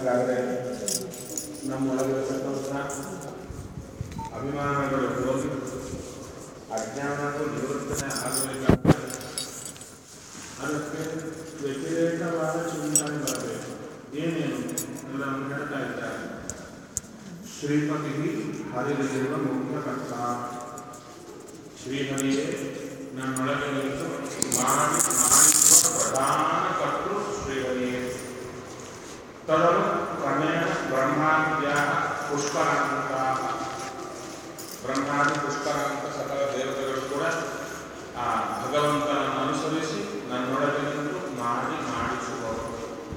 ಹಾಗಾದರೆ ನಮ್ಮೊಳಗಿರತಕ್ಕಂಥ ಅಭಿಮಾನಗಳು ಹೋಗಿ ಅಜ್ಞಾನವು ನಿವೃತ್ತನೆ ಆಗಬೇಕಾದ್ರೆ ಅದಕ್ಕೆ ವ್ಯತಿರೇಕವಾದ ಚಿಂತನೆ ಬರಬೇಕು ಏನೇನು ಎಲ್ಲವನ್ನು ಹೇಳ್ತಾ ಇದ್ದಾರೆ ಶ್ರೀಪತಿ ಹರಿದಿರುವ ಮುಖ್ಯ ಕರ್ತ ಶ್ರೀಹರಿಯೇ ನನ್ನೊಳಗೆ ನಿಂತು ಮಾಡಿ ಮಾಡಿಸುವ ಪ್ರಧಾನ ಕರ್ತೃ ಶ್ರೀಹರಿಯೇ ತದನು ಕ್ರಮೇಣ ಬ್ರಹ್ಮಾದ್ಯ ಪುಷ್ಕರಾಂತ ಬ್ರಹ್ಮಾದಿ ಪುಷ್ಕರಾಂತ ಸಕಲ ದೇವತೆಗಳು ಕೂಡ ಆ ಭಗವಂತನನ್ನು ಅನುಸರಿಸಿ ನನ್ನೊಳಗೆ ನಿಂತು ಮಾಡಿ ಮಾಡಿಸುವವರು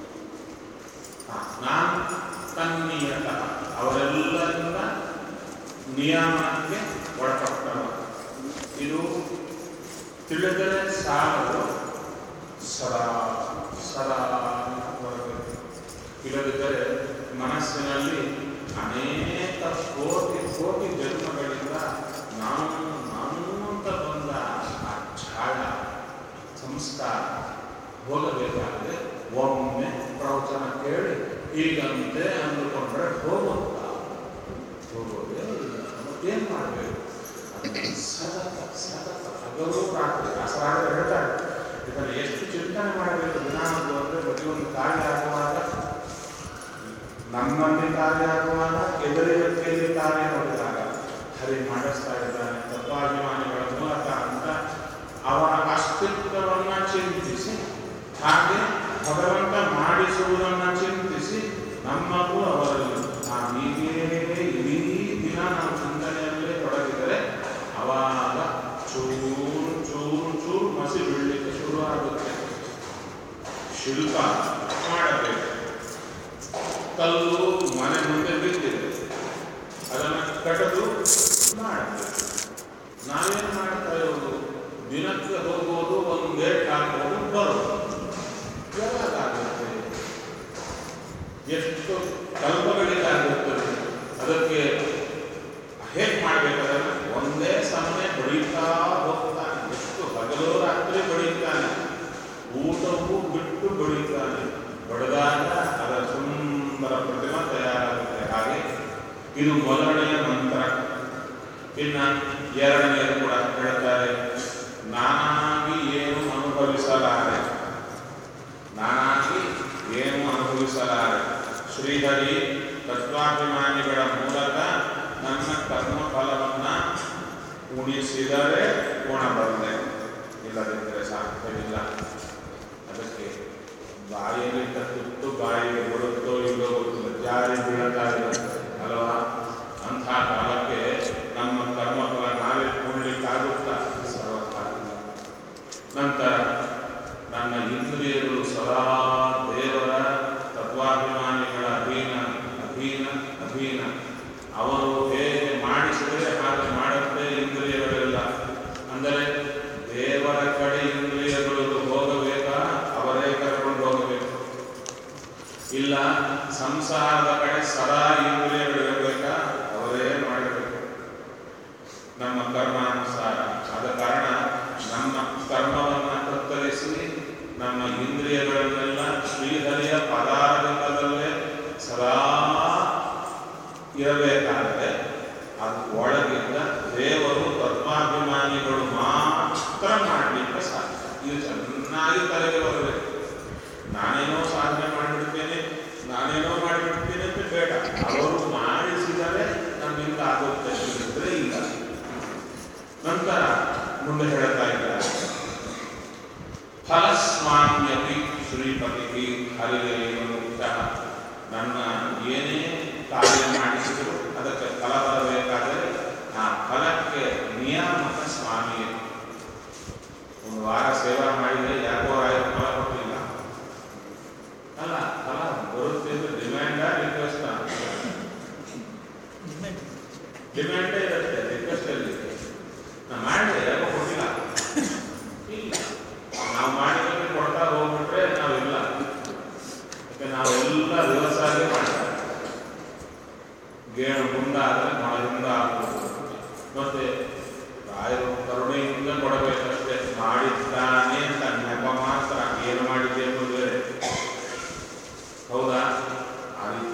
ಆ, ನಾನು ತನ್ನಿಯತಃ ಅವರೆಲ್ಲರಿಂದ ನಿಯಮನಕ್ಕೆ ಒಳಪಟ್ಟವ ಇದು ತಿಳಿದರೆ ಸಾಲದು ಸದಾ ಸದಾ ಬರಬೇಕು ಇಲ್ಲದಿದ್ದರೆ ಮನಸ್ಸಿನಲ್ಲಿ ಅನೇಕ ಕೋಟಿ ಕೋಟಿ ಜನ್ಮಗಳಿಂದ ನಾನು ನಾನು ಅಂತ ಬಂದ ಆ ಛಾಳ ಸಂಸ್ಕಾರ ಹೋಗಬೇಕಾದರೆ ಒಮ್ಮೆ ಪ್ರವಚನ ಕೇಳಿ ಈಗಂತೆ ಅಂದುಕೊಂಡ್ರೆ ಹೋಗುತ್ತಾ ಹೋಗೋದೇ ಇಲ್ಲ ಮತ್ತೇನು ಮಾಡಬೇಕು ಸತತ ಸತತ ಹಗಲು ರಾತ್ರಿ ಅಸರಾಗ ಹೇಳ್ತಾರೆ ಇದನ್ನು ಎಷ್ಟು ಚಿಂತನೆ ಮಾಡಬೇಕು ದಿನಾಂದು ಅಂದರೆ ಪ್ರತಿಯೊಂದು ಕಾರ್ಯ ಆಗುವಾಗ ನಮ್ಮಲ್ಲಿ ಕಾರ್ಯ ಆಗುವಾಗ ಎದುರಿನಲ್ಲಿ ಕಾರ್ಯ ನೋಡಿದಾಗ ಹರಿ ಮಾಡಿಸ್ತಾ ಇದ್ದಾನೆ ತತ್ವಾಭಿಮಾನಿಗಳ ಮೂಲಕ ಅಂತ ಅವನ ಅಸ್ತಿತ್ವವನ್ನು ಚಿಂತಿಸಿ ಹಾಗೆ ಭಗವಂತ ಮಾಡಿಸುವುದನ್ನು ಚಿಂತಿಸಿ ನಮ್ಮಲ್ಲೂ ಅವರಲ್ಲಿ ಆ ಹೀಗೆ ಇಡೀ ದಿನ ನಾವು ಚಿಂತನೆಯಲ್ಲೇ ತೊಡಗಿದರೆ ಅವಾಗ ಚೂರು ಚೂರು ಚೂರು ಮಸಿ ಬೀಳಲಿಕ್ಕೆ ಶುರು ಆಗುತ್ತೆ ಶಿಲ್ಪ ಮಾಡಬೇಕು ಕಲ್ಲು ಮನೆ ಮುಂದೆ ಬಿದ್ದಿದೆ ಅದನ್ನು ಕಟ್ಟದು ಮಾಡಬೇಕು ನಾವೇನು ಮಾಡ್ತಾ ಇರೋದು ದಿನಕ್ಕೆ ಹೋಗೋದು ಒಂದು ಲೇಟ್ ಹಾಕೋದು ಬರೋದು ಯಾವಾಗುತ್ತೆ ಎಷ್ಟು ಕಲ್ಪಗಳಿಗಾಗುತ್ತದೆ ಅದಕ್ಕೆ ಹೇಗೆ ಮಾಡಬೇಕಾದ್ರೆ ಒಂದೇ ಸಮಯ ಬಡಿತಾ ಹೋಗ್ತಾನೆ ಎಷ್ಟು ಹಗಲು ರಾತ್ರಿ ಬಡಿತಾನೆ ಊಟವೂ ಬಿಟ್ಟು ಬಡಿತಾನೆ ಬಡದಾಗ ಅದರ ಸುಂದರ ಪ್ರತಿಮಾ ತಯಾರಾಗುತ್ತೆ ಹಾಗೆ ಇದು ಮೊದಲನೆಯ ಮಂತ್ರ ಇನ್ನು ಎರಡನೆಯದು ಕೂಡ ಹೇಳ್ತಾರೆ ನಾನಾಗಿ ಏನು ಅನುಭವಿಸಲಾರೆ ನಾನಾಗಿ ಏನು ಅನುಭವಿಸಲಾರೆ ಶ್ರೀಹರಿ ತತ್ವಾಭಿಮಾನಿಗಳ ಮೂಲಕ ನನ್ನ ಕರ್ಮ ಫಲವನ್ನ ಉಣಿಸಿದರೆ ಗುಣಬಂದೆ ಇಲ್ಲದಿದ್ದರೆ ಸಾಧ್ಯವಿಲ್ಲ ಅದಕ್ಕೆ ಬಾಯಲ್ಲಿ ತುತ್ತು ಬಾಯಿಗೆ ಬರುತ್ತೋ ಇಲ್ಲೋ ಗೊತ್ತಿಲ್ಲ ಜಾರಿ ಬೀಳ್ತಾ ಇರುತ್ತೆ ಅಲ್ವಾ ಅಂಥ ಕಾಲಕ್ಕೆ ನಮ್ಮ ಕರ್ಮಫಲ ನಾವೇ ಕೊಡ್ಲಿಕ್ಕಾಗುತ್ತಾ ಸರ್ವಥಾ ಇಲ್ಲ. ನಂತರ ನನ್ನ ಇಂದ್ರಿಯಗಳು ಸದಾ ದೇವರ ತತ್ವಾಭಿಮಾನಿಗಳ ಅಧೀನ ಅಧೀನ ಅಧೀನ ಅವರು ಹೇಗೆ ಮಾಡಿಸಿದರೆ ಹಾಗೆ ಮಾಡುತ್ತೆ ಇಂದ್ರಿಯಗಳೆಲ್ಲ ಅಂದರೆ ದೇವರ ಕಡೆ ಇಂದ್ರಿಯಗಳು ಹೋಗಬೇಕಾ ಅವರೇ ಕರ್ಕೊಂಡು ಹೋಗಬೇಕು ಇಲ್ಲ ಸಂಸಾರದ ಕಡೆ ಸದಾ ಇಂದ್ರಿಯಗಳು ಇರಬೇಕಾ ಅವರೇ ಮಾಡಬೇಕು ನಮ್ಮ ಕರ್ಮಾನುಸಾರ ಆದ ಕಾರಣ ನಮ್ಮ ಕರ್ಮವನ್ನು ಕತ್ತರಿಸಿ ನಮ್ಮ ಇಂದ್ರಿಯಗಳನ್ನೆಲ್ಲ ಶ್ರೀಹರಿಯ ಪದಾರ್ಥದಲ್ಲೇ ಸದಾ ಇರಬೇಕಾದರೆ ಅದು ಒಳಗಿದ್ದ ದೇವರು ತತ್ವಾಭಿಮಾನಿಗಳು ಮಾತ್ರ ಮಾಡಲಿಕ್ಕೆ ಸಾಧ್ಯ ಇದು ಚೆನ್ನಾಗಿ ತಲೆಗೆ ಬರಬೇಕು ನಾನೇನೋ ಸಾಧನೆ ಮಾಡಿಬಿಡ್ತೇನೆ ನಾನೇನೋ ಮಾಡಿಬಿಡ್ತೇನೆ ಅಂತ ಬೇಡ ಅವರು ಮಾಡಿಸಿದರೆ ನಮ್ಮಿಂದ ಆಗುತ್ತೆ ಇಲ್ಲದಿದ್ರೆ ಇಲ್ಲ ನಂತರ ಮುಂದೆ ಹೇಳ್ತಾ ಇದ್ದಾರೆ ಫಲಸ್ವಾಮ್ಯಪಿ ಶ್ರೀಪತಿ ಹರಿದೇವ ಮುಖ್ಯ ನನ್ನ ಏನೇ ಕಾರ್ಯ ಮಾಡಿಸಿದ್ರು ಅದಕ್ಕೆ ಫಲ ಬರಬೇಕಾದರೆ ಆ ಫಲಕ್ಕೆ ನಿಯಾಮಕ ಸ್ವಾಮಿಯೇ ಒಂದು ವಾರ ಸೇವಾ ಮಾಡಿದರೆ ಯಾಕೋ ಆಯ್ತು ಫಲ ಕೊಟ್ಟಿಲ್ಲ ಅಲ್ಲ ಫಲ ಬರುತ್ತೆ ಅಂದ್ರೆ ಡಿಮ್ಯಾಂಡ ರಿಕ್ವೆಸ್ಟ್ ಡಿಮ್ಯಾಂಡೇ ಇರುತ್ತೆ ರಿಕ್ವೆಸ್ಟ್ ಅಲ್ಲಿ ನಾ ಮಾಡಿದೆ ಯಾಕೋ ಕೊಟ್ಟಿಲ್ಲ ಇಲ್ಲ ನಾವು ಮಾಡಿದ್ರೆ ಕೊಡ್ತಾ ಹೋಗ್ಬಿಟ್ರೆ ನಾವಿಲ್ಲ ಯಾಕೆ ನಾವೆಲ್ಲ ವ್ಯವಸಾಯ ಮಾಡ್ತಾರೆ ಗೇಣು ಮುಂದಾದ್ರೆ ಮೊಳದಿಂದ ಆಗ್ಬೋದು ಮತ್ತೆ ರಾಯರು ಕರುಣೆಯಿಂದ ಕೊಡಬೇಕಷ್ಟೇ ಮಾಡಿದ್ದಾನೆ ಅಂತ ನೆಪ ಮಾತ್ರ ಏನು ಮಾಡಿದ್ದೆ ಎಂಬುದು ಬೇರೆ ಹೌದಾ ಆ ರೀತಿ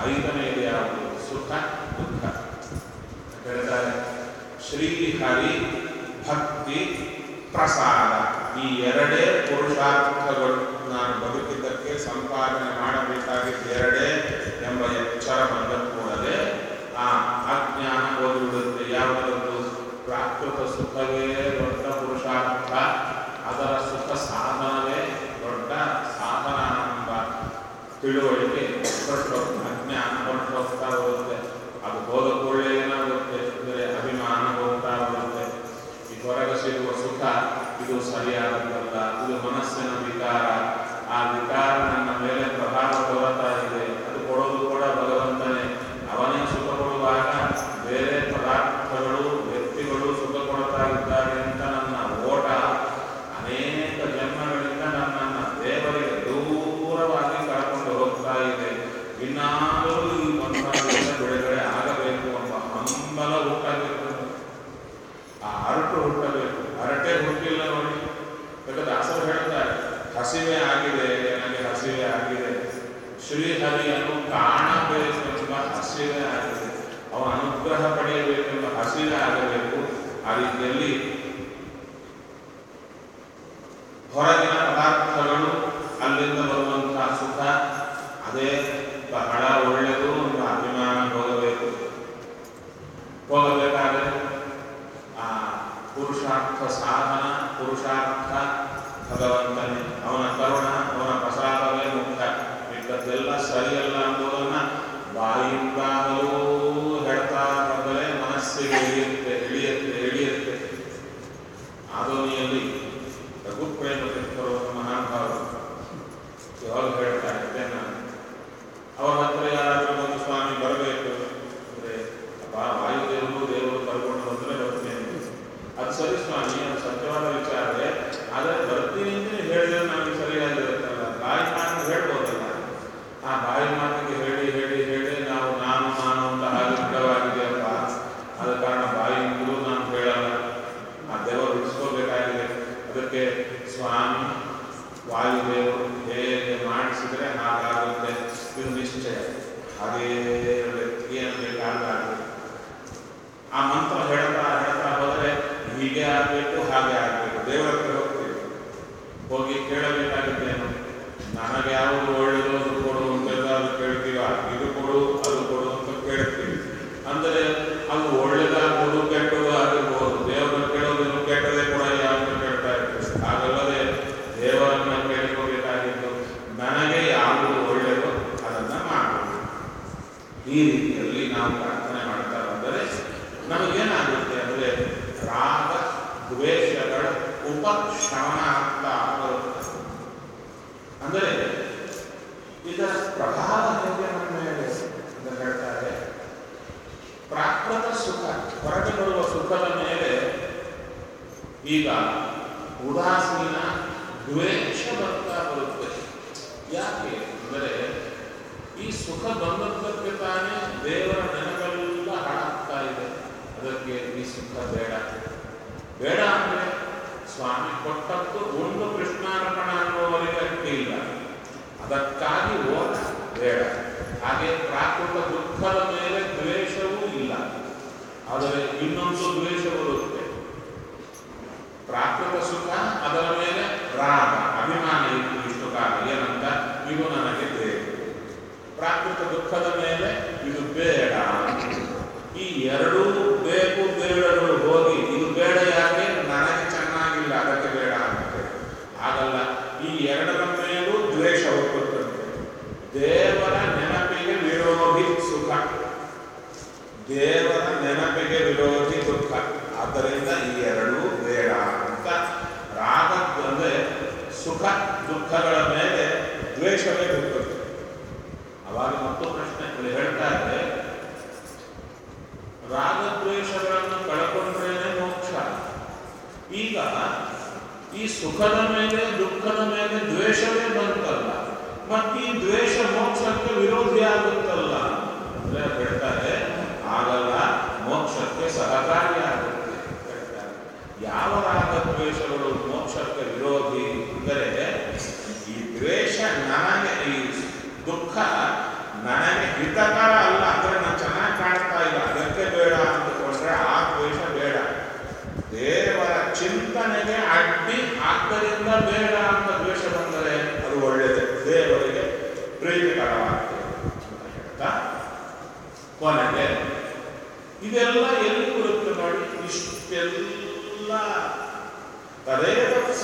ಐದನೆಯದು ಯಾವುದು ಸುಖ ದುಃಖ ಹೇಳ್ತಾರೆ ಶ್ರೀಹರಿ ಭಕ್ತಿ ಪ್ರಸಾದ ಈ ಎರಡೇ ಪುರುಷಾರ್ಥಗಳು ನಾನು ಬದುಕಿದ್ದಕ್ಕೆ ಸಂಪಾದನೆ ಮಾಡಬೇಕಾಗಿದ್ದ ಎರಡೇ ಎಂಬ ಎಚ್ಚರ ಬಂದ ಕೂಡಲೇ ಆ ಅಜ್ಞಾನ ಹೋಗಿಬಿಡುತ್ತೆ ಯಾವುದರದ್ದು ಪ್ರಾಕೃತ ಸುಖವೇ ದೊಡ್ಡ ಪುರುಷಾರ್ಥ ಅದರ ಸುಖ ಸಾಧನವೇ ದೊಡ್ಡ ಸಾಧನ ಎಂಬ ತಿಳುವಳಿಕೆ ಹೊರಟೋಗ್ತಾ ಅಜ್ಞಾನ ಹೊರಟೋಗ್ತಾ ಹೋಗುತ್ತೆ ಅದು ಹೋದ ಕೂಡಲೇ ಏನಾಗುತ್ತೆ ಅಂದರೆ ಅಭಿಮಾನ ಹೋಗ್ತಾ ಬರುತ್ತೆ ಈ ಹೊರಗೆ ಸಿಗುವ ಸುಖ ಇದು ಸರಿಯಾದದ್ದಲ್ಲ ಇದು ಮನಸ್ಸಿನ ವಿಕಾರ ಆ ವಿಕಾರ ನನ್ನ ಮೇಲೆ ಪ್ರಭಾವ ತೋರುತ್ತಾ ಇದೆ ಅದು ಕೊಡೋದು ಕೂಡ ಭಗವಂತನೇ ಅವನೇ ಸುಖ ಕೊಡುವಾಗ ಬೇರೆ ಪದಾರ್ಥಗಳು ವ್ಯಕ್ತಿಗಳು ಸುಖ ಕೊಡ್ತಾ ಇದ್ದಾರೆ ಅಂತ ನನ್ನ ಓಟ ಅನೇಕ ಜನ್ಮಗಳಿಂದ ನನ್ನನ್ನು ದೇವರಿಗೆ ದೂರವಾಗಿ ಕರ್ಕೊಂಡು ಹೋಗ್ತಾ ಇದೆ ಇನ್ನಾದರೂ ಈ ಬಂಧನದಿಂದ ಬಿಡುಗಡೆ ಆಗಬೇಕು ಎಂಬ ಹಂಬಲ ಹುಟ್ಟಬೇಕು ಆ ಅರಟು ಹುಟ್ಟಬೇಕು ಅರಟೆ ಹುಟ್ಟಿಲ್ಲ ನೋಡಿ ಬೇಕಾದ್ರೆ ದಾಸರು ಹೇಳ್ತಾರೆ ಹಸಿವೆ ಆಗಿದೆ ನನಗೆ ಹಸಿವೆ ಆಗಿದೆ ಶ್ರೀಹರಿಯನ್ನು ಕಾಣಬೇಕೆಂಬ ಹಸಿವೆ ಆಗಿದೆ ಅವನ ಅನುಗ್ರಹ ಪಡೆಯಬೇಕೆಂಬ ಹಸಿವೆ ಆಗಬೇಕು ಆ ರೀತಿಯಲ್ಲಿ ಹೊರಗಿನ ಪದಾರ್ಥಗಳು ಅಲ್ಲಿಂದ ಬರುವಂತಹ ಸುಖ ಅದೇ ಬಹಳ ಒಳ್ಳೆಯದು ಒಂದು ಅಭಿಮಾನ ಹೋಗಬೇಕು ಹೋಗಬೇಕಾದರೆ ಆ ಪುರುಷಾರ್ಥ ಸಾಧನ ಪುರುಷಾರ್ಥ ಭಗವಂತನೇ ಅವನ ಕರುಣ ಅವನ ಪ್ರಸಾದವೇ ಮುಖ್ಯ ಮಿಕ್ಕದ್ದೆಲ್ಲ ಸರಿಯಲ್ಲ ಎಂಬುದನ್ನು ಬಾಯಿಂದಾಗಲೂ ಹೇಳ್ತಾ ಬಂದರೆ ಮನಸ್ಸಿಗೆ ಇಳಿಯುತ್ತೆ ಇಳಿಯುತ್ತೆ ಇಳಿಯುತ್ತೆ ಆದೋನಿಯಲ್ಲಿ ರಘುಪ್ರೇಮ ತೀರ್ಥರು ಮಹಾನುಭಾವರು ಯಾವಾಗ ಹೇಳ್ತಾ ಇದ್ದೆ ನಾನು ಅವರ ಹತ್ರ ಯಾರಾದರೂ ಒಂದು ಸ್ವಾಮಿ ಬರಬೇಕು ಅಂದರೆ ಅಪ್ಪ ವಾಯುದೇವರು ದೇವರು ಕರ್ಕೊಂಡು ಬಂದರೆ ಬರ್ತೇನೆ ಅದು ಸರಿ ಸ್ವಾಮಿ ಅದು ಸತ್ಯವಾದ ವಿಚಾರವೇ ಆದರೆ ಬರ್ತೀನಿ ಅಂತ ನೀವು ಹೇಳಿದ್ರೆ ನನಗೆ ಸರಿಯಾಗಿರುತ್ತಲ್ಲ ಬಾಯಿ ಮಾತು ಹೇಳ್ಬೋದಲ್ಲ ಆ ಬಾಯಿ ಮಾತಿಗೆ ಹೇಳಿ ಹೇಳಿ ಹೇಳಿ ನಾವು ನಾನು ನಾನು ಅಂತ ಹಾಗೆ ದೃಢವಾಗಿದೆಯಪ್ಪ ಆದ ಕಾರಣ ಬಾಯಿಂದಲೂ ನಾನು ಹೇಳಲ್ಲ ಆ ದೇವರು ಬಿಡಿಸ್ಕೋಬೇಕಾಗಿದೆ ಅದಕ್ಕೆ ಸ್ವಾಮಿ ವಾಯುದೇವರು ಹೇಗೆ ಮಾಡಿಸಿದರೆ ಹಾಗಾಗುತ್ತೆ ಇದು ನಿಶ್ಚಯ ಹಾಗೇ ವ್ಯಕ್ತಿಗೆ ಬೇಕಾಗುತ್ತೆ ಆ ಮಂತ್ರ ಹೇಳ್ತಾ ಹೇಳ್ತಾ ಹೋದರೆ ಹೀಗೆ ಆಗಬೇಕು ಹಾಗೆ ಆಗಬೇಕು ದೇವರ ಹತ್ರ ಹೋಗ್ತೀವಿ ಹೋಗಿ ಕೇಳಬೇಕಾಗಿದ್ದೇನು ನನಗೆ ಯಾವುದು ಒಳ್ಳೆಯದು ಅದು ಕೊಡು ಅಂತೆಲ್ಲಾದ್ರೂ ಕೇಳ್ತೀವ ಇದು ಕೊಡು ಅದು ಕೊಡು ಅಂತ ಕೇಳ್ತೀವಿ ಅಂದರೆ ಅದು ಒಳ್ಳೆದಾಗ್ಬೋದು ಕೆಟ್ಟದು ಆಗಿರ್ಬೋದು ದೇವರ ಕೇಳೋದೇನು ಕೆಟ್ಟದೇ ಕೂಡ ಯಾವುದು ಕೇಳ್ತಾ ಇರ್ತೀವಿ ಹಾಗಲ್ಲದೆ ದೇವರನ್ನ ಕೇಳಿಕೋಬೇಕಾಗಿತ್ತು ನನಗೆ ಯಾವುದು ಒಳ್ಳೆಯದು ಅದನ್ನು ಮಾಡಬೇಕು ಈ ರೀತಿಯಲ್ಲಿ ನಾವು ಪ್ರಾರ್ಥನೆ ಮಾಡ್ತಾ ಬಂದರೆ ನಮಗೇನಾಗುತ್ತೆ ಅಂದರೆ ರಾಗ ದ್ವೇಷಗಳ ಉಪಶಮನ ಆಗ್ತಾ ಬರುತ್ತೆ ಅಂದರೆ ಇದರ ಪ್ರಭಾವ ಹೇಗೆ ನಮ್ಮ ಮೇಲೆ ಅಂತ ಹೇಳ್ತಾರೆ ಪ್ರಾಕೃತ ಸುಖ ಹೊರಗೆ ಬರುವ ಸುಖದ ಮೇಲೆ ಈಗ ಉದಾಸೀನ ದ್ವೇಷ ಬರ್ತಾ ಬರುತ್ತೆ ಯಾಕೆ ಅಂದರೆ ಈ ಸುಖ ಬಂದದ್ದಕ್ಕೆ ತಾನೇ ದೇವರ ನೆನಪೆಲ್ಲ ಹಾಳಾಗ್ತಾ ಇದೆ ಅದಕ್ಕೆ ಈ ಸುಖ ಬೇಡ ಬೇಡ ಅಂದರೆ ಸ್ವಾಮಿ ಕೊಟ್ಟದ್ದು ಒಂದು ಕೃಷ್ಣಾರ್ಪಣ ಅನ್ನುವವರಿಗೆ ಅಡ್ಡಿ ಇಲ್ಲ ಅದಕ್ಕಾಗಿ ಓಟ ಬೇಡ ಹಾಗೆ ಪ್ರಾಕೃತ ದುಃಖದ ಮೇಲೆ ದ್ವೇಷವೂ ಇಲ್ಲ ಆದರೆ ಇನ್ನೊಂದು ದ್ವೇಷ ಬರುತ್ತೆ ಪ್ರಾಕೃತ ಸುಖ ಅದರ ಮೇಲೆ ರಾಗ ಅಭಿಮಾನ ಇತ್ತು ಇಷ್ಟು ಕಾಲ ಏನಂತ ಇದು ನನಗೆ ಬೇಕು ಪ್ರಾಕೃತ ದುಃಖದ ಮೇಲೆ ಇದು ಬೇಡ ಈ ಎರಡೂ ಬೇಕು ಬೇಡಗಳು ಹೋಗಿ ಇದು ಬೇಡ ಯಾಕೆ ನನಗೆ ಚೆನ್ನಾಗಿಲ್ಲ ಅದಕ್ಕೆ ಬೇಡ ಅಂತ ಹಾಗಲ್ಲ ಈ ಎರಡರ ಮೇಲೂ ದ್ವೇಷ ಹುಟ್ಟುತ್ತದೆ ದೇವರ ನೆನಪಿಗೆ ವಿರೋಧಿ ಸುಖ ದೇವರ ನೆನಪಿಗೆ ವಿರೋಧಿ ದುಃಖ ಆದ್ದರಿಂದ ಈ ಎರಡೂ ಬೇಡ ಅಂತ ರಾಗ ಅಂದರೆ ಸುಖ ದುಃಖಗಳ ಮೇಲೆ ದ್ವೇಷವೇ ಹುಟ್ಟುತ್ತದೆ ಅವಾಗ ಮತ್ತು ಪ್ರಶ್ನೆ ಇಲ್ಲಿ ಹೇಳ್ತಾ ಇದೆ ರಾಗದ್ವೇಷಗಳನ್ನು ಕಳ್ಕೊಂಡ್ರೇನೆ ಮೋಕ್ಷ ಈಗ ಈ ಸುಖದ ಮೇಲೆ ದುಃಖದ ಮೇಲೆ ದ್ವೇಷವೇ ಬಂತಲ್ಲ ಮತ್ತೆ ಈ ದ್ವೇಷ ಮೋಕ್ಷಕ್ಕೆ ವಿರೋಧಿ ಆಗುತ್ತಲ್ಲ ಅಂದ್ರೆ ಹೇಳ್ತಾರೆ ಆಗಲ್ಲ ಮೋಕ್ಷಕ್ಕೆ ಸಹಕಾರಿಯಾಗುತ್ತೆ ಹೇಳ್ತಾರೆ ಯಾವ ರಾಗದ್ವೇಷಗಳು ಮೋಕ್ಷಕ್ಕೆ ವಿರೋಧಿ ಅಂದರೆ ಈ ದ್ವೇಷ ನನಗೆ ಈ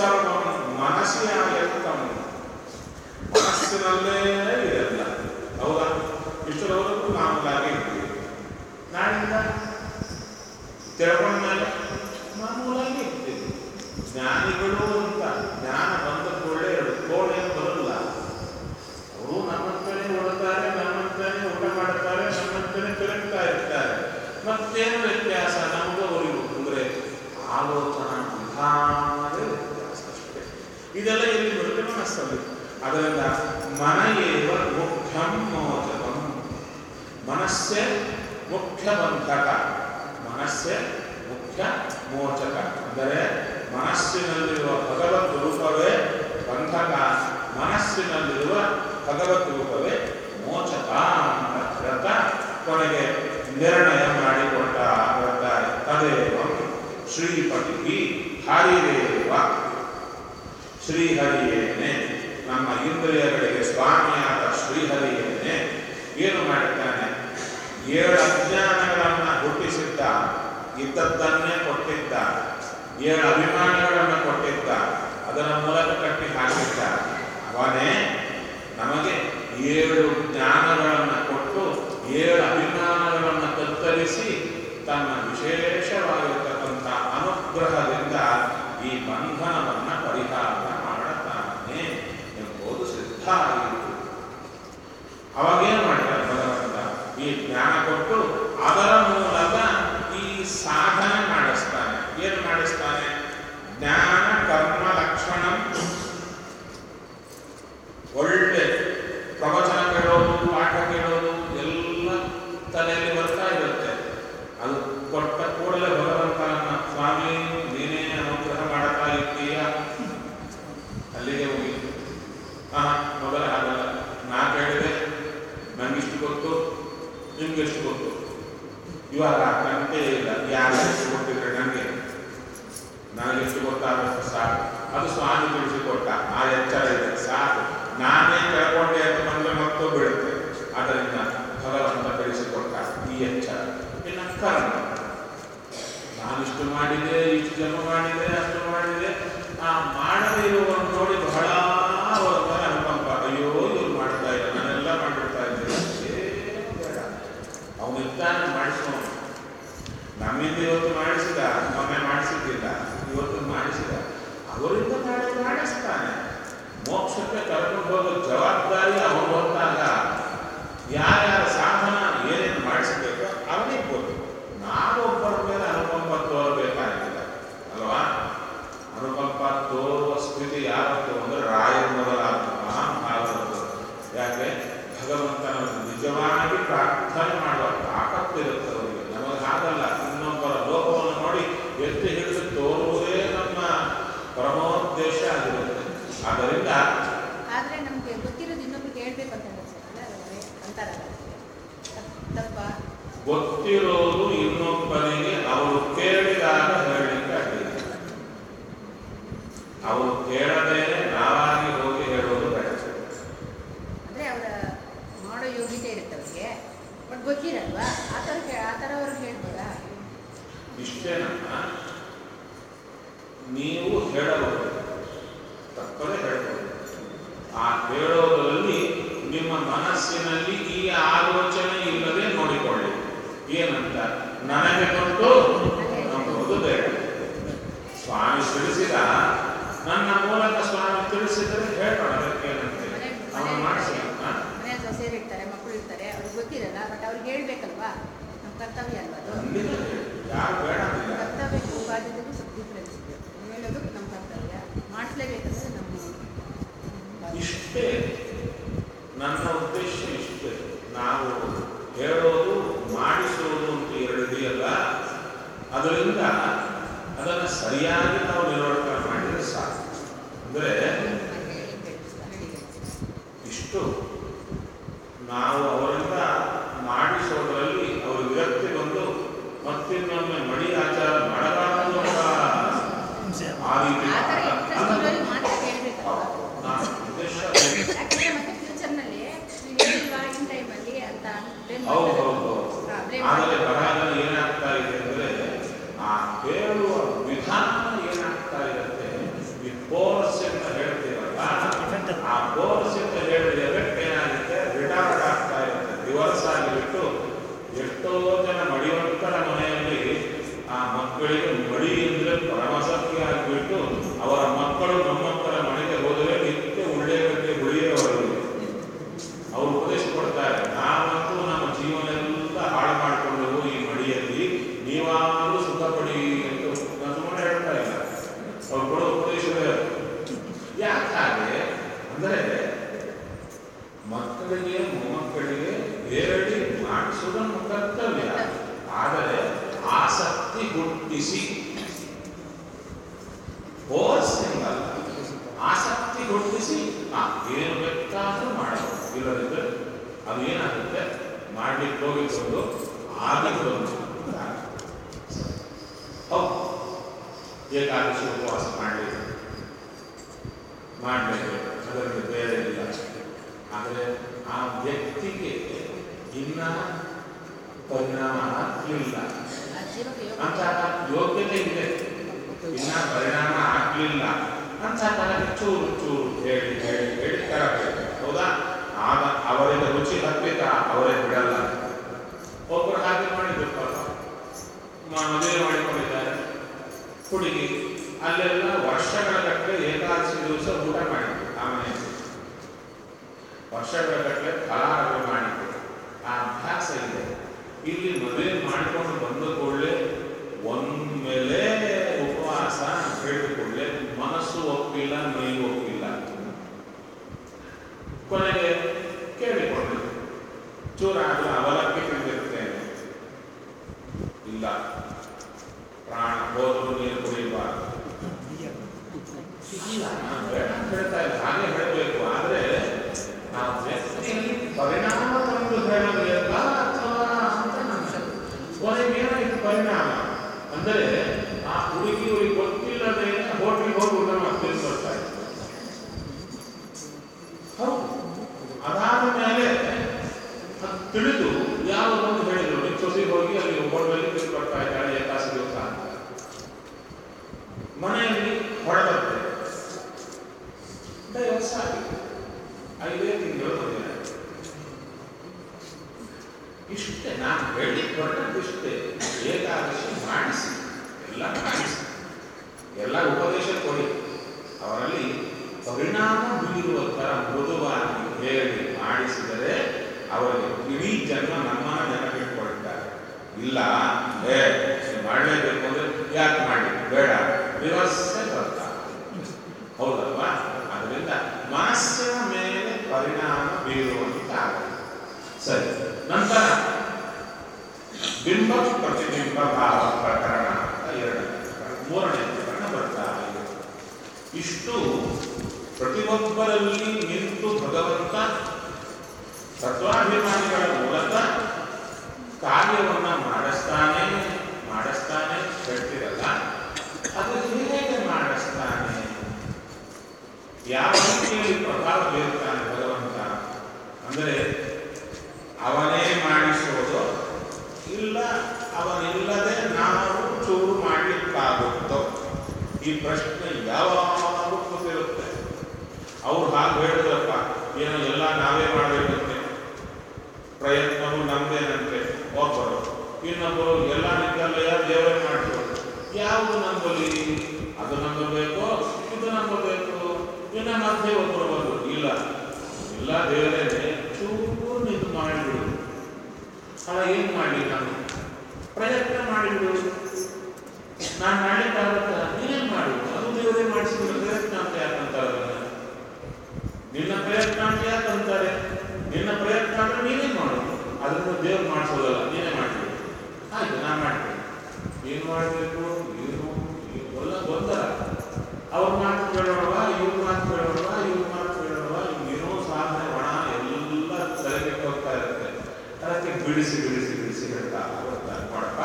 ಸರ್ವಂ ಮನಸ್ಸಿ ಆಯತ್ತಂ ಮನಸ್ಸಿನಲ್ಲೇ ಇರಲ್ಲ ಹೌದಾ ಇಷ್ಟರವರೆಗೂ ನಾವು ಹಾಗೆ ಇರ್ತೀವಿ ನಾಳಿಂದ ತಿಳ್ಕೊಂಡ ಮೇಲೆ ಮಾಮೂಲಾಗಿ ಇರ್ತೀವಿ ಜ್ಞಾನಿಗಳು ಅಂತ ಜ್ಞಾನ ಬಂದ ಕೂಡಲೇ ಎರಡು ಕೋಣೆ ಬರಲ್ಲ ಅವರು ನಮ್ಮಂತಾನೆ ಓಡುತ್ತಾರೆ ನಮ್ಮಂತಾನೆ ಊಟ ಮಾಡುತ್ತಾರೆ ನಮ್ಮಂತಾನೆ ತಿರುಗ್ತಾ ಇರ್ತಾರೆ ಮತ್ತೇನು ವ್ಯತ್ಯಾಸ ನಮಗೂ ಅವರಿಗೂ ಅಂದ್ರೆ ಆಲೋಚನಾ ವಿಧಾನವೇ ವ್ಯತ್ಯಾಸ ಅಷ್ಟೇ ಇದೆಲ್ಲ ಎಲ್ಲಿ ಬರುತ್ತೆ ಮನಸ್ಸಲ್ಲಿ ಅದರಿಂದ ಮನೆಯೇವ ಮುಖ್ಯಂ ಮೋಚಕಂ ಮನಸ್ಸೇ ಮುಖ್ಯ ಬಂಧಕ ಮನಸ್ಸೇ ಮುಖ್ಯ ಮೋಚಕ ಅಂದರೆ ಮನಸ್ಸಿನಲ್ಲಿರುವ ಭಗವತ್ ರೂಪವೇ ಬಂಧಕ ಮನಸ್ಸಿನಲ್ಲಿರುವ ಭಗವತ್ ರೂಪವೇ ಮೋಚಕ ಅಂತ ಹೇಳ್ತಾ ಕೊನೆಗೆ ನಿರ್ಣಯ ಮಾಡಿಕೊಟ್ಟ ಬರ್ತಾರೆ ತದೇವಂ ಶ್ರೀಪತಿ ಹರಿರೇವ ಶ್ರೀಹರಿಯೇನೆ ನಮ್ಮ ಇಂದ್ರಿಯಗಳಿಗೆ ಸ್ವಾಮಿಯಾದ ಶ್ರೀಹರಿಯೇನೆ ಏನು ಮಾಡುತ್ತಾನೆ ಏಳು ಅಜ್ಞಾನಗಳನ್ನ ಹುಟ್ಟಿಸಿದ್ದ ಇದ್ದದ್ದನ್ನೇ ಕೊಟ್ಟಿದ್ದ ಏಳು ಅಭಿಮಾನಗಳನ್ನು ಕೊಟ್ಟಿದ್ದ ಅದರ ಮೂಲಕ ಕಟ್ಟಿ ಹಾಕಿದ್ದ ಅವನೇ ನಮಗೆ ಏಳು ಜ್ಞಾನಗಳನ್ನು ಕೊಟ್ಟು ಏಳು ಅಭಿಮಾನಗಳನ್ನು ಕತ್ತರಿಸಿ ತನ್ನ ವಿಶೇಷವಾಗಿರ್ತಕ್ಕಂಥ ಅನುಗ್ರಹದಿಂದ ಈ ಬಂಧನವನ್ನು ಪರಿಹಾರ ಮಾಡುತ್ತಾನೆ ಎಂಬುದು ಸಿದ್ಧ ಆಯಿತು ಅವಾಗೇನು ಮಾಡ್ತಾರೆ ಭಗವಂತ ಈ ಜ್ಞಾನ ಕೊಟ್ಟು ಅದರ ಮೂಲಕ ಈ ಸಾಧನೆ ಮಾಡಿಸ್ತಾನೆ ಏನು ಮಾಡಿಸ್ತಾನೆ ಜ್ಞಾನ ಕರ್ಮ ಲಕ್ಷಣ ಒಳ್ಳೆ ಪ್ರವಚನ ಕೇಳೋದು ಪಾಠ ಕೇಳೋದು ಎಲ್ಲ ತಲೆಯಲ್ಲಿ ಬರ್ತಾ ಇರುತ್ತೆ ಅದು ಕೊಟ್ಟ ಕೂಡಲೇ ಭಗವಂತನನ್ನ ಸ್ವಾಮಿ ನೀನೇ ಅನುಗ್ರಹ ಮಾಡ್ತಾ ಇದ್ದೀಯ ಅಲ್ಲಿಗೆ ಹೋಗಿ ಹಾ ಮೊದಲ ಹಾಗಲ್ಲ ನಾ ಕೇಳಿದೆ ನಂಗಿಷ್ಟು ಗೊತ್ತು ನಿಮ್ಗೆಷ್ಟು ಗೊತ್ತು ಇವಾಗ ನನಗೆ ಇಲ್ಲ ಯಾರು ಎಷ್ಟು ಗೊತ್ತಿದ್ರೆ ನನಗೆ ನನಗೆಷ್ಟು ಗೊತ್ತಾಗುತ್ತೆ ಸಾಕು ಅದು ಸ್ವಾಮಿ ತಿಳಿಸಿಕೊಟ್ಟ ಆ ಎಚ್ಚರ ಇದೆ ಸಾಕು ನಾನೇ ಕೇಳ್ಕೊಂಡೆ ಅಂತ ಬಂದ್ರೆ ಮತ್ತೂ ಬೀಳುತ್ತೆ ಅದರಿಂದ ಭಗವಂತ ತಿಳಿಸಿಕೊಟ್ಟ ಈ ಎಚ್ಚರ ಇನ್ನು ಕರ್ಮ ನಾನಿಷ್ಟು ಮಾಡಿದೆ ಇಷ್ಟು ಜನ್ಮ ಮಾಡಿದೆ ಅಷ್ಟು ಮಾಡಿದೆ ಆ ಮಾಡದೇ ಇರುವವರನ್ನು ನೋಡಿ ಬಹಳ ಅವರ ಮೇಲೆ ಅನುಕಂಪ ಅಯ್ಯೋ ಇವ್ರು ಮಾಡ್ತಾ ಇಲ್ಲ ನಾನೆಲ್ಲ ಮಾಡಿಬಿಡ್ತಾ ಇದ್ದೇನೆ ಏನು ಬೇಡ ಅವನಿರ್ತಾನೆ ಮಾಡಿಸೋನು ನಮ್ಮಿಂದ ಇವತ್ತು ಮಾಡಿಸಿದ ಮೊನ್ನೆ ಮಾಡಿಸಿದ್ದಿಲ್ಲ ಇವತ್ತು ಮಾಡಿಸಿದ ಅವರಿಂದ ನಾಳೆ ಮಾಡಿಸ್ತಾನೆ ಮೋಕ್ಷಕ್ಕೆ ಕರ್ಕೊಂಡು ಹೋಗೋ ಜವಾಬ್ದಾರಿ ಅವನು ಹೊತ್ತಾಗ ಯಾರ್ಯಾರ ಸಾಧನ ಏನೇನು ಮಾಡಿಸಬೇಕು ಅವನಿಗೆ ಗೊತ್ತು ನಾವೊಬ್ಬರ ಮೇಲೆ ಅನುಕಂಪ ತೋರಬೇಕಾಗಿಲ್ಲ ಅಲ್ವಾ ಅನುಕಂಪ ತೋರುವ ಸ್ಥಿತಿ ಯಾವತ್ತು ಅಂದರೆ ರಾಯರ ಮೊದಲಾದ ಮಹಾಭಾರತದ್ದು ಯಾಕೆ ಭಗವಂತನ ನಿಜವಾಗಿ ಪ್ರಾರ್ಥನೆ ಮಾಡುವ ತಾಕತ್ತು ಇರುತ್ತೆ ಅವರಿಗೆ ನಮಗೆ ಹಾಗಲ್ಲ ಇನ್ನೊಬ್ಬರ ಲೋಕವನ್ನು ನೋಡಿ ಎತ್ತಿ ಹಿಡಿದು ತೋರುವುದೇ ನಮ್ಮ ಪರಮೋದ್ದೇಶ ಆಗಿರುತ್ತೆ ಆದ್ದರಿಂದ ಆದ್ರೆ ನಮ್ಗೆ ಗೊತ್ತಿರೋದು ಇನ್ನೊಬ್ರಿಗೆ ಹೇಳ್ಬೇಕು ಅಂತ ಅನ್ಸುತ್ತಲ್ಲ ಅದು ಅಂತಾರಲ್ಲ ತಪ್- ತಪ್ಪ ಗೊತ್ತಿರೋದು ಇನ್ನೊಬ್ಬರಿಗೆ ಅವರು ಕೇಳಿದಾಗ ಹೇಳಲಿಕ್ಕೆ ಅಡ್ಡಿಲ್ಲ ಅವರು ಕೇಳದೇನೆ ನಾವಾಗಿ ಹೋಗಿ ಹೇಳೋದು ಬೇಡ ಅಂದ್ರೆ ಅವರ ಮಾಡೋ ಯೋಗ್ಯತೆ ಇರುತ್ತೆ ಅವ್ರಿಗೆ ಬಟ್ ಗೊತ್ತಿರಲ್ವಾ ಆ ಥರ ಕೇ- ಆ ಥರ ಅವ್ರಿಗೆ ಹೇಳ್ಬೋದಾ ಇಷ್ಟೇನಮ್ಮ ನೀವು ಹೇಳಬಹುದು ತಪ್ಪದೇ ಹೇಳಬಹುದು ಆ ಹೇಳೋದರಲ್ಲಿ ನಿಮ್ಮ ಮನಸ್ಸಿನಲ್ಲಿ ಈ ಆಲೋಚನೆ ಇಲ್ಲದೆ ನೋಡಿಕೊಳ್ಳಿ ಏನಂತ ನನಗೆ ಗೊತ್ತು ನಂಬೋದು ಬೇಡ ಸ್ವಾಮಿ ತಿಳಿಸಿದ ನನ್ನ ಮೂಲಕ ಸ್ವಾಮಿ ತಿಳಿಸಿದರೆ ಹೇಳೋಣ ಅದಕ್ಕೇನಂತೆ ಮನೆ ಅವನು ಮಾಡಿಸಿ ಹಾ? ಮನೆ ಸೊಸೆಯರು ಇರ್ತಾರೆ ಮಕ್ಕಳು ಇರ್ತಾರೆ ಅವ್ರಿಗೆ ಗೊತ್ತಿರಲ್ಲ ಬಟ್ ಅವ್ರಿಗೆ ಹೇಳ್ಬೇಕಲ್ವಾ ನಮ್ಮ ಕರ್ತವ್ಯ ಅಲ್ವಾ ಅದು ಖಂಡಿತ ಹೇಳಿ. ಯಾರು ಬೇಡ ಅಂದಿಲ್ಲ ಕರ್ತವ್ಯಕ್ಕೂ ಬಾಧ್ಯತೆಗೂ ಸ್ವಲ್ಪ ಡಿಫ್ರೆನ್ಸ್ ಇದೆ ಹೇಳೋದು ನಮ್ಮ ಕರ್ತವ್ಯ ಮಾಡಿಸ್ಲೇಬೇಕಂದ್ರೆ ನಮ್ಮ ಬಾಧ್ಯತೆ. ಇಷ್ಟೇ ನನ್ನ ಉದ್ದೇಶ ಇಷ್ಟೇ ನಾವು ಹೇಳೋದು ಮಾಡಿಸೋದು ಅಂತ ಎರಡು ಇದೆಯಲ್ಲ ಅದರಿಂದ ಅದನ್ನು ಸರಿಯಾಗಿ ನಾವು ನಿರ್ವಹಣೆ ಮಾಡಿದರೆ ಸಾಕು ಅಂದರೆ ಇಷ್ಟು ನಾವು ಅವರಿಂದ ಮಾಡಿಸೋದರಲ್ಲಿ ಅವರು ವಿರಕ್ತಿ ಬಂದು ಮತ್ತಿನ್ನೊಮ್ಮೆ ಮಡಿ ಆಚಾರ ಮಾಡಬಾರದು ಅಂತ ಆ ರೀತಿ ಆ ಥರ ಇಂಟ್ರೆಸ್ಟ್ ಇರೋರಿಗೆ ಮಾತ್ರ ಹೇಳ್ಬೇಕಲ್ವಾ ನಾನು ಉದ್ದೇಶ ಯಾಕಂದ್ರೆ ಮತ್ತೆ ಫ್ಯೂಚರ್ನಲ್ಲಿ ನೀವು ಹೇಳಿಲ್ವಾ ಇನ್ ಟೈಮಲ್ಲಿ ಅಂತ blame ಹೌದು ಮಾಡ್ತಾರೆ. ಹೌದು ಹೌದು. ಹಾ, blame ಆದರೆ ಮಾಡ್ತಾರೆ. ಬರಹದಲ್ಲಿ ಏನಾಗ್ತಾ ಇದೆ ಅಂದರೆ ಆ ಹೇಳುವ ವಿಧಾನ ಏನಾಗ್ತಾ ಇರುತ್ತೆ ಈ ಮಕ್ಕಳಿಗೆ ಮೊಮ್ಮಕ್ಕಳಿಗೆ ಹೇಳಿ ಮಾಡಿಸುವುದನ್ನು ಕರ್ತವ್ಯ ಆದರೆ ಆಸಕ್ತಿ ಹುಟ್ಟಿಸಿ ಫೋರ್ಸಿಂಗ್ ಅಲ್ಲ ಆಸಕ್ತಿ ಹುಟ್ಟಿಸಿ ಆ, ಏನು ಬೇಕಾದ್ರೂ ಮಾಡಬಹುದು ಇಲ್ಲದಿದ್ದರೆ ಅದು ಏನಾಗುತ್ತೆ ಮಾಡ್ಲಿಕ್ಕೆ ಹೋಗಿಕೊಂಡು ಆಗದು ಬಂದು ಹೌದು ಏಕಾದಶಿ ಉಪವಾಸ ಮಾಡಲಿಲ್ಲ ಮಾಡಬೇಕು ಅದರಲ್ಲಿ ಬೇರೆ ಇಲ್ಲ ಆದರೆ ಆ ವ್ಯಕ್ತಿಗೆ ಇನ್ನ ಪರಿಣಾಮ ಆಗಲಿಲ್ಲ ಆ ಜೀವಕ್ಕೆ ಯೋಗ ಅಂತಹ ಯೋಗ್ಯತೆ ಇದೆ ಇನ್ನ ಪರಿಣಾಮ ಆಗಲಿಲ್ಲ ಅಂತ ಕಾಲಕ್ಕೆ ಚೂರು ಚೂರು ಹೇಳಿ ಹೇಳಿ ಹೇಳಿ ತರಬೇಕು ಹೌದಾ ಆಗ ಅವರಿಗೆ ರುಚಿ ಹತ್ತಬೇಕಾ ಅವರೇ ಬಿಡಲ್ಲ ಒಬ್ಬರು ಹಾಗೆ ಮಾಡಿದ್ರು ಪಾಪ ಮ- ಮದುವೆ ಮಾಡಿಕೊಂಡಿದ್ದಾರೆ ಹುಡುಗಿ ಅಲ್ಲೆಲ್ಲ ವರ್ಷಗಳ ಗಟ್ಟಲೆ ಏಕಾದಶಿ ದಿವಸ ಊಟ ಮಾಡಿದ್ರು ಆ ಮನೆಯಲ್ಲಿ ವರ್ಷಗಳ ಗಟ್ಟಲೆ ಫಲಾಹಾರ ಮಾಡಿದ್ರು ಆ ಅಭ್ಯಾಸ ಇದೆ ಇಲ್ಲಿ ಮದುವೆ ಮಾಡಿಕೊಂಡು ಬಂದ ಕೂಡಲೇ ಒಮ್ಮೆಲೆ ಉಪವಾಸ ಹೇಳಿದ ಕೂಡಲೇ ಮನಸ್ಸು ಒಪ್ಪಿಲ್ಲ ಮೈ ಒಪ್ಪಿಲ್ಲ ಕೊನೆಗೆ ಕೇಳಿಕೊಂಡು ಚೂರಾಗಲು ಅವಲಕ್ಕಿ ತಿಂದಿರ್ತೇನೆ ಇಲ್ಲ ಪ್ರಾಣ ಹೋದ್ರು ನೀರು ಕುಡಿಯಬಾರದು ಇಲ್ಲ ನಾನು ಬೇಡ ಅಂತ ಹೇಳ್ತಾ ಇಲ್ಲ ಹಾಗೆ ಹೇಳಬೇಕು ಆದ್ರೆ ಆ ವ್ಯಕ್ತಿಯಲ್ಲಿ ಪರಿಣಾಮ ತಂದು ಹೇಳಬೇಕಾ ಅಥವಾ ಅಂತ ನನ್ನ ಕೊನೆಗೆ ಏನಾಯ್ತು ಪರಿಣಾಮ ಅಂದರೆ ಆ ಹುಡುಗಿ ಇವರಿಗೆ ಗೊತ್ತಿಲ್ಲದೆ ಹೋಟ್ಲಿಗೆ ಹೋಗಿ ಊಟ ಮಾಡ್ತೀನಿ ಬರ್ತಾ ಇತ್ತು ಹೌದು ಅದಾದ ಮೇಲೆ ಅದು ತಿಳಿದು ಯಾವ ಒಂದು ಹೇಳಿದ್ರು ನಿಮ್ಮ ಸೊಸಿ ಹೋಗಿ ಅಲ್ಲಿ ಹೋಟೆಲಲ್ಲಿ ತಿಂದು ಬರ್ತಾ ಇದ್ದಾಳೆ ಏಕಾಸಿ ದಿವಸ ಅಂತ ಮನೆಯಲ್ಲಿ ಹೊಡೆದಂತೆ ಡೈವರ್ಸ್ ಆಗಿದೆ ಐದೇ ತಿಂಗಳು ಮದುವೆ ಆಯ್ತು. ಇಷ್ಟೇ ನಾನು ಹೇಳಿ ಹೊರಟದ್ದಿಷ್ಟೇ ಏಕಾದಶಿ ಮಾಡಿಸಿ ಎಲ್ಲ ಮಾಡಿಸಿ ಎಲ್ಲ ಉಪದೇಶ ಕೊಡಿ ಅವರಲ್ಲಿ ಪರಿಣಾಮ ಬೀರುವ ಥರ ಮೃದುವಾಗಿ ಹೇಳಿ ಮಾಡಿಸಿದರೆ ಅವರಿಗೆ ಇಡೀ ಜನ್ಮ ನಮ್ಮನ್ನ ನೆನಪಿಟ್ಕೊಳ್ತಾರೆ ಇಲ್ಲ ಏ ನೀನ್ ಮಾಡಲೇಬೇಕು ಅಂದ್ರೆ ಯಾಕೆ ಮಾಡಿ ಬೇಡ ವ್ಯವಸ್ಥೆ ಬರ್ತಾರೆ ಹೌದಲ್ವಾ ಅದರಿಂದ ಮನಸ್ಸಿನ ಮೇಲೆ ಪರಿಣಾಮ ಬೀರುವಂತಾಗಲಿ ಸರಿ ನಂತರ ಬಿಂಬ ಪ್ರತಿಬಿಂಬ ಭಾವ ಪ್ರಕರಣ ಅಂತ ಎರಡನೇ ಪ್ರಕರಣ ಮೂರನೇ ಪ್ರಕರಣ ಬರ್ತಾ ಇದೆ ಇಷ್ಟು ಪ್ರತಿಯೊಬ್ಬರಲ್ಲಿ ನಿಂತು ಭಗವಂತ ತತ್ವಾಭಿಮಾನಿಗಳ ಮೂಲಕ ಕಾರ್ಯವನ್ನ ಮಾಡಿಸ್ತಾನೆ ಮಾಡಿಸ್ತಾನೆ ಹೇಳ್ತಿರಲ್ಲ ಅದು ಹೇಗೆ ಮಾಡಿಸ್ತಾನೆ ಯಾವ ರೀತಿಯಲ್ಲಿ ಪ್ರಭಾವ ಬೀರುತ್ತಾನೆ ಭಗವಂತ ಅಂದರೆ ಅವನೇ ಮಾಡಿಸೋದು ಇಲ್ಲ ಅವನಿಲ್ಲದೆ ನಾವು ಚೂರು ಮಾಡಲಿಕ್ಕಾಗುತ್ತೋ ಈ ಪ್ರಶ್ನೆ ಯಾವಾಗಲೂ ಕೂತಿರುತ್ತೆ ಅವ್ರು ಹಾಗೆ ಹೇಳಿದ್ರಪ್ಪ ಏನೋ ಎಲ್ಲ ನಾವೇ ಮಾಡಬೇಕಂತೆ ಪ್ರಯತ್ನವು ನಮ್ದೇನಂತೆ ಒಬ್ಬರು ಇನ್ನೊಬ್ಬರು ಎಲ್ಲ ನಿಂತಲ್ಲಯ್ಯ ದೇವರೇ ಮಾಡಿಸೋದು ಯಾವುದು ನಂಬಲಿ ಅದು ನಂಬಬೇಕು ಇದು ನಂಬಬೇಕು ಇನ್ನು ಮಧ್ಯೆ ಒಬ್ಬರು ಬಂದರು ಇಲ್ಲ ಇಲ್ಲ ದೇವರೇ ಚೂರು ನಿಂತು ಮಾಡಿಬಿಡು ಅಲ್ಲ ಏನು ಮಾಡಲಿ ನಾನು ಪ್ರಯತ್ನ ಮಾಡಿಬಿಡು ನಾನು ಮಾಡ್ಲಿಕ್ಕಾಗತ್ತ ನೀನೇನ್ ಮಾಡು ಅದು ದೇವರೇ ಮಾಡಿಸಿದ್ರೆ ಪ್ರಯತ್ನ ಅಂತ ಯಾಕಂತಾರೆ ನಿನ್ನ ಪ್ರಯತ್ನ ಅಂತ ಯಾಕಂತಾರೆ ನಿನ್ನ ಪ್ರಯತ್ನ ಅಂದ್ರೆ ನೀನೇ ಮಾಡು ಅದನ್ನು ದೇವ್ರು ಮಾಡಿಸೋದಲ್ಲ ನೀನೇ ಮಾಡ್ತೀವಿ ಆಯ್ತು ನಾನು ಮಾಡ್ತೀನಿ ಏನು ಮಾಡಬೇಕು ಏನು ಎಲ್ಲ ಗೊಂದಲ ಅವ್ರ ಮಾತು ಕೇಳೋಣವ ಇವ್ರ ಮಾತು ಕೇಳೋಣವ ಇವ್ರ ಮಾತು ಕೇಳೋಣವ ಏನೋ ಸಾಧನೆ ಒಣ ಎಲ್ಲ ತಲೆಗೆ ಹೋಗ್ತಾ ಇರುತ್ತೆ ಅದಕ್ಕೆ ಬಿಡಿಸಿ ಬಿಡಿಸಿ ಬಿಡಿಸಿ ಹೇಳ್ತಾ ಬರ್ತಾರೆ ನೋಡಪ್ಪ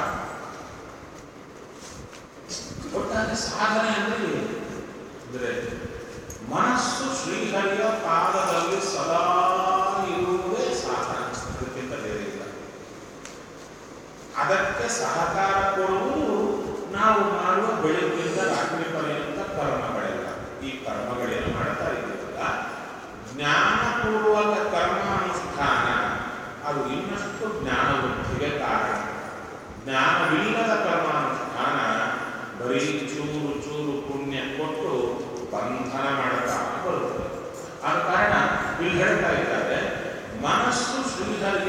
ಒಟ್ಟಾರೆ ಸಾಧನೆ ಅಂದ್ರೆ ಏನು ಅಂದ್ರೆ ಮನಸ್ಸು ಶ್ರೀಹರಿಯ ಪಾದದಲ್ಲಿ ಸದಾ ಇರುವುದೇ ಸಾಧನ ಅದಕ್ಕಿಂತ ಬೇರೆ ಇಲ್ಲ ಅದಕ್ಕೆ ಸಹಕಾರ ಕೊಡುವುದು ನಾವು ಮಾಡುವ ಬೆಳಗ್ಗಿಂದ ರಾತ್ರಿ ಪರ್ಯಂತ ಕರ್ಮಗಳೆಲ್ಲ ಈ ಕರ್ಮಗಳೇನು ಮಾಡ್ತಾ ಇದ್ದೀವಲ್ಲ ಜ್ಞಾನಪೂರ್ವಕ ಕರ್ಮಾನುಷ್ಠಾನ ಅದು ಇನ್ನಷ್ಟು ಜ್ಞಾನ ವೃದ್ಧಿಗೆ ಕಾರಣ ಜ್ಞಾನವಿಲ್ಲದ ಕರ್ಮಾನುಷ್ಠಾನ ಬರೀ ಚೂರು ಚೂರು ಪುಣ್ಯ ಕೊಟ್ಟು ಬಂಧನ ಮಾಡುತ್ತಾ ಬರುತ್ತದೆ ಆದ ಕಾರಣ ಇಲ್ಲಿ ಹೇಳ್ತಾ ಇದ್ದಾರೆ ಮನಸ್ಸು ಶ್ರೀಹರಿಯ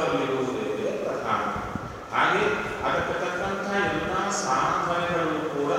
ಪಾದದಲ್ಲಿರುವುದೇ ಪ್ರಧಾನ ಹಾಗೆ ಅದಕ್ಕೆ ತಕ್ಕಂಥ ಎಲ್ಲ ಸಾಧನೆಗಳು ಕೂಡ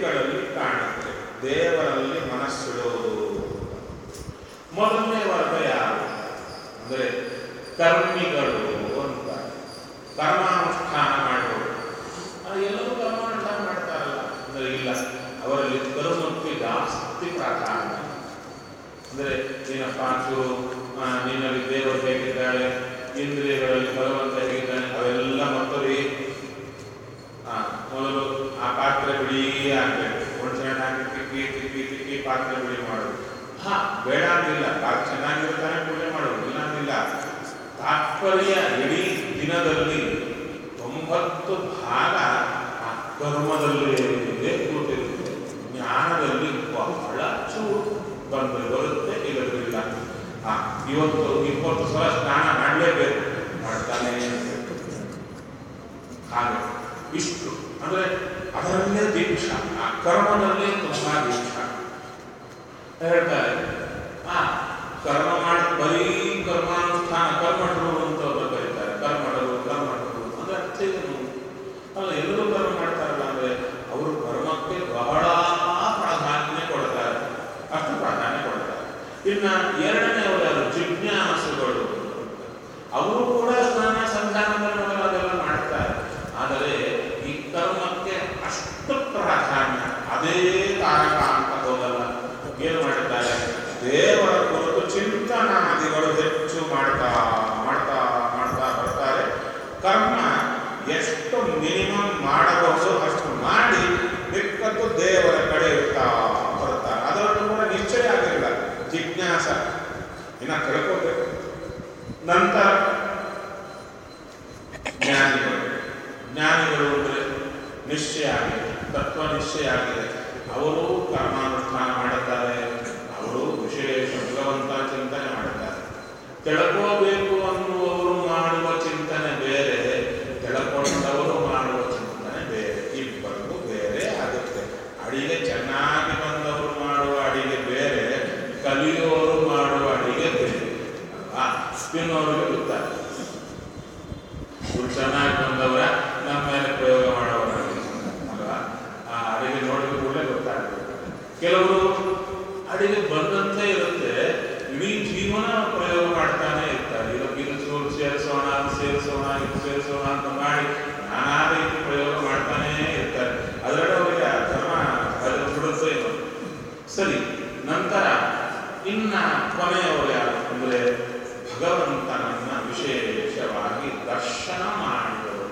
ವ್ಯಕ್ತಿಗಳಲ್ಲಿ ಕಾಣುತ್ತೆ ದೇವರಲ್ಲಿ ಮನಸ್ಸಿಡುವುದು ಮೊದಲನೇ ವರ್ಗ ಯಾರು ಅಂದರೆ ಕರ್ಮಿಗಳು ಅಂತ ಕರ್ಮಾನುಷ್ಠಾನ ಮಾಡುವರು ಆ, ಎಲ್ಲರೂ ಕರ್ಮಾನುಷ್ಠಾನ ಮಾಡ್ತಾರಲ್ಲ ಅಂದರೆ ಇಲ್ಲ ಅವರಲ್ಲಿ ಕರ್ಮಕ್ಕೆ ಜಾಸ್ತಿ ಪ್ರಾಧಾನ್ಯ ಅಂದರೆ ಏನಪ್ಪ ಚೂರು ಆ, ನಿನ್ನಲ್ಲಿ ದೇವರು ಹೇಗಿದ್ದಾಳೆ ಇಂದ್ರಿಯಗಳಲ್ಲಿ ಭಗವಂತ ಹೇಗಿದ್ದಾನೆ ಅವೆಲ್ಲ ಮತ್ತೊಬ್ಬರಿ ಆ, ಮೊದಲು ಆ ಪಾತ್ರೆ ಬಿಡಿ ಆಗ್ಬೇಕು ಒಂದು ಚೆನ್ನಾಗಿ ತಿಕ್ಕಿ ತಿಕ್ಕಿ ತಿಕ್ಕಿ ಪಾತ್ರೆ ಬಿಡಿ ಮಾಡೋದು ಹಾ ಬೇಡ ಅಂತಿಲ್ಲ ಪಾತ್ರೆ ಚೆನ್ನಾಗಿರ್ತಾನೆ ಪೂಜೆ ಮಾಡೋದು ಇಲ್ಲ ಅಂತಿಲ್ಲ ತಾತ್ಪರ್ಯ ಇಡೀ ದಿನದಲ್ಲಿ ಒಂಬತ್ತು ಭಾಗ ಆ ಕರ್ಮದಲ್ಲಿ ಕೂತಿರುತ್ತೆ ಜ್ಞಾನದಲ್ಲಿ ಬಹಳ ಚೂರು ಬಂದು ಬರುತ್ತೆ ಇಲ್ಲದಿಲ್ಲ ಆ ಇವತ್ತು ಇಪ್ಪತ್ತು ಸಲ ಸ್ನಾನ ಮಾಡಲೇಬೇಕು ಮಾಡ್ತಾನೆ ಇರ್ಬೇಕು. ಹಾಗೆ ಇಷ್ಟು ಅಂದ್ರೆ ಅದರಲ್ಲೇ ದೀಕ್ಷಾ ಆ ಕರ್ಮದಲ್ಲೇ ತುಂಬಾ ದೀಕ್ಷಾ ಹೇಳ್ತಾರೆ ಆ ಕರ್ಮ ಮಾಡಿ ಬರೀ ಕರ್ಮಾನುಷ್ಠಾನ ಕರ್ಮಠರು ಅಂತ ಒಬ್ಬರು ಕರೀತಾರೆ ಕರ್ಮಠರು ಕರ್ಮಠರು ಅಂದ್ರೆ ಅರ್ಥ ಏನು ಅಲ್ಲ ಎಲ್ಲರೂ ಕರ್ಮ ಮಾಡ್ತಾರಲ್ಲ ಅಂದ್ರೆ ಅವರು ಕರ್ಮಕ್ಕೆ ಬಹಳ ಪ್ರಾಧಾನ್ಯ ಕೊಡ್ತಾರೆ ಅಷ್ಟು ಪ್ರಾಧಾನ್ಯ ಕೊಡ್ತಾರೆ ಇನ್ನ ಎರಡನೆಯವರು ಯಾರು ಜಿಜ್ಞಾಸುಗಳು ಅವರು ಕೂಡ ಸ್ನಾನ ಸಂಧಾನದ ಮೊದಲಾದೆಲ್ಲ ಮಾಡ್ತಾರೆ ಆದರೆ ಈ ಕರ್ಮಕ್ಕೆ ಅಷ್ಟು ಪ್ರಾಧಾನ್ಯ ಅದೇ ತಾರಕ ಅಂತ ಹೋಗಲ್ಲ ಏನು ಮಾಡುತ್ತಾರೆ ದೇವರ ಕುರಿತು ಚಿಂತನಾದಿಗಳು ಹೆಚ್ಚು ಮಾಡ್ತಾ ಮಾಡ್ತಾ ಮಾಡ್ತಾ ಬರ್ತಾರೆ ಕರ್ಮ ಎಷ್ಟು ಮಿನಿಮಮ್ ಮಾಡಬಹುದು ಅಷ್ಟು ಮಾಡಿ ಮಿಕ್ಕದ್ದು ದೇವರ ಕಡೆ ಇರ್ತಾ ಬರ್ತಾರೆ ಅದರಲ್ಲೂ ಕೂಡ ನಿಶ್ಚಯ ಆಗಿಲ್ಲ ಜಿಜ್ಞಾಸ ಇನ್ನ ತಿಳ್ಕೋಬೇಕು ನಂತರ ಜ್ಞಾನಿಗಳು ಜ್ಞಾನಿಗಳು ಅಂದರೆ ನಿಶ್ಚಯ ಆಗಿದೆ ತತ್ವ ನಿಶ್ಚಯ ಆಗಿದೆ ಅವರು ಕರ್ಮಾನುಷ್ಠಾನ ಮಾಡುತ್ತಾರೆ ಅವರು ವಿಶೇಷ ಭಗವಂತ ಚಿಂತನೆ ಮಾಡುತ್ತಾರೆ ತಿಳ್ಕೋಬೇಕು ಅನ್ನುವವರು ಮಾಡುವ ಚಿಂತನೆ ಬೇರೆ ತಿಳ್ಕೊಂಡವರು ಮಾಡುವ ಚಿಂತನೆ ಬೇರೆ ಇಬ್ಬರಿಗೂ ಬೇರೆ ಆಗುತ್ತೆ ಅಡಿಗೆ ಚೆನ್ನಾಗಿ ಬಂದವರು ಮಾಡುವ ಅಡಿಗೆ ಬೇರೆ ಕಲಿಯೋರು ಮಾಡುವ ಅಡಿಗೆ ಬೇರೆ ಅಲ್ವಾ ತಿನ್ನೋರಿಗೆ ಗೊತ್ತಾಗುತ್ತೆ ಇವ್ರು ಚೆನ್ನಾಗಿ ಬಂದವರ ನಮ್ಮ ಮೇಲೆ ಪ್ರಯೋಗ ಮಾಡೋರ ಅಲ್ವಾ ಆ ಅಡಿಗೆ ನೋಡಿದ ಕೂಡಲೇ ಗೊತ್ತಾಗ್ತದೆ ಕೆಲವರು ಅಡಿಗೆ ಬಂದಂತೆ ಇರುತ್ತೆ ಇಡೀ ಜೀವನ ಪ್ರಯೋಗ ಮಾಡ್ತಾನೆ ಇರ್ತಾರೆ ಇದಕ್ಕೆ ಇದು ಚೂರು ಸೇರಿಸೋಣ ಅದು ಸೇರಿಸೋಣ ಇದು ಸೇರಿಸೋಣ ಅಂತ ಮಾಡಿ ನಾನಾ ರೀತಿ ಪ್ರಯೋಗ ಮಾಡ್ತಾನೇ ಇರ್ತಾರೆ ಅದರಲ್ಲಿ ಅವರಿಗೆ ಆ ಧರ್ಮ ಅದು ಬಿಡುತ್ತೋ ಏನೋ ಸರಿ ನಂತರ ಇನ್ನ ಕೊನೆಯವರು ಯಾರು ಅಂದರೆ ಭಗವಂತನನ್ನ ವಿಶೇಷವಾಗಿ ದರ್ಶನ ಮಾಡಿದವರು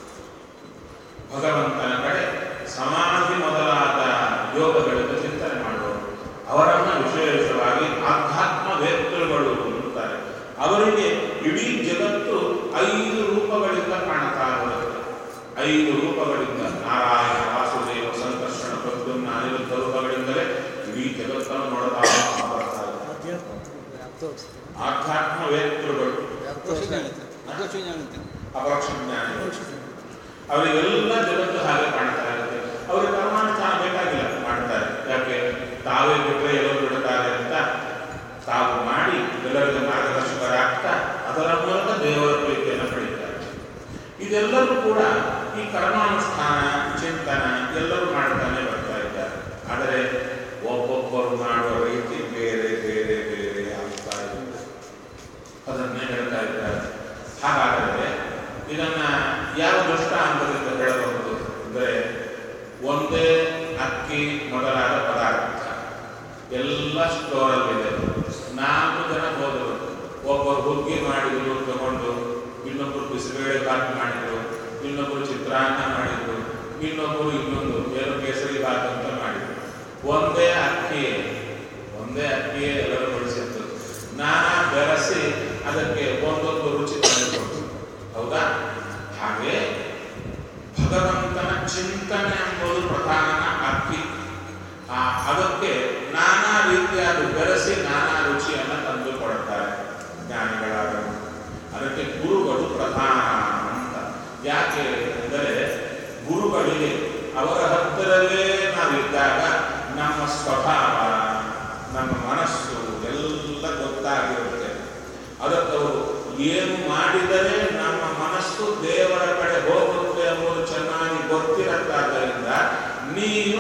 ಭಗವಂತನ ಕಡೆ ಸಮಾಧಿ ಮೊದಲಾದ ಯೋಗಗಳಿಂದ ಚಿಂತನೆ ಮಾಡುವರು ಅವರನ್ನ ವಿಶೇಷವಾಗಿ ಆಧ್ಯಾತ್ಮ ವೇತ್ತರುಗಳು ಅಂತಾರೆ ಅವರಿಗೆ ಇಡೀ ಜಗತ್ತು ಐದು ರೂಪಗಳಿಂದ ಕಾಣ್ತಾ ಬರುತ್ತೆ ಐದು ರೂಪಗಳಿಂದ ನಾರಾಯಣ ವಾಸುದೇವ ಸಂಕರ್ಷಣ ಪ್ರದ್ಯುಮ್ನ ಅನಿರುದ್ಧ ರೂಪಗಳಿಂದಲೇ ಇಡೀ ಜಗತ್ತನ್ನು ನೋಡ್ತಾ ಬರ್ತಾ ಇದೆ ಆಧ್ಯಾತ್ಮ ವೇತ್ತರುಗಳು ಅಪರೋಕ್ಷ ಜ್ಞಾನಿಗಳು ಅವರಿಗೆಲ್ಲ ಜಗತ್ತು ಹಾಗೆ ಕಾಣ್ತಾ ಇರುತ್ತೆ ಅವರಿಗೆ ಕರ್ಮಾನುಷ್ಠಾನ ಬೇಕಾಗಿಲ್ಲ ಮಾಡ್ತಾರೆ ಯಾಕೆ ತಾವೇ ಬಿಟ್ಟರೆ ಎಲ್ಲರೂ ಬಿಡುತ್ತಾರೆ ಅಂತ ತಾವು ಮಾಡಿ ಎಲ್ಲರಿಗೂ ಮಾರ್ಗದರ್ಶಕರಾಗ್ತಾ ಅದರ ಮೂಲಕ ದೇವರ ಪ್ರೀತಿಯನ್ನು ಪಡೀತಾರೆ ಇದೆಲ್ಲರೂ ಕೂಡ ಈ ಕರ್ಮಾನುಷ್ಠಾನ ಚಿಂತನ ಎಲ್ಲರೂ ಮಾಡ್ತಾನೆ ಬರ್ತಾ ಇದ್ದಾರೆ ಆದರೆ ಒಬ್ಬೊಬ್ಬರು ಮಾಡುವ ರೀತಿ ಬೇರೆ ಬೇರೆ ಬೇರೆ ಆಗ್ತಾ ಇದೆ ಅದನ್ನೇ ಹೇಳ್ತಾ ಇದ್ದಾರೆ ಹಾಗಾದರೆ ಇದನ್ನ ಯಾವ ದೃಷ್ಟಾಂತದಿಂದ ಹೇಳಬಹುದು ಅಂದರೆ ಒಂದೇ ಅಕ್ಕಿ ಮೊದಲಾದ ಪದಾರ್ಥ ಎಲ್ಲ ಸ್ಟೋರಲ್ಲಿದೆ ನಾಲ್ಕು ಜನ ಹೋದರು ಒಬ್ಬರು ಹುಗ್ಗಿ ಮಾಡಿದ್ರು ತಗೊಂಡು ಇನ್ನೊಬ್ಬರು ಬಿಸಿಬೇಳೆ ಭಾತ್ ಮಾಡಿದ್ರು ಇನ್ನೊಬ್ಬರು ಚಿತ್ರಾನ್ನ ಮಾಡಿದ್ರು ಇನ್ನೊಬ್ಬರು ಇನ್ನೊಂದು ಏನು ಕೇಸರಿ ಭಾತ್ ಅಂತ ಮಾಡಿದ್ರು ಒಂದೇ ಅಕ್ಕಿ ಒಂದೇ ಅಕ್ಕಿಯೇ ಎಲ್ಲರೂ ಬಡಿಸಿತ್ತು ನಾನಾ ಬೆರೆಸಿ ಅದಕ್ಕೆ ಒಂದೊಂದು ರುಚಿ ತಂದುಕೊಟ್ಟು ಹೌದಾ ಹಾಗೆ ಭಗವಂತನ ಚಿಂತನೆ ಎಂಬುದು ಪ್ರಧಾನ ಅಕ್ಕಿ ಆ ಅದಕ್ಕೆ ನಾನಾ ರೀತಿಯಾದ ಬೆರೆಸಿ ನಾನಾ ರುಚಿಯನ್ನು ತಂದು ಕೊಡುತ್ತಾರೆ ಜ್ಞಾನಿಗಳಾದವರು ಅದಕ್ಕೆ ಗುರುಗಳು ಪ್ರಧಾನ ಅಂತ ಯಾಕೆ ಅಂದರೆ ಗುರುಗಳಿಗೆ ಅವರ ಹತ್ತಿರವೇ ನಾವಿದ್ದಾಗ ನಮ್ಮ ಸ್ವಭಾವ ನಮ್ಮ ಮನಸ್ಸು ಎಲ್ಲ ಗೊತ್ತಾಗಿರುತ್ತೆ ಅದಕ್ಕವರು ಏನು ಮಾಡಿದರೆ ನಮ್ಮ ಮನಸ್ಸು ದೇವರ ಕಡೆ ಹೋಗುತ್ತೆ ಎಂಬುದು ಚೆನ್ನಾಗಿ ಗೊತ್ತಿರುತ್ತಾದ್ದರಿಂದ ನೀನು ಇಂಥ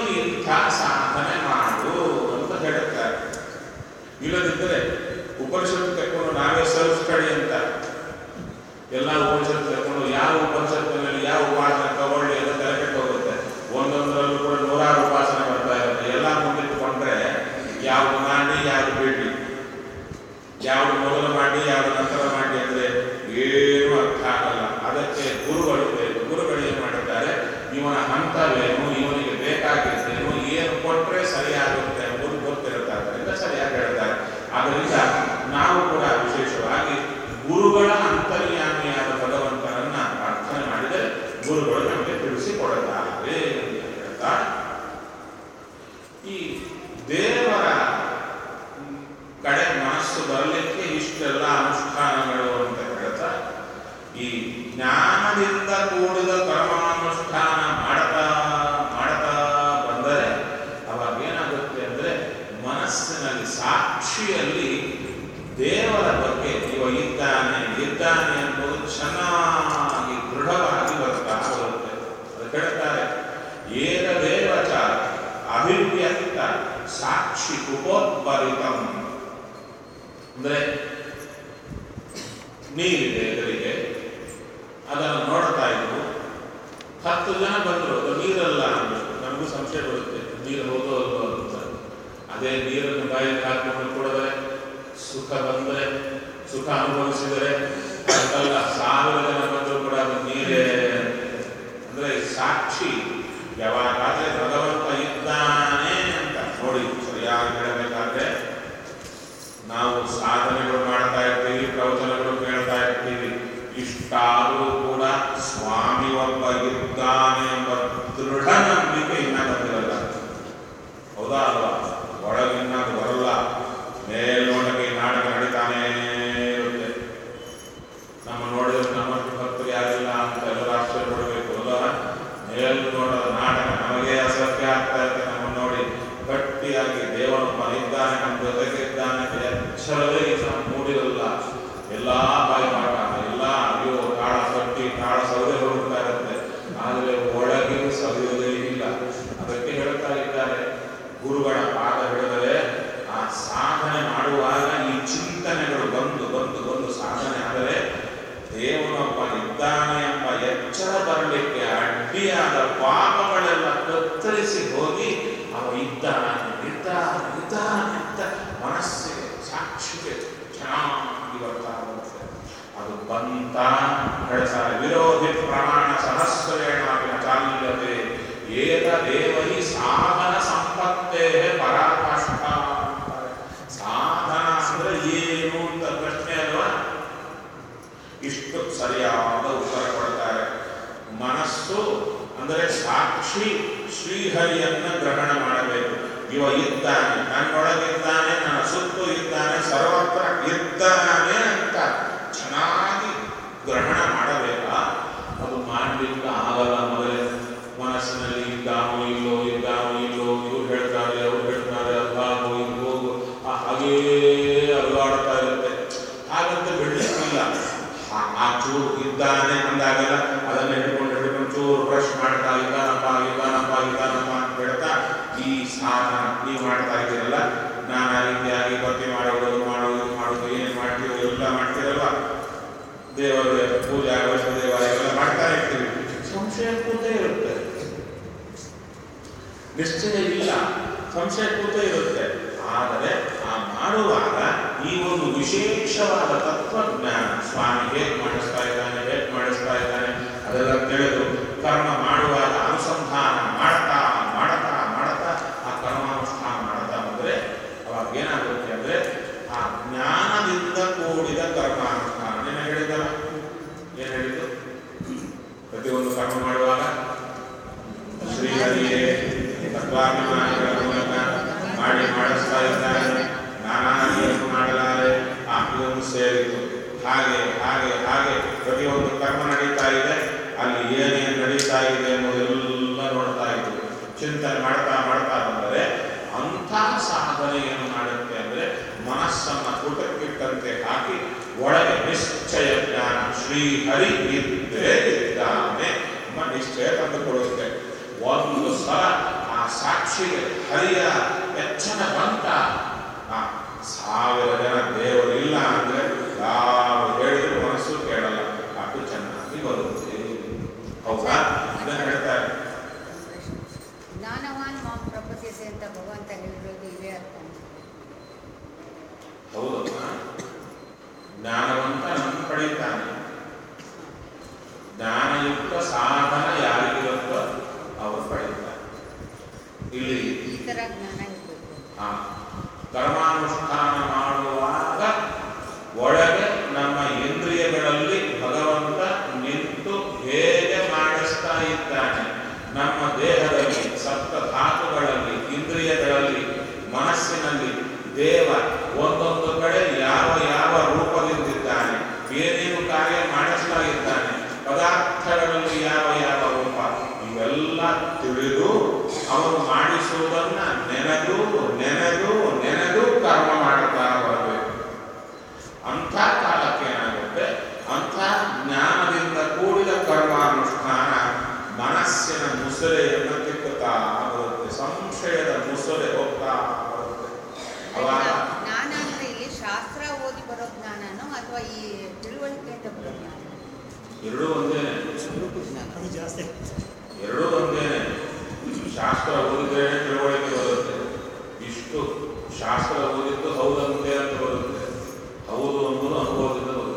ಇಂಥ ಸಾಧನೆ ಮಾಡು ಅಂತ ಹೇಳುತ್ತಾರೆ ಇಲ್ಲದಿದ್ದರೆ ಉಪನಿಷತ್ತು ತೆಕ್ಕೊಂಡು ನಾವೇ ಸೆಲ್ಫ್ ಸ್ಟಡಿ ಅಂತ ಎಲ್ಲ ಉಪನಿಷತ್ತು ತೆಕ್ಕೊಂಡು ಯಾವ ಉಪನಿಷತ್ತಿನಲ್ಲಿ ಯಾವ ಉಪಾಸನೆ ತಗೊಳ್ಳಿ ಅಂತ ತಲೆಕೆಟ್ಟು ಹೋಗುತ್ತೆ ಒಂದೊಂದರಲ್ಲೂ ಕೂಡ ನೂರಾರು ಉಪಾಸನೆ ಬರ್ತಾ ಇರುತ್ತೆ ಎಲ್ಲ ಮುಂದಿಟ್ಟುಕೊಂಡ್ರೆ ಯಾವುದು ಮಾಡಿ ಯಾವುದು ಬಿಡಿ ಯಾವುದು ಮೊದಲು ಮಾಡಿ ಯಾವುದು ನಂತರ ಮಾಡಿ ಅಂದ್ರೆ ಏನು ಅರ್ಥ ಆಗಲ್ಲ ಅದಕ್ಕೆ ಗುರುಗಳು ಬೇಕು ಗುರುಗಳು ಏನು ಮಾಡುತ್ತಾರೆ ಇವನ ಹಂತವೇನು ಇವನಿಗೆ ಬೇಕಾಗಿದ್ದೇನು ಏನು ಕೊಟ್ಟರೆ ಸರಿಯಾಗುತ್ತೆ ಎಂಬುದು ಗೊತ್ತಿರುತ್ತಾರೆ ಅದರಿಂದ ಸರಿಯಾಗಿ ಹೇಳ್ತಾರೆ ಆದ್ದರಿಂದ ನಾವು ಕೂಡ ವಿಶೇಷವಾಗಿ ಗುರುಗಳ ಅಂತರ್ಯಾಮಿಯಾದ ಭಗವಂತನನ್ನ ಪ್ರಾರ್ಥನೆ ಮಾಡಿದರೆ ಗುರುಗಳು ನಮಗೆ ತಿಳಿಸಿಕೊಡುತ್ತಾರೆ ಅಂತ ಹೇಳ್ತಾರೆ ಈ ದೇವರ ಕಡೆ ಮನಸ್ಸು ಬರಲಿಕ್ಕೆ ಇಷ್ಟೆಲ್ಲ ಅನುಷ್ಠಾನಗಳು ಅಂತ ಹೇಳ್ತಾ ಈ ಜ್ಞಾನದಿಂದ ಕೂಡಿದ ಕರ್ಮಾನುಷ್ಠಾನ ಮಾಡ್ತಾ ಮಾಡ್ತಾ ಬಂದರೆ ಅವಾಗ ಏನಾಗುತ್ತೆ ಅಂದ್ರೆ ಮನಸ್ಸಿನಲ್ಲಿ ಸಾಕ್ಷಿಯಲ್ಲಿ ದೇವರ ಬಗ್ಗೆ ಇವ ಇದ್ದಾನೆ ಇದ್ದಾನೆ ಎಂಬುದು ಚೆನ್ನಾಗಿ ದೃಢವಾಗಿ ಬರ್ತಾ ಬರುತ್ತೆ ಅದು ಹೇಳ್ತಾರೆ ಏಕದೇವಚ ಅಭಿವ್ಯಕ್ತ ಸಾಕ್ಷಿ ಉಪೋದ್ಭರಿತಂ ಅಂದ್ರೆ ನೀರಿದೆ ಎದುರಿಗೆ ಅದನ್ನು ನೋಡ್ತಾ ಇದ್ರು ಹತ್ತು ಜನ ಬಂದರು ಅದು ನೀರಲ್ಲ ಅಂದ್ರು ನಮಗೂ ಸಂಶಯ ಬರುತ್ತೆ ನೀರು ಹೋದೋ ಅಲ್ವೋ ಅಂತ ಅದೇ ನೀರನ್ನು ಬಾಯಿಗೆ ಹಾಕೊಂಡು ಕುಡಿದ್ರೆ ಸುಖ ಬಂದರೆ ಸುಖ ಅನುಭವಿಸಿದರೆ ಅದಲ್ಲ ಸಾವಿರ ಜನ ಬಂದರೂ ಕೂಡ ಅದು ನೀರೇ ಅಂದ್ರೆ ಸಾಕ್ಷಿ ಯಾವಾಗಾದ್ರೆ ಭಗವಂತ ಇದ್ದಾನೆ ಅಂತ ನೋಡಿ ಸರಿಯಾಗಿ ಹೇಳಬೇಕಾದ್ರೆ ನಾವು ಸಾಧನೆಗಳು ಮಾಡ್ತಾ ಇರ್ತೀವಿ ಪ್ರವಚನಗಳು ಕೇಳ್ತಾ ಇರ್ತೀವಿ ಇಷ್ಟಾದರೂ ಕೂಡ ಸ್ವಾಮಿ ಒಬ್ಬ ಇದ್ದಾನೆ ಎಂಬ ದೃಢ ನಂಬಿಕೆ ಇನ್ನ ಬಂದಿರಲ್ಲ ಹೌದಾ ಅಲ್ವಾ ಒಳಗಿನ್ನ ಅದು ಬರಲ್ಲ ಮೇಲ್ನೋಟಕ್ಕೆ ಈ ನಾಟಕ ನಡೀತಾನೇ ಇರುತ್ತೆ ನಮ್ಮ ನೋಡಿದ್ರೆ ನಮ್ಮಷ್ಟು ಭಕ್ತರು ಯಾರಿಲ್ಲ ಅಂತ ಎಲ್ಲರೂ ಆಶ್ಚರ್ಯ ಪಡಬೇಕು ಅಲ್ಲ ಮೇಲ್ನೋಟದ ನಾಟಕ ನಮಗೆ ಅಸಹ್ಯ ಆಗ್ತಾ ಇರುತ್ತೆ ನಮ್ಮ ನೋಡಿ ಗಟ್ಟಿಯಾಗಿ ದೇವರೊಬ್ಬ ಇದ್ದಾನೆ ನಮ್ಮ ಜೊತೆಗೆ ಇದ್ದಾನೆ ಎಚ್ಚರವೇ ಈಗ ಮೂಡಿರಲ್ಲ ಎಲ್ಲ ಬಾಯಿಪಾಠ ಎಲ್ಲ ಅಯ್ಯೋ ತಾಳ ಕಟ್ಟಿ ತಾಳ ಸೌದೆ ಹೋಗ್ತಾ ಇರುತ್ತೆ ಆದರೆ ಒಳಗೆ ಸೌದೆಯೇ ಇಲ್ಲ ಅದಕ್ಕೆ ಹೇಳ್ತಾ ಇದ್ದಾರೆ ಗುರುಗಳ ಪಾದ ಹಿಡಿದರೆ ಆ ಸಾಧನೆ ಮಾಡುವಾಗ ಈ ಚಿಂತನೆಗಳು ಬಂದು ಬಂದು ಬಂದು ಸಾಧನೆ ಆದರೆ ದೇವನೊಬ್ಬ ಇದ್ದಾನೆ ಎಂಬ ಎಚ್ಚರ ಬರಲಿಕ್ಕೆ ಅಡ್ಡಿಯಾದ ಪಾಪಗಳೆಲ್ಲ ಕತ್ತರಿಸಿ ಹೋಗಿ ಅವ ಇದ್ದಾನೆ ಇದ್ದಾನೆ ಇದ್ದಾನೆ ಅಂತ ಮನಸ್ಸಿಗೆ ಸಾಕ್ಷಿಗೆ ಚೆನ್ನಾಗಿ ಬರ್ತಾ ಬರುತ್ತೆ ಅದು ಬಂತ ಹೇಳ್ತಾರೆ ವಿರೋಧಿ ಪ್ರಮಾಣ ಸಹಸ್ರೇಣ ಚಾಲ್ಯತೆ ಏತ ದೇವರಿ ಸಾಧನ ಸಂಪತ್ತೇ ಪರಾಕಾಷ್ಠ ಅಂತಾರೆ. ಸಾಧನ ಅಂದ್ರೆ ಏನು ಅಂತ ಪ್ರಶ್ನೆ ಅಲ್ವಾ ಇಷ್ಟು ಸರಿಯಾದ ಉತ್ತರ ಕೊಡ್ತಾರೆ ಮನಸ್ಸು ಅಂದರೆ ಸಾಕ್ಷಿ ಶ್ರೀಹರಿಯನ್ನ ಗ್ರಹಣ ಮಾಡಬೇಕು ಇವ ಇದ್ದಾನೆ ನನ್ನೊಳಗಿದ್ದಾನೆ ನನ್ನ ಸುತ್ತು ಇದ್ದಾನೆ ಸರ್ವತ್ರ ಇದ್ದಾನೆ ಅಂತ ಚೆನ್ನಾಗಿ ಗ್ರಹಣ ಮಾಡಬೇಕಾ ಅದು ಮಾಡಲಿಕ್ಕೆ ಆಗಲ್ಲ ಮೊದಲೇ ಮನಸ್ಸಿನಲ್ಲಿ ಇದ್ದಾನೋ ಇಲ್ಲೋ ಇದ್ದಾನೋ ಇಲ್ಲೋ ಇವ್ರು ಹೇಳ್ತಾರೆ ಅವ್ರು ಹೇಳ್ತಾರೆ ಅದು ಹಾಗು ಇದು ಹೋಗು ಆ ಹಾಗೇ ಅಲುಗಾಡ್ತಾ ಇರುತ್ತೆ ಹಾಗಂತ ಬಿಡ್ಲಿಕ್ಕಿಲ್ಲ ಆ- ಆ ಚೂರು ಇದ್ದಾನೆ ಅಂದಾಗಲ್ಲ ಅದನ್ನ ಹಿಡ್ಕೊಂಡು ಹಿಡ್ಕೊಂಡು ಚೂರು ಬ್ರಷ್ ಮಾಡ್ತಾ ಇದ್ದಾನಪ್ಪ ಇದ್ದಾನಪ್ಪ ಇದ್ದಾನಪ್ಪ ಅಂತ ಹೇಳ್ತಾ ಈ ಸಾಧನ ನೀವು ಮಾಡ್ತಾ ಇದ್ದೀರಲ್ಲ ನಾನಾ ರೀತಿಯಾಗಿ ಭಕ್ತಿ ಮಾಡೋದು ಮಾಡೋದು ಮಾಡೋದು ಏನ್ ಮಾಡ್ತೀರೋ ಎಲ್ಲ ಮಾಡ್ತೀರಲ್ವ ದೇವರ ಪೂಜೆ ವೈಷ್ಣವ ದೇವಾಲಯ ಎಲ್ಲ ಮಾಡ್ತಾ ಇರ್ತೀವಿ ಸಂಶಯ ಕೂತೇ ಇರುತ್ತೆ ನಿಶ್ಚಯ ಇಲ್ಲ ಸಂಶಯ ಕೂತೇ ಇರುತ್ತೆ ಆದರೆ ಆ ಮಾಡುವಾಗ ಈ ಒಂದು ವಿಶೇಷವಾದ ತತ್ವಜ್ಞಾನ ಸ್ವಾಮಿ ಹೇಗೆ ಮಾಡಿಸ್ತಾ ಇದ್ದಾನೆ ಹೇಗೆ ಮಾಡಿಸ್ತಾ ಇದ್ದಾನೆ ಅದೆಲ್ಲ ತಿಳಿದು ಕರ್ಮ ಮಾಡುವಾಗ ಅನುಸಂಧಾನ ಮಾಡ್ತಾ ಮಾಡ್ತಾ ಮಾಡ್ತಾ ಆ ಕರ್ಮಾನುಷ್ಠಾನ ಮಾಡ್ತಾ ಬಂದ್ರೆ ಅವಾಗ ಏನಾಗುತ್ತೆ ಅಂದ್ರೆ ಆ ಜ್ಞಾನದಿಂದ ಕೂಡಿದ ಕರ್ಮಾನುಷ್ಠಾನ ಏನ ಹೇಳಿದಲ್ಲ ಏನ್ ಹೇಳಿದ್ದು ಪ್ರತಿಯೊಂದು ಕರ್ಮ ಮಾಡುವಾಗ ಶ್ರೀಹರಿಯೇ ತತ್ವಾಭಿಮಾನಿಗಳ ಮೂಲಕ ಮಾಡಿ ಮಾಡಿಸ್ತಾ ಇದ್ದಾನೆ ನಾನಾ ರೀತಿಯನ್ನು ಮಾಡಲಾರೆ ಆ ಇದೊಂದು ಸೇರಿತು ಹಾಗೆ ಹಾಗೆ ಹಾಗೆ ಪ್ರತಿಯೊಂದು ಕರ್ಮ ನಡೀತಾ ಇದೆ ಅಲ್ಲಿ ಏನೇನು ನಡೀತಾ ಇದೆ ಎಂಬುದೆಲ್ಲ ನೋಡ್ತಾ ಇತ್ತು ಚಿಂತನೆ ಮಾಡ್ತಾ ಮಾಡ್ತಾ ಬಂದರೆ ಅಂಥ ಸಾಧನೆ ಏನು ಮಾಡುತ್ತೆ ಅಂದ್ರೆ ಮನಸ್ಸನ್ನ ಪುಟಕ್ಕಿಟ್ಟಂತೆ ಹಾಕಿ ಒಳಗೆ ನಿಶ್ಚಯ ಜ್ಞಾನ ಶ್ರೀಹರಿ ಇದ್ದೇ ಇದ್ದಾನೆ ಎಂಬ ನಿಶ್ಚಯ ತಂದುಕೊಡುತ್ತೆ ಒಂದು ಸಲ ಆ ಸಾಕ್ಷಿ ಸಾಕ್ಷಿಗೆ ಹರಿಯ ಎಚ್ಚರ ಬಂತ ಆ, ಸಾವಿರ ಜನ ದೇವರಿಲ್ಲ ಅಂದ್ರೆ ಯಾವ ಹೇಳಿದ್ರು ಮನಸ್ಸು ಕೇಳಲ್ಲ ಅಷ್ಟು ಚೆನ್ನಾಗಿ ಬರುತ್ತೆ ಹೌದಾ ಇದನ್ನ ಹೇಳ್ತಾರೆ ಜ್ಞಾನವಾನ್ ಮಾಂ ಪ್ರಪದ್ಯತೆ ಅಂತ ಭಗವಂತ ಹೇಳಿರೋದು ಇವೇ ಅರ್ಥ ಹೌದಮ್ಮ ಜ್ಞಾನವಂತ ನಮ್ಮ ಪಡೀತಾನೆ ಜ್ಞಾನಯುಕ್ತ ಸಾಧನ ಯಾರಿಗಿರುತ್ತೋ ಅವರು ಪಡೀತಾರೆ ಇಲ್ಲಿ ಈ ಥರ ಜ್ಞಾನ ಇರಬೇಕು ಆ, ಕರ್ಮಾನುಷ್ಠಾನ ಮಾಡುವಾಗ ಒಳಗೆ ನಮ್ಮ ಇಂದ್ರಿಯಗಳಲ್ಲಿ ಭಗವಂತ ನಿಂತು ಹೇಗೆ ಮಾಡಿಸ್ತಾ ಇದ್ದಾನೆ ನಮ್ಮ ದೇಹದಲ್ಲಿ ಸಪ್ತ ಧಾತುಗಳಲ್ಲಿ ಇಂದ್ರಿಯಗಳಲ್ಲಿ ಮನಸ್ಸಿನಲ್ಲಿ ದೇವ ಒಂದೊಂದು ಕಡೆ ಯಾವ ಯಾವ ರೂಪದಿಂದಿದ್ದಾನೆ ಏನೇನು ಕಾರ್ಯ ಮಾಡಿಸ್ತಾ ಇದ್ದಾನೆ ಪದಾರ್ಥಗಳಲ್ಲಿ ಯಾವ ಯಾವ ರೂಪ ಇವೆಲ್ಲ ತಿಳಿದು ಅವನು ಮಾಡಿಸುವುದನ್ನ ನೆನೆದು ನೆನೆದು ನೆನೆದು ಕರ್ಮ ಮಾಡುತ್ತಾ ಬರಬೇಕು ಅಂಥ ಕಾಲಕ್ಕೆ ಏನಾಗುತ್ತೆ ಅಂಥ ಜ್ಞಾನದಿಂದ ಕೂಡಿದ ಕರ್ಮಾನುಷ್ಠಾನ ಮನಸ್ಸಿನ ಮುಸುರೆಯನ್ನು ತಿಕ್ಕುತ್ತಾ ಬರುತ್ತೆ ಸಂಶಯದ ಮುಸುರೆ ಹೋಗ್ತಾ ಬರುತ್ತೆ ಅವಾಗ ಜ್ಞಾನ ಅಂದ್ರೆ ಇಲ್ಲಿ ಶಾಸ್ತ್ರ ಓದಿ ಬರೋ ಜ್ಞಾನನೋ ಅಥವಾ ಈ ತಿಳುವಳಿಕೆಯಿಂದ ಬರೋ ಜ್ಞಾನ ಎರಡೂ ಒಂದೇನೆ ಅದು ಜಾಸ್ತಿ ಎರಡೂ ಒಂದೇನೆ ಶಾಸ್ತ್ರ ಓದಿದ್ರೆ ತಿಳುವಳಿಕೆ ಬರುತ್ತೆ ಇಷ್ಟು ಶಾಸ್ತ್ರ ಓದಿದ್ದು ಹೌದಂತೆ ಅಂತ ಬರುತ್ತೆ ಹೌದು ಅನ್ನೋದು ಅನುಭವದಿಂದ ಬರುತ್ತೆ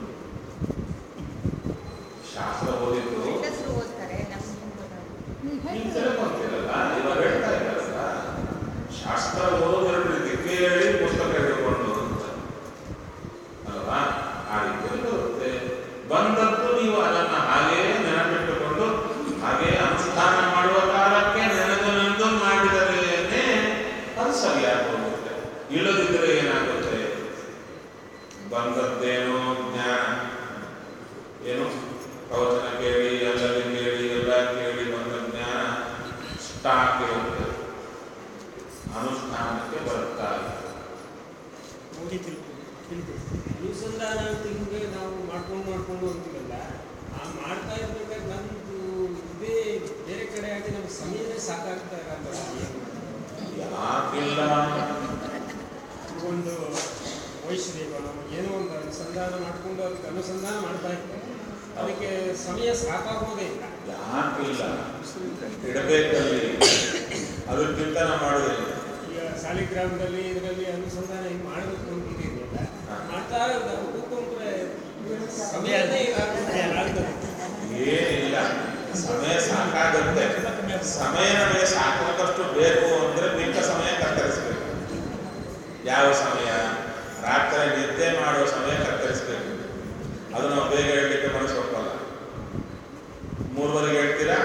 ಶಾಸ್ತ್ರ ಓದಿದ್ದು ಗಂಡಸರು ಓದ್ತಾರೆ ನಮ್ಗೆ ನೀವು ತಿಳ್ಕೊಂತೀರಲ್ಲ ಇವಾಗ ಹೇಳ್ತಾ ಇದ್ದಾರಲ್ಲ ಶಾಸ್ತ್ರ ಓದೋದು ಎರಡು ರೀತಿ ಕೇಳಿ ಪುಸ್ತಕ ಹಿಡ್ಕೊಂಡು ಅಂತ ಅಲ್ವಾ ಆ ರೀತಿಯಲ್ಲಿ ಬರುತ್ತೆ ಬಂದದ್ದು ನೀವು ಅದನ್ನ ಹಾಗೇ ನೆನಪಿಟ್ಟುಕೊಂಡು ಹಾಗೇ ಅನುಷ್ಠಾನ ಮಾಡುವ ಕಾಲಕ್ಕೆ ನೆನೆದು ನೆನೆದು ಮಾಡಿದರೇನೆ ಅದು ಸರಿಯಾಗಿ ಹೋಗುತ್ತೆ ಇಲ್ಲದಿದ್ದರೆ ಏನಾಗುತ್ತೆ ಬಂದದ್ದೇನೋ ಜ್ಞಾನ ಏನು ಪ್ರವಚನ ಕೇಳಿ ಎಲ್ಲಲ್ಲಿ ಕೇಳಿ ಎಲ್ಲ ಕೇಳಿ ಬಂದ ಜ್ಞಾನ ಸ್ಟಾಕ್ ಇರುತ್ತೆ ಅನುಷ್ಠಾನಕ್ಕೆ ಬರ್ತಾ ಇಲ್ಲ ಓದಿ ತಿಳ್ಕೊ ತಿಳ್ಕೊ ಅನುಸಂಧಾನ ಅಂತ ಹಿಂಗೆ ನಾವು ಮಾಡ್ಕೊಂಡು ಮಾಡ್ಕೊಂಡು ಹೋಗ್ತೀವಲ್ಲ ಆ ಮಾಡ್ತಾ ಇರ್ಬೇಕಾದ್ರೆ ನಮ್ಮದು ಇದೇ ಬೇರೆ ಕಡೆ ಆಗಿ ನಮ್ಗೆ ಸಮಯನೇ ಸಾಕಾಗ್ತಾ ಇರಲ್ಲ ಯಾಕಿಲ್ಲ ಒಂದು ವೈಶ್ರೀವನ ಏನೋ ಒಂದು ಅನುಸಂಧಾನ ಮಾಡ್ಕೊಂಡು ಅದಕ್ಕೆ ಅನುಸಂಧಾನ ಮಾಡ್ತಾ ಇರ್ತಾರೆ ಅದಕ್ಕೆ ಸಮಯ ಸಾಕಾಗೋದೇ ಇಲ್ಲ ಯಾಕಿಲ್ಲ ಇಡಬೇಕಲ್ಲಿ ಅದಕ್ಕಿಂತ ನಾವು ಮಾಡೋದಿಲ್ಲ ಈಗ ಸಾಲಿಗ್ರಾಮದಲ್ಲಿ ಇದರಲ್ಲಿ ಅನುಸಂಧಾನ ಹಿಂಗೆ ಮಾಡಬೇಕು ಅಂತಿದೆಯಲ್ಲ ಮಾಡ್ತಾ ಇರ್ತಾರೆ ಕೂತ್ಕೊಂಡ್ರೆ ಸಮಯನೇ ಆಗ್ತದೆ ಆಗ್ತದೆ ಏನಿಲ್ಲ ಸಮಯ ಸಾಕಾಗುತ್ತೆ ಸಮಯ ನಮಗೆ ಸಾಕಾದಷ್ಟು ಬೇಕು ಅಂದ್ರೆ ಮಿಕ್ಕ ಸಮಯ ಕತ್ತರಿಸ್ಬೇಕು ಯಾವ ಸಮಯ ರಾತ್ರಿ ನಿದ್ದೆ ಮಾಡುವ ಸಮಯ ಕತ್ತರಿಸ್ಬೇಕು ಅದು ನಾವು ಬೇಗ ಹೇಳಲಿಕ್ಕೆ ಮನಸ್ಸು ಒಪ್ಪಲ್ಲ ಮೂರುವರೆಗೆ ಹೇಳ್ತೀರಾ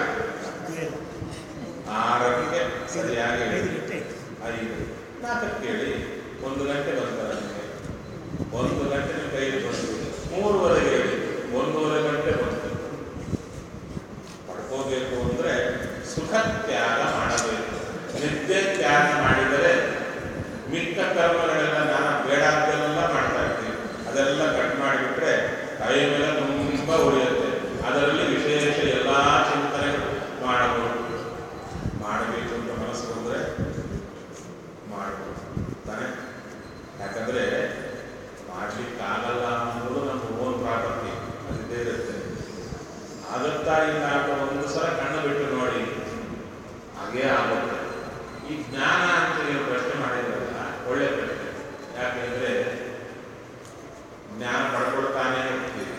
ಆರಕ್ಕೆ ಸರಿಯಾಗಿ ಐದು ಹೇಳಿ ಗಂಟೆ ಐದು ನಾಲ್ಕಕ್ಕೆ ಹೇಳಿ ಒಂದು ಗಂಟೆ ಬರ್ತಾರೆ ನಿಮಗೆ ಒಂದು ಗಂಟೆ ನಿಮ್ಮ ಕೈಯಲ್ಲಿ ಬಂದು ಮೂರುವರೆಗೆ ಹೇಳಿ ಒಂದೂವರೆ ಗಂಟೆ ಬಂತು ಪಡ್ಕೋಬೇಕು ಅಂದ್ರೆ ಸುಖ ತ್ಯಾಗ ಮಾಡಬೇಕು ನಿದ್ದೆ ತ್ಯಾಗ ಮಾಡಿದರೆ ಮಿಕ್ಕ ಕರ್ಮಗಳೆಲ್ಲ ನಾನು ಬೇಡಾದ್ದೆಲ್ಲ ಮಾಡ್ತಾ ಇರ್ತೀನಿ ಅದೆಲ್ಲ ಕಟ್ ಮಾಡಿಬಿಟ್ರೆ ಟೈಮ್ ಎಲ್ಲ ತುಂಬ ಉಳಿಯುತ್ತೆ ಅದರಲ್ಲಿ ವಿಶೇಷ ಎಲ್ಲ ಚಿಂತನೆ ಮಾಡಬಹುದು ಮಾಡಬೇಕು ಅಂತ ಮನಸ್ಸು ಬಂದರೆ ಮಾಡಬಹುದು ತಾನೆ ಯಾಕಂದ್ರೆ ಮಾಡ್ಲಿಕ್ಕಾಗಲ್ಲ ಅನ್ನೋದು ನಮ್ಮ ಓನ್ ಪ್ರಾಪರ್ಟಿ ಅದಿದ್ದೇ ಇರುತ್ತೆ ಆಗುತ್ತಾ ಇಲ್ಲ ಅಂತ ಒಂದು ಸಲ ಕಣ್ಣು ಬಿಟ್ಟು ನೋಡಿ ಹಾಗೇ ಆಗುತ್ತೆ ಈ ಜ್ಞಾನ ಅಂತ ನೀವು ಪ್ರಶ್ನೆ ಮಾಡಿದ್ರಲ್ಲ ಒಳ್ಳೆ ಪ್ರಶ್ನೆ ಯಾಕೆಂದ್ರೆ ಜ್ಞಾನ ಪಡ್ಕೊಳ್ತಾನೆ ಇರ್ತೀವಿ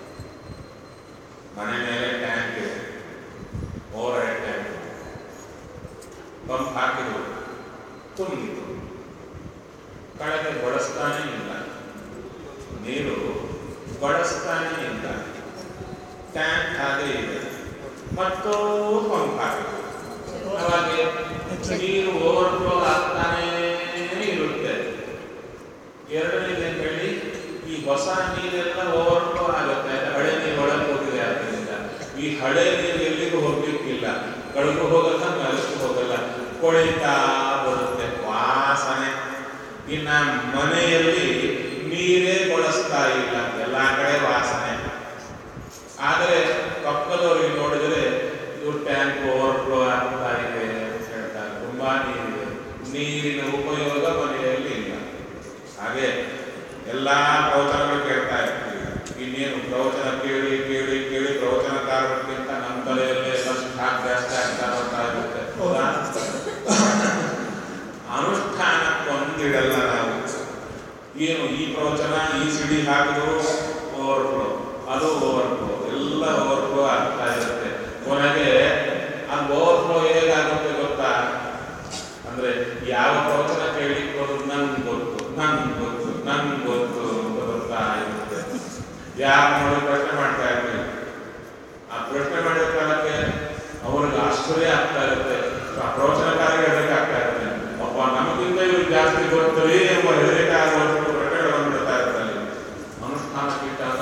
ಮನೆ ಮೇಲೆ ಟ್ಯಾಂಕ್ ಇದೆ ಓವರ್ ಹೆಡ್ ಟ್ಯಾಂಕ್ ಪಂಪ್ ಹಾಕಿದ್ರು ತುಂಬಿತು ಕಳೆಗೆ ಬಳಸ್ತಾನೆ ಇಲ್ಲ ನೀರು ಬಳಸ್ತಾನೆ ಇಲ್ಲ ಟ್ಯಾಂಕ್ ಹಾಗೆ ಇದೆ ಮತ್ತು ಪಂಪ್ ಹಾಕಿದ್ರು ಅವಾಗ ನೀರು ಓವರ್ಫ್ಲೋ ಆಗ್ತಾನೇ ಇರುತ್ತೆ ಎರಡನೇದು ಅಂತ ಹೇಳಿ ಈ ಹೊಸ ನೀರೆಲ್ಲ ಓವರ್ಫ್ಲೋ ಆಗುತ್ತೆ ಹಳೆ ನೀರು ಒಳಗೆ ಹೋಗಿದೆ ಆದ್ದರಿಂದ ಈ ಹಳೆ ನೀರು ಎಲ್ಲಿಗೂ ಹೋಗ್ಲಿಕ್ಕಿಲ್ಲ ಕಳಕು ಹೋಗಲ್ಲ ಮೆಲಕ್ಕೂ ಹೋಗಲ್ಲ ಕೊಳಿತಾ ಬರುತ್ತೆ ವಾಸನೆ ಇನ್ನ ಮನೆಯಲ್ಲಿ ನೀರೇ ಬಳಸ್ತಾ ಇಲ್ಲ ಎಲ್ಲ ಕಡೆ ವಾಸನೆ ಆದರೆ ಪಕ್ಕದವ್ರಿಗೆ ನೋಡಿದರೆ ಇದು ಟ್ಯಾಂಕ್ ಓವರ್ಫ್ಲೋ ಆಗ್ತಾ ಇದೆ ಅಂತ ಹೇಳ್ತಾರೆ ತುಂಬಾ ಪ್ರವಚನ ಈ ಸಿಡಿ ಹಾಕಿದ್ರು ಓವರ್ಫ್ಲೋ ಅದು ಓವರ್ಫ್ಲೋ ಎಲ್ಲ ಓವರ್ಫ್ಲೋ ಆಗ್ತಾ ಇರುತ್ತೆ ಕೊನೆಗೆ ಅದು ಓವರ್ಫ್ಲೋ ಹೇಗಾಗುತ್ತೆ ಗೊತ್ತಾ ಅಂದ್ರೆ ಯಾವ ಪ್ರವಚನ ಕೇಳಿಕೊಂಡು ನನ್ಗೆ ಗೊತ್ತು ನನ್ಗೆ ಗೊತ್ತು ನನ್ಗೆ ಗೊತ್ತು ಅಂತ ಬರ್ತಾ ಇರುತ್ತೆ ಯಾರು ನೋಡಿ ಪ್ರಶ್ನೆ ಮಾಡ್ತಾ ಇರ್ತೀವಿ ಆ ಪ್ರಶ್ನೆ ಮಾಡಿದ ಕಾಲಕ್ಕೆ ಅವ್ರಿಗೆ ಆಶ್ಚರ್ಯ ಆಗ್ತಾ ಇರುತ್ತೆ ಆ ಪ್ರವಚನಕಾರಿಗೆ ಹೆದರಿಕೆ ಆಗ್ತಾ ಇರುತ್ತೆ ಅಪ್ಪ ನಮಗಿಂತ ಇವ್ರಿಗೆ ಜಾಸ್ತಿ ಗೊತ್ತರಿ ಎಂಬ ಹೆದರಿಕೆ ಆಗುವಷ್ಟು ಪ್ರಶ್ನೆಗಳು ಬಂದ್ಬಿಡ್ತಾ ಇರ್ತಾರೆ ಅನುಷ್ಠಾನಕ್ಕಿಟ್ಟಾಗ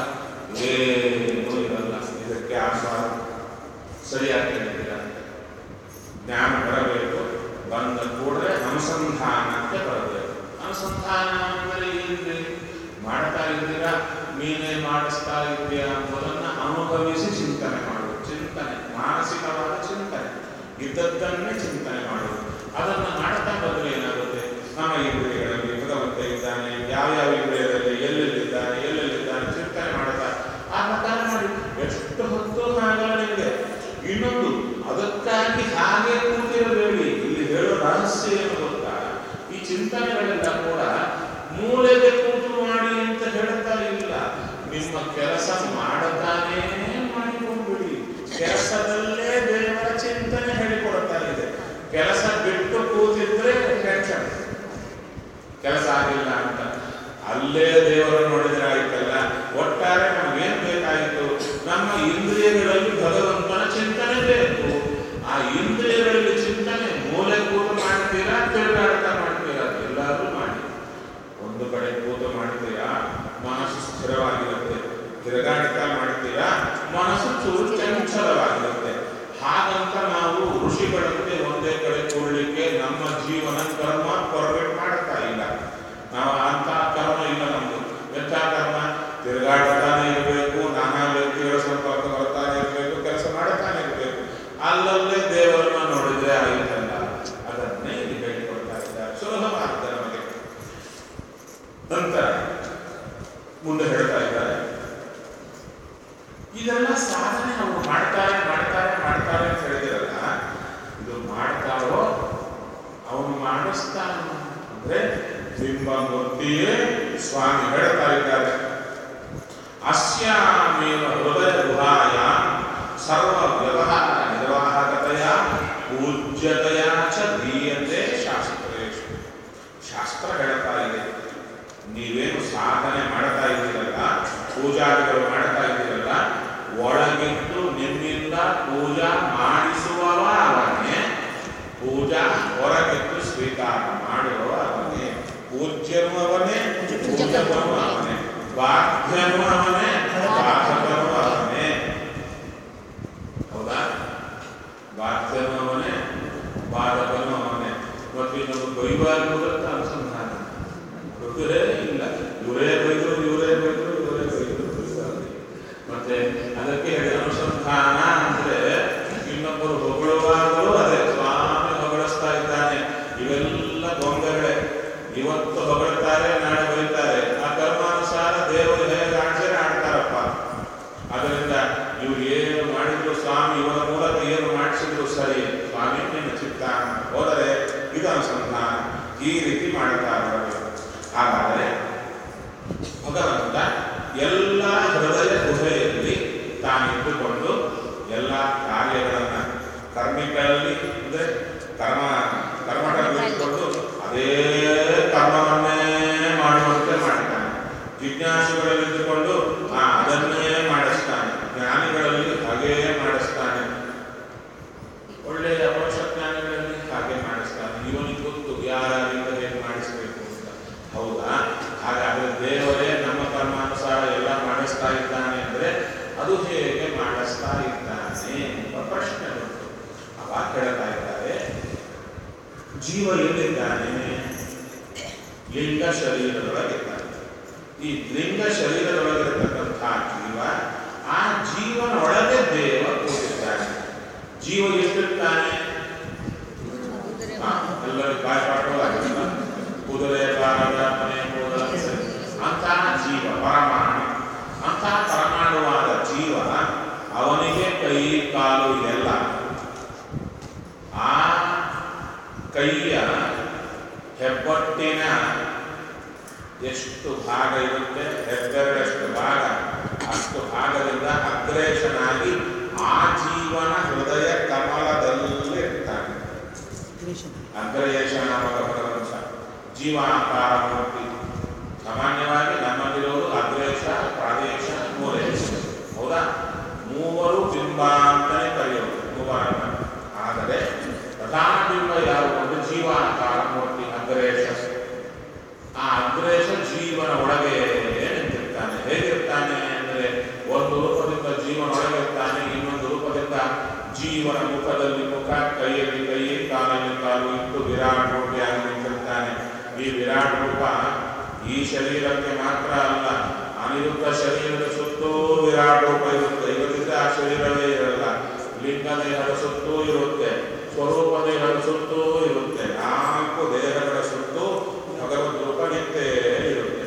ಏನೂ ಇರಲ್ಲ ಇದಕ್ಕೆ ಆಸ್ವಾದ ಸರಿಯಾಗಿ ಹೇಳಿದ್ದೀರ ಜ್ಞಾನ ಬರಬೇಕು ಬಂದ ಕೂಡಲೇ ಅನುಸಂಧಾನಕ್ಕೆ ಬರಬೇಕು ಅನುಸಂಧಾನ ಅಂದರೆ ಏನ್ರಿ ಮಾಡ್ತಾ ಇದ್ದೀರಾ ನೀನೇ ಮಾಡಿಸ್ತಾ ಇದ್ದೀಯಾ ಅನ್ನೋದನ್ನ ಅನುಭವಿಸಿ ಚಿಂತನೆ ಮಾಡುವುದು ಚಿಂತನೆ ಮಾನಸಿಕವಾದ ಚಿಂತನೆ ಇದ್ದದ್ದನ್ನೇ ಚಿಂತನೆ ಮಾಡುವುದು ಅದನ್ನ ಮಾಡ್ತಾ ಬಂದ್ರೆ ಏನಾಗುತ್ತೆ ನಮ್ಮ ಇಂದ್ರಿಯಗಳಲ್ಲಿ ಭಗವಂತ ಇದ್ದಾನೆ ಯಾವ್ಯಾವ ಇಂದ್ರಿಯದಲ್ಲಿ ಎಲ್ಲೆಲ್ಲಿದ್ದಾನೆ ಎಲ್ಲೆಲ್ಲಿದ್ದಾನೆ ಚಿಂತನೆ ಮಾಡ್ತಾ ಆ ಪ್ರಕಾರ ಮಾಡಿ ಎಷ್ಟು ಹೊತ್ತು ಆಗಲ್ಲ ನಿಮಗೆ ಇನ್ನೊಂದು ಅದಕ್ಕಾಗಿ ಹಾಗೆ ಕೂತಿರಬೇಡಿ ಇಲ್ಲಿ ಹೇಳೋ ರಹಸ್ಯ ಏನು ಗೊತ್ತಾ ಈ ಚಿಂತನೆಗಳೆಲ್ಲ ಕೂಡ ಮೂಲೆಗೆ ಕೂತು ಮಾಡಿ ಅಂತ ಹೇಳ್ತಾ ಇಲ್ಲ ನಿಮ್ಮ ಕೆಲಸ ಮಾಡತಾನೇ ಮಾಡಿಕೊಂಡ್ಬಿಡಿ ಕೆಲಸದಲ್ಲೇ ದೇವರ ಚಿಂತನೆ ಹೇಳಿಕೊಡ್ತಾ ಇದೆ ಕೆಲಸ ಬಿಟ್ಟು ಕೂತಿದ್ರೆ ಟೆನ್ಷನ್ ಕೆಲಸ ಆಗಿಲ್ಲ ಅಂತ ಅಲ್ಲೇ ದೇವರು ನೋಡಿದ್ರೆ ಆಯ್ತಲ್ಲ ಒಟ್ಟಾರೆ ನಮಗೇನ್ ಬೇಕಾಯಿತು ನಮ್ಮ ಇಂದ್ರಿಯಗಳಲ್ಲಿ ಭಗವಂತನ ಚಿಂತನೆ ಬೇಕು ಆ ಇಂದ್ರಿಯಗಳಲ್ಲಿ ಚಿಂತನೆ ಮೂಲೆ ಕೂತು ಮಾಡ್ತೀರಾ ತಿರುಗಾಡ್ತಾ ಮಾಡ್ತೀರಾ ಎಲ್ಲರೂ ಮಾಡಿ ಒಂದು ಕಡೆ ಕೂತು ಮಾಡ್ತೀರಾ ಮನಸ್ಸು ಸ್ಥಿರವಾಗಿರುತ್ತೆ ತಿರುಗಾಡ್ತಾ ಮಾಡ್ತೀರಾ ಮನಸ್ಸು ಚೂರು ಚಂಚಲವಾಗಿರುತ್ತೆ ಹಾಗಂತ ನಾವು ಋಷಿಗಳಂತೆ ಒಂದೇ ಕಡೆ ಕೂಡಲಿಕ್ಕೆ ನಮ್ಮ ಜೀವನ ಕರ್ಮ ಪರ್ಫೆಕ್ಟ್ ಮಾಡ್ತಾ ಇಲ್ಲ ನಾವು ಅಂತ ಕರ್ಮ ಇಲ್ಲ ನಮ್ದು ಎಂಥ ಕರ್ಮ ತಿರುಗಾಡ್ತಾನೆ ಇರಬೇಕು ನಾನಾ ವ್ಯಕ್ತಿಗಳ ಸಂಪರ್ಕ ಬರ್ತಾನೆ ಇರಬೇಕು ಕೆಲಸ ಮಾಡ್ತಾನೆ ಇರಬೇಕು ಅಲ್ಲಲ್ಲೇ ದೇವರನ್ನ ನೋಡಿದ್ರೆ ಆಯ್ತಲ್ಲ ಅದನ್ನೇ ಇಲ್ಲಿ ಹೇಳಿಕೊಡ್ತಾ ಇದ್ದಾರೆ ಸುಲಭವಾಗಿದೆ ನಮಗೆ ನಂತರ ಮುಂದೆ ಹೇಳ್ತಾ ಇದ್ದಾರೆ ಇದೆಲ್ಲ ಸಾಧನೆ ಅವರು ಮಾಡ್ತಾರೆ ಮಾಡ್ತಾರೆ ಮಾಡ್ತಾರೆ ಅಂತ ಹೇಳಿದಿರಲ್ಲ ಇದು ಮಾಡ್ತಾರೋ ಅವನು ಮಾಡಿಸ್ತಾನ ಅಂದ್ರೆ ಬಿಂಬಮೂರ್ತಿಯೇ ಸ್ವಾಮಿ ಹೇಳ್ತಾ ಇದ್ದಾರೆ ಅಸ್ಯಾಮೇವ ಹೃದಯ ಗುಹಾಯ ಸರ್ವ ವ್ಯವಹಾರ ನಿರ್ವಾಹಕತೆಯ ಪೂಜ್ಯತೆಯ ಚ ದೀಯತೆ ಶಾಸ್ತ್ರೇಶು ಶಾಸ್ತ್ರ ಹೇಳ್ತಾ ಇದೆ ನೀವೇನು ಸಾಧನೆ ಮಾಡ್ತಾ ಇದ್ದೀರಲ್ಲ ಪೂಜಾದಿಗಳು ಮಾಡ್ತಾ ಇದ್ದೀರಲ್ಲ ಒಳಗಿದ್ದು ನಿಮ್ಮಿಂದ ಪೂಜಾ ಮಾಡಿಸುವವ ಅವನೇ ಪೂಜಾ ಹೊರಗಿದ್ದು ಸ್ವೀಕಾರ ಮಾಡುವವ ಅವನೇ ಪೂಜ್ಯನು ಅವನೇ ಪೂಜಕನು ಅವನೇ ಬಾಧ್ಯನು ಅವನೇ ಬಾಧಕನು ಅವನೇ ಹೌದಾ ಬಾಧ್ಯನು ಅವನೇ ಬಾಧಕನು ಅವನೇ ಮತ್ತು ಇನ್ನೊಂದು ಬೈಬಾರ್ದು ಅಂತ ಅನುಸಂಧಾನ ಗೊತ್ತೇ ಇಲ್ಲ ಇವರೇ ಬೈದ್ರು ಇವರೇ ಬೈದ್ರು ಇವರೇ ಬೈದ್ರು ಬೈಬಾರ್ದು. ಮತ್ತೆ ಅದಕ್ಕೆ ಹೇಳಿ ಅನುಸಂಧಾನ ಅಂದ್ರೆ ಇನ್ನೊಬ್ಬರು ಹೊಗಳುವಾಗಲೂ ಅದೇ ಸ್ವಾಮಿ ಹೊಗಳಿಸ್ತಾ ಇದ್ದಾನೆ ಇವೆಲ್ಲ ಗೊಂಬೆಗಳೇ ಇವತ್ತು ಹೊಗಳ್ತಾರೆ ನಾಳೆ ಬೈತಾರೆ ಆ ಕರ್ಮಾನುಸಾರ ದೇವರು ಹೇಗೆ ಆಡ್ತಾರೆ ಆಡ್ತಾರಪ್ಪ ಅದರಿಂದ ಇವ್ರು ಏನು ಮಾಡಿದ್ರು ಸ್ವಾಮಿ ಇವರ ಮೂಲಕ ಏನು ಮಾಡಿಸಿದ್ರು ಸರಿ ಸ್ವಾಮಿ ನಿನ್ನ ಚಿತ್ತ ಅಂತ ಹೋದರೆ ಇದು ಅನುಸಂಧಾನ ಈ ರೀತಿ ಮಾಡ್ತಾ ಬರಬೇಕು ಹಾಗಾದರೆ ಭಗವಂತ ಎಲ್ಲ ಹೃದಯ ಗುಹೆಯಲ್ಲಿ ತಾನಿಟ್ಟುಕೊಂಡು ಎಲ್ಲ ಕಾರ್ಯಗಳನ್ನ ಕರ್ಮಿಕರಲ್ಲಿ ಅಂದ್ರೆ ಕರ್ಮ ಕರ್ಮಗಳಲ್ಲಿ ಇಟ್ಕೊಂಡು ಅದೇ ಕರ್ಮವನ್ನೇ ಮಾಡುವಂತೆ ಮಾಡ್ತಾನೆ ಜಿಜ್ಞಾಸುಗಳಲ್ಲಿ ಇದ್ದುಕೊಂಡು ಆ ಅದನ್ನೇ ಮಾಡಿಸ್ತಾನೆ ಜ್ಞಾನಿಗಳಲ್ಲಿ ಹಾಗೇ ಮಾಡಿಸ್ತಾನೆ ಒಳ್ಳೆಯ ಜ್ಞಾನಿಗಳಲ್ಲಿ ಹಾಗೆ ಮಾಡಿಸ್ತಾನೆ ಇವನಿಗೆ ಗೊತ್ತು ಯಾರಿಂದ ಹೇಗೆ ಮಾಡಿಸ್ಬೇಕು ಅಂತ ಹೌದಾ ಹಾಗಾದ್ರೆ ದೇವರೇ ನಮ್ಮ ಕರ್ಮಾನುಸಾರ ಎಲ್ಲ ಮಾಡಿಸ್ತಾ ಇದ್ದಾನೆ ಅಂದ್ರೆ ಅದು ಹೇಗೆ ಮಾಡಿಸ್ತಾ ಇದ್ದಾನೆ ಎಂಬ ಪ್ರಶ್ನೆ ಬಂತು ಅವಾಗ ಹೇಳ್ತಾ ಇದ್ದಾರೆ ಜೀವ ಎಲ್ಲಿದ್ದಾನೆ ಲಿಂಗ ಶರೀರದೊಳಗಿದ್ದಾನೆ ಈ ಲಿಂಗ ಶರೀರದೊಳಗಿರತಕ್ಕಂಥ ಜೀವ ಆ ಜೀವನ ಒಳಗೆ ದೇವ ಕೂತಿದ್ದಾನೆ ಜೀವ ಎಷ್ಟಿರ್ತಾನೆ ಹಾ, ಎಲ್ಲರಿಗೂ ಬಾಯ್ಪಾಠವಾಗಿಲ್ಲ ಕುದುರೆ ಬಾರದ ಮನೆ ಕೂದಲ ಸರಿ. ಅಂತಹ ಜೀವ ಪರಮಾಣು ಅಂತಹ ಪರಮಾಣುವಾದ ಜೀವ ಅವನಿಗೆ ಕೈ ಕಾಲು ಎಲ್ಲ ಆ ಕೈಯ ಹೆಬ್ಬಟ್ಟಿನ ಎಷ್ಟು ಭಾಗ ಇರುತ್ತೆ ಹೆಬ್ಬೆರಡಷ್ಟು ಭಾಗ ಅಷ್ಟು ಭಾಗದಿಂದ ಅಗ್ರೇಶನಾಗಿ ಆ ಜೀವನ ಹೃದಯ ಕಮಲದಲ್ಲಿ ಇರ್ತಾನೆ ಅಗ್ರಯೇಶ ನಾಮಕ ಭಗವಂತ ಜೀವಾಕಾರ ಮೂರ್ತಿ ಸಾಮಾನ್ಯವಾಗಿ ನಮ್ಮಲ್ಲಿರೋದು ಅಗ್ರೇಶ ಪ್ರಾದೇಶ ಮೂರೇಶ ಹೌದಾ ಮೂವರು ಬಿಂಬ ಅಂತಲೇ ಕರೆಯೋದು ಮೂವರನ್ನ ಆದರೆ ಪ್ರಧಾನ ಬಿಂಬ ಯಾವುದು ಅಂದ್ರೆ ಜೀವಾಕಾರ ಮೂರ್ತಿ ಅಗ್ರೇಶ ಆ ಅಗ್ರೇಶ ಜೀವನ ಒಳಗೆ ನಿಂತಿರ್ತಾನೆ ಹೇಗಿರ್ತಾನೆ ಅಂದ್ರೆ ಒಂದು ರೂಪದಿಂದ ಜೀವನ ಒಳಗೆ ಇರ್ತಾನೆ ಇನ್ನೊಂದು ರೂಪದಿಂದ ಜೀವನ ಮುಖದಲ್ಲಿ ಮುಖ ಕೈಯಲ್ಲಿ ಕೈ ಕಾಲಲ್ಲಿ ಕಾಲು ಇಟ್ಟು ವಿರಾಟ್ ರೂಪಿಯಾಗಿ ನಿಂತಿರ್ತಾನೆ ಈ ವಿರಾಟ್ ರೂಪ ಈ ಶರೀರಕ್ಕೆ ಮಾತ್ರ ಅಲ್ಲ ಅನಿರುದ್ಧ ಶರೀರದ ಸುತ್ತೂ ವಿರಾಟ್ ರೂಪ ಇರುತ್ತೆ ಇವತ್ತಿದ್ರೆ ಆ ಶರೀರವೇ ಇರಲ್ಲ ಲಿಂಗ ದೇಹದ ಸುತ್ತೂ ಇರುತ್ತೆ ಸ್ವರೂಪ ದೇಹದ ಸುತ್ತೂ ಇರುತ್ತೆ ನಾಲ್ಕು ದೇಹಗಳ ಸುತ್ತೂ ಭಗವದ್ ರೂಪ ನಿಂತೇ ಇರುತ್ತೆ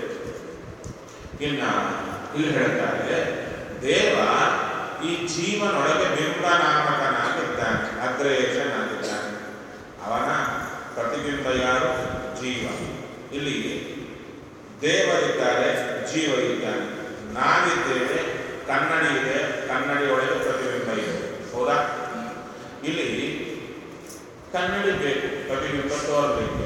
ಇನ್ನ ಇಲ್ಲಿ ಹೇಳ್ತಾರೆ ದೇವ ಈ ಜೀವನೊಳಗೆ ಬಿಂಬ ನಾಮಕನಾಗಿದ್ದಾನೆ ಅಗ್ರೇಶನಾಗಿದ್ದಾನೆ ಅವನ ಪ್ರತಿಬಿಂಬ ಯಾರು ಜೀವ ಇಲ್ಲಿ ದೇವರಿದ್ದಾರೆ ಜೀವ ಇದ್ದಾನೆ ನಾವಿದ್ದೇವೆ ಕನ್ನಡಿ ಇದೆ ಕನ್ನಡಿ ಒಳಗೆ ಪ್ರತಿಬಿಂಬ ಇದೆ ಹೌದಾ ಇಲ್ಲಿ ಕನ್ನಡಿ ಬೇಕು ಪ್ರತಿಬಿಂಬ ತೋರಬೇಕು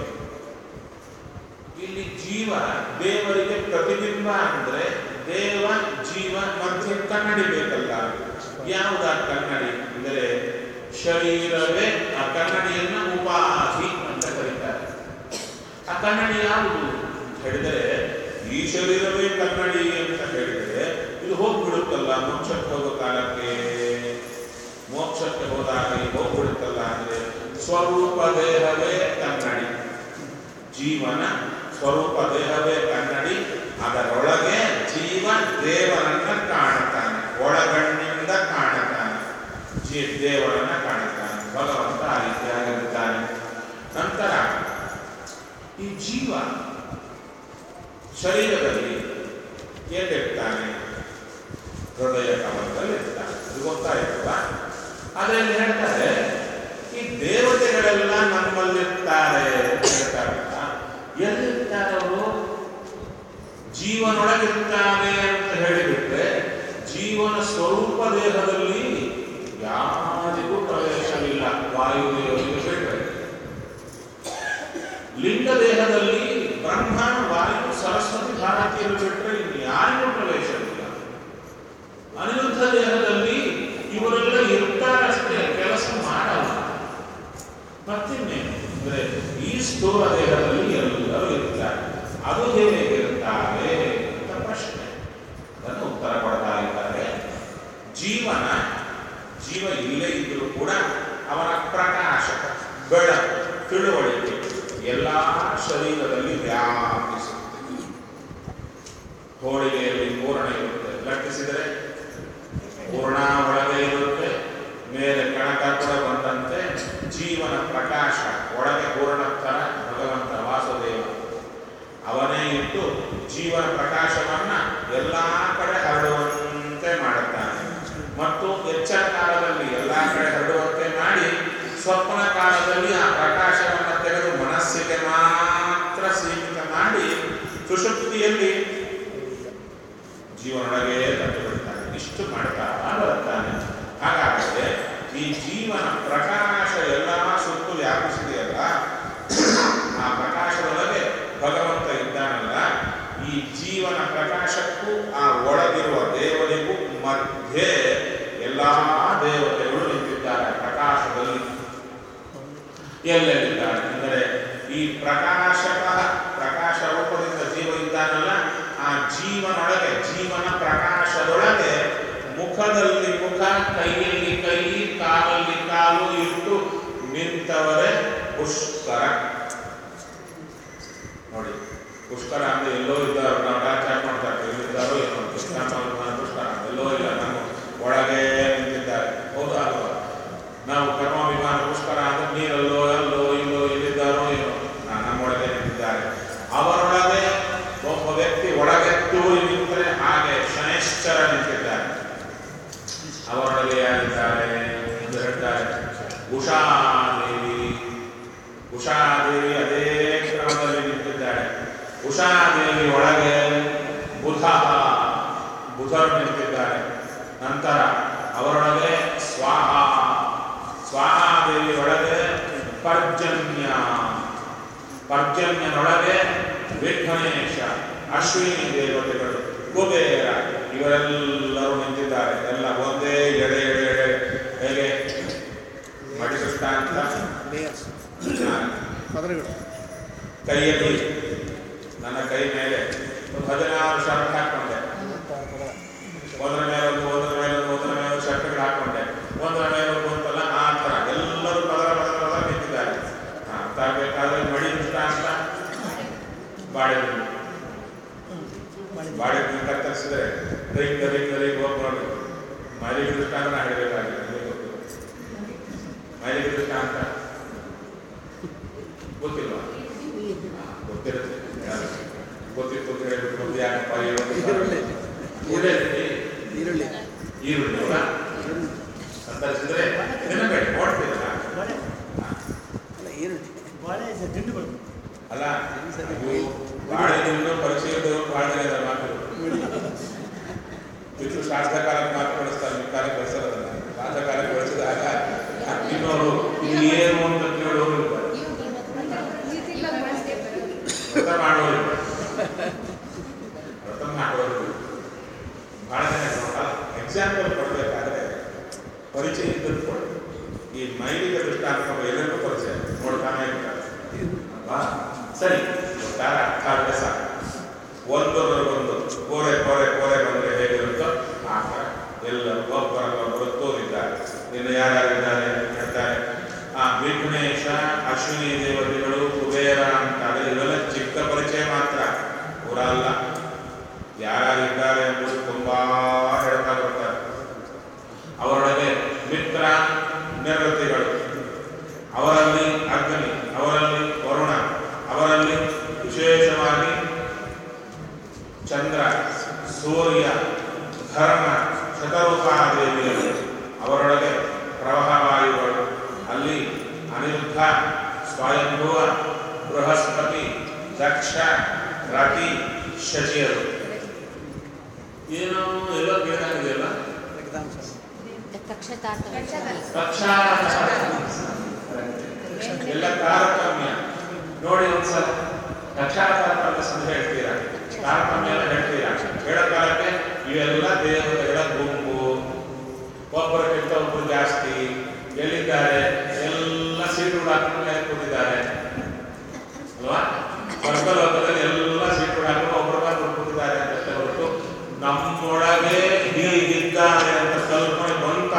ಇಲ್ಲಿ ಜೀವ ದೇವರಿಗೆ ಪ್ರತಿಬಿಂಬ ಅಂದ್ರೆ ದೇವ ಜೀವ ಮಧ್ಯೆ ಕನ್ನಡಿ ಬೇಕಲ್ಲ ಯಾವುದ ಕನ್ನಡಿ ಅಂದರೆ ಶರೀರವೇ ಆ ಕನ್ನಡಿಯನ್ನ ಉಪಾಧಿ ಅಂತ ಕರೀತಾರೆ ಆ ಕನ್ನಡಿ ಯಾವುದು ಅಂತ ಹೇಳಿದರೆ ಈ ಶರೀರವೇ ಕನ್ನಡಿ ಅಂತ ಹೇಳಿದರೆ ಇದು ಹೋಗ್ಬಿಡುತ್ತಲ್ಲ ಮೋಕ್ಷಕ್ಕೆ ಹೋಗೋ ಕಾಲಕ್ಕೆ ಮೋಕ್ಷಕ್ಕೆ ಹೋದಾಗ ಇದು ಹೋಗ್ಬಿಡುತ್ತಲ್ಲ ಅಂದ್ರೆ ಸ್ವರೂಪ ದೇಹವೇ ಕನ್ನಡಿ ಜೀವನ ಸ್ವರೂಪ ದೇಹವೇ ಕನ್ನಡಿ ಅದರೊಳಗೆ ಜೀವ ದೇವರನ್ನ ಕಾಣುತ್ತಾನೆ ಒಳಗಣ್ಣಿಂದ ಕಾಣುತ್ತಾನೆ ಜೀ ದೇವರನ್ನ ಕಾಣುತ್ತಾನೆ ಭಗವಂತ ಆ ರೀತಿಯಾಗಿರುತ್ತಾನೆ ನಂತರ ಈ ಜೀವ ಶರೀರದಲ್ಲಿ ಎಲ್ಲಿರ್ತಾನೆ ಹೃದಯ ಕಮಲದಲ್ಲಿ ಇರ್ತಾನೆ ಇದು ಗೊತ್ತಾಯ್ತಲ್ಲ ಅದರಲ್ಲಿ ಹೇಳ್ತಾರೆ ಈ ದೇವತೆಗಳೆಲ್ಲ ನಮ್ಮಲ್ಲಿರ್ತಾರೆ ಅಂತ ಹೇಳ್ತಾರಲ್ಲ ಎಲ್ಲಿರ್ತಾರೆ ಅವರು ಜೀವನೊಳಗಿರ್ತಾನೆ ಅಂತ ಹೇಳಿಬಿಟ್ರೆ ಜೀವನ ಸ್ವರೂಪ ದೇಹದಲ್ಲಿ ಯಾರಿಗೂ ಪ್ರವೇಶವಿಲ್ಲ ವಾಯುದೇವರಿಗೆ ಬಿಟ್ಟರೆ ಲಿಂಗ ದೇಹದಲ್ಲಿ ಬ್ರಹ್ಮ ವಾಯು ಸರಸ್ವತಿ ಭಾರತೀಯರು ಬಿಟ್ಟರೆ ಇನ್ನು ಯಾರಿಗೂ ಪ್ರವೇಶವಿಲ್ಲ ಅನಿರುದ್ಧ ದೇಹದಲ್ಲಿ ಇವರೆಲ್ಲ ಇರ್ತಾರಷ್ಟೇ ಕೆಲಸ ಮಾಡಲ್ಲ ಮತ್ತಿನ್ನೇನು ಅಂದ್ರೆ ಈ ಸ್ಥೂಲ ದೇಹದಲ್ಲಿ ಎಲ್ಲರೂ ಇರ್ತಾರೆ ಅದು ಹೇಗಿರುತ್ತಾರೆ ಅಂತ ಪ್ರಶ್ನೆ ಅದನ್ನು ಉತ್ತರ ಕೊಡ್ತಾ ಇದ್ದಾರೆ ಜೀವನ ಜೀವ ಇಲ್ಲೇ ಇದ್ರೂ ಕೂಡ ಅವನ ಪ್ರಕಾಶ ಬೆಳಕು ತಿಳುವಳಿಕೆ ಎಲ್ಲ ಶರೀರದಲ್ಲಿ ವ್ಯಾಪಿಸುತ್ತೆ ಹೋಳಿಗೆಯಲ್ಲಿ ಪೂರ್ಣ ಇರುತ್ತೆ ಲಟ್ಟಿಸಿದರೆ ಪೂರ್ಣ ಒಳಗೆ ಇರುತ್ತೆ ಮೇಲೆ ಕಣಕ ಕೂಡ ಬಂದಂತೆ ಜೀವನ ಪ್ರಕಾಶ ಒಳಗೆ ಪೂರ್ಣತ್ತರ ಭಗವಂತ ವಾಸುದೇವ ಅವನೇ ಇಟ್ಟು ಜೀವನ ಪ್ರಕಾಶವನ್ನ ಎಲ್ಲಾ ಕಡೆ ಹರಡುವಂತೆ ಮಾಡುತ್ತಾನೆ ಮತ್ತು ಎಚ್ಚರ ಕಾಲದಲ್ಲಿ ಎಲ್ಲಾ ಕಡೆ ಹರಡುವಂತೆ ಮಾಡಿ ಸ್ವಪ್ನ ಕಾಲದಲ್ಲಿ ಆ ಪ್ರಕಾಶವನ್ನು ತೆಗೆದು ಮನಸ್ಸಿಗೆ ಮಾತ್ರ ಸೀಮಿತ ಮಾಡಿ ಸುಷುಪ್ತಿಯಲ್ಲಿ ಜೀವನೊಳಗೆ ಕಟ್ಟಿಬಿಡ್ತಾನೆ ಇಷ್ಟು ಮಾಡ್ತಾ ಬರುತ್ತಾನೆ ಹಾಗಾದರೆ ಈ ಜೀವನ ಪ್ರಕಾಶ ಎಲ್ಲ ಸುತ್ತು ವ್ಯಾಪಿಸಿದೆಯಲ್ಲ ಆ ಪ್ರಕಾಶದೊಳಗೆ ಭಗವಂತ ಇದ್ದಾನಲ್ಲ ಈ ಜೀವನ ಪ್ರಕಾಶಕ್ಕೂ ಆ ಒಳಗಿರುವ ದೇವರಿಗೂ ಮಧ್ಯೆ ಎಲ್ಲ ದೇವತೆಗಳು ನಿಂತಿದ್ದಾರೆ ಪ್ರಕಾಶದಲ್ಲಿ ಎಲ್ಲೆಲ್ಲಿದ್ದಾರೆ ಅಂದರೆ ಈ ಪ್ರಕಾಶಕ ಪ್ರಕಾಶ ರೂಪದಿಂದ ಜೀವ ಇದ್ದಾನಲ್ಲ ಆ ಜೀವನೊಳಗೆ ಜೀವನ ಪ್ರಕಾಶದೊಳಗೆ ಮುಖದಲ್ಲಿ ಮುಖ ಕೈಯಲ್ಲಿ ಕೈ ಕಾಲಲ್ಲಿ ಕಾಲು ಇಟ್ಟು ನಿಂತವರೇ ಪುಷ್ಕರ ನೋಡಿ ಪುಷ್ಕರ ಅಂದ್ರೆ ಎಲ್ಲೋ ಇದ್ದಾರೆ ನಾವು ಡಾಕ್ಟರ್ ಚಾಕ್ ಮಾಡ್ತಾರೆ ಎಲ್ಲಿದ್ದಾರೋ ಏನೋ ಪುಷ್ಕರ ಪುಷ್ಕರ ಎಲ್ಲೋ ಇಲ್ಲ ನಮ್ಮ ಒಳಗೆ ನಿಂತಿದ್ದಾರೆ ಹೌದಾ ಅಲ್ವಾ ನಾವು ಕರ್ಮಾಭಿಮಾನ ಪುಷ್ಕರ ಅಂದ್ರೆ ನೀರಲ್ಲೋ ಅಲ್ಲೋ ಇಲ್ಲೋ ಎಲ್ಲಿದ್ದಾರೋ ಏನೋ ನಾ- ನಮ್ಮೊಳಗೆ ನಿಂತಿದ್ದಾರೆ ಅವರೊಳಗೆ ಒಬ್ಬ ವ್ಯಕ್ತಿ ಒಳಗೆ ತೂರಿ ನಿಂತರೆ ಹಾಗೆ ಶನೈಶ್ಚರ ನಿಂತಿದ್ದಾರೆ ಅವರೊಳಗೆ ಯಾರಿದ್ದಾರೆ ಎಂದು ಹೇಳ್ತಾರೆ ಉಷಾದೇವಿ ಉಷಾದೇವಿ ಅದೇ ಕ್ರಮದಲ್ಲಿ ನಿಂತಿದ್ದಾಳೆ ಉಷಾದೇವಿ ಒಳ ಪರ್ಜನ್ಯ ಪರ್ಜನ್ಯನೊಳಗೆ ವಿಘ್ನೇಶ ಅಶ್ವಿನಿ ದೇವತೆಗಳು ಕುಬೇರ ಇವರೆಲ್ಲರೂ ನಿಂತಿದ್ದಾರೆ ಎಲ್ಲ ಒಂದೇ ಎಡೆ ಎಡೆ ಎಡೆ ಹೇಗೆ ಮಡಿಸುತ್ತ ಅಂತ ಲೇಯರ್ಸ್ ಹಾ. ಪದರಗಳು ಕೈಯಲ್ಲಿ ನನ್ನ ಕೈ ಮೇಲೆ ಒಂದು ಹದಿನಾರು ಶರ್ಟ್ ಹಾಕೊಂಡೆ ಒಂದರ ಮೇಲೆ ಒಂದು ಒಂದರ ಮೇಲೆ ಒಂದು ಒಂದರ ಮೇಲೆ ಒಂದು ಶರ್ಟ್ಗಳು ಹಾಕೊಂಡೆ ಒಂದರ ಮೇಲೆ ಒಂದು ಅಂತಲ್ಲ ಆ ಥರ ಎಲ್ಲರೂ ಪದರ ಪದರ ಪದರ ನಿಂತಿದ್ದಾರೆ ಹಾ, ತರಬೇಕಾದ್ರೆ ಮಡಿ ದೃಷ್ಟಾಂತ ಬಾಳೆಹಣ್ಣು ಬಾಳೆಹಣ್ಣು ಕತ್ತರಿಸಿದ್ರೆ ರಿಂಗ್ ರಿಂಗ್ ರಿಂಗ್ ಹೋಗ್ಬಾರ್ದು ಮೈಲಿ ದೃಷ್ಟಾಂತ ನಾ ಹೇಳಬೇಕಾಗಿಲ್ಲ ನಿಮಗೆ ಗೊತ್ತು ಮೈಲಿ ದೃಷ್ಟಾಂತ ಗೊತ್ತಿಲ್ವಾ ಗೊತ್ತಿರುತ್ತೆ ಗೊತ್ತಿತ್ತು ಅಂತ ಹೇಳ್ಬಿಟ್ಟು ಮತ್ತೆ ಯಾಕಪ್ಪ ಈರುಳ್ಳಿ. ಈರುಳ್ಳಿ ಈರುಳ್ಳಿ ಈರುಳ್ಳಿ ಅಲ್ಲ ಕತ್ತರಿಸಿದ್ರೆ ತಿನ್ನಬೇಡಿ ನೋಡ್ತೀರಲ್ಲ ಅಲ್ಲ ಈರುಳ್ಳಿ ಬಾಳೆ ದಿಂಡು ಬರ್ತದೆ ಅಲ್ಲ ಅದು ಬಾಳೆ ದಿಂಡು ಪರಿಚಯದ ಬಾಳೆ ದಿನ ಅದ ಮಾತು ಇದು ಶಾಸ್ತ್ರ ಕಾಲಕ್ಕೆ ಮಾತ್ರ ಬಳಸ್ತಾರೆ ನಿಮ್ಮ ಕಾಲಕ್ಕೆ ಬಳಸೋದಲ್ಲ ಶಾಸ್ತ್ರ ಕಾಲಕ್ಕೆ ಬಳಸಿದಾಗ ಇನ್ನೋರು ಇದು ಏನು ಅಂತ ಕೇಳೋರು ಇರ್ತಾರೆ. ವ್ರತ ಮಾಡೋರು ವ್ರತ ಮಾಡೋರು ಬಹಳ ಜನ ಎಕ್ಸಾಂಪಲ್ ಕೊಡಬೇಕಾದ್ರೆ ಪರಿಚಯ ಇದ್ದದ್ದು ಕೊಡಿ ಈ ಮೈಲಿಕ ದೃಷ್ಟಾಂತ ಎಲ್ಲರಿಗೂ ಪರಿಚಯ ನೋಡ್ತಾನೆ ಇರ್ತಾರೆ ಅಲ್ವಾ ಸರಿ ಒಟ್ಟಾರ ಅರ್ಥ ಆದರೆ ಸಾಕು ಒಂದೊಂದು ಕೋರೆ ಕೋರೆ ಕೋರೆ ಬಂದರೆ ಹೇಗಿರುತ್ತೋ ಆ ಥರ ಎಲ್ಲರೂ ಒಬ್ಬರನ್ನೊಬ್ಬರು ತೋರಿದ್ದಾರೆ ಇನ್ನು ಯಾರ್ಯಾರಿದ್ದಾರೆ ಅಂತ ಹೇಳ್ತಾರೆ ಆ ವಿಘ್ನೇಶ ಅಶ್ವಿನಿ ದೇವತೆಗಳು ಕುಬೇರ ಅಂತಾರೆ ಇವೆಲ್ಲ ಚಿಕ್ಕ ಪರಿಚಯ ಮಾತ್ರ ಪೂರ ಅಲ್ಲ ಯಾರ್ಯಾರಿದ್ದಾರೆ ಎಂಬುದು ತುಂಬಾ ಹೇಳ್ತಾ ಬರ್ತಾರೆ ಅವರೊಳಗೆ ಮಿತ್ರ ನಿವೃತ್ತಿಗಳು ಅವರಲ್ಲಿ ಅಗ್ನಿ ಅವರಲ್ಲಿ ವರುಣ ಅವರಲ್ಲಿ ವಿಶೇಷವಾಗಿ ಚಂದ್ರ ಸೂರ್ಯ ಧರ್ಮ ಶತರೂಪಾದೇವಿಯರು ಅವರೊಳಗೆ ಪ್ರವಾಹವಾಯುಗಳು ಅಲ್ಲಿ ಅನಿರುದ್ಧ ಸ್ವಯಂಭುವ ಬೃಹಸ್ಪತಿ ದಕ್ಷ ರತಿ ಶಚಿಯರು ಏನೋ ಎಲ್ಲ ಕೇಳಿದಾಗಿದೆಯಲ್ಲ ರಕ್ಷಾ ಎಲ್ಲ ತಾರತಮ್ಯ ನೋಡಿ ಒಂದ್ಸಲ ರಕ್ಷಾ ತಾರತಮ್ಯ ಅಂತ ಹೇಳ್ತೀರಾ ತಾರತಮ್ಯ ಎಲ್ಲ ಹೇಳ್ತೀರಾ ಹೇಳೋ ಕಾಲಕ್ಕೆ ಇವೆಲ್ಲ ದೇವತೆಗಳ ಗುಂಪು ಒಬ್ಬರಕ್ಕಿಂತ ಒಬ್ಬರು ಜಾಸ್ತಿ ಎಲ್ಲಿದ್ದಾರೆ ಎಲ್ಲ ಸೀಟು ಹಾಕೊಂಡು ಕೂತಿದ್ದಾರೆ ಅಲ್ವಾ ಸ್ವರ್ಗಲೋಕದಲ್ಲಿ ಎಲ್ಲ ಸೀಟು ಹಾಕೊಂಡು ಒಬ್ಬರು ಮಾತ್ರ ಕೂತಿದ್ದಾರೆ ಅಂತ ಹೊರತು ನಮ್ಮೊಳಗೆ ಹೀಗಿದ್ದಾರೆ ಅಂತ ಕಲ್ಪನೆ ಬಂತ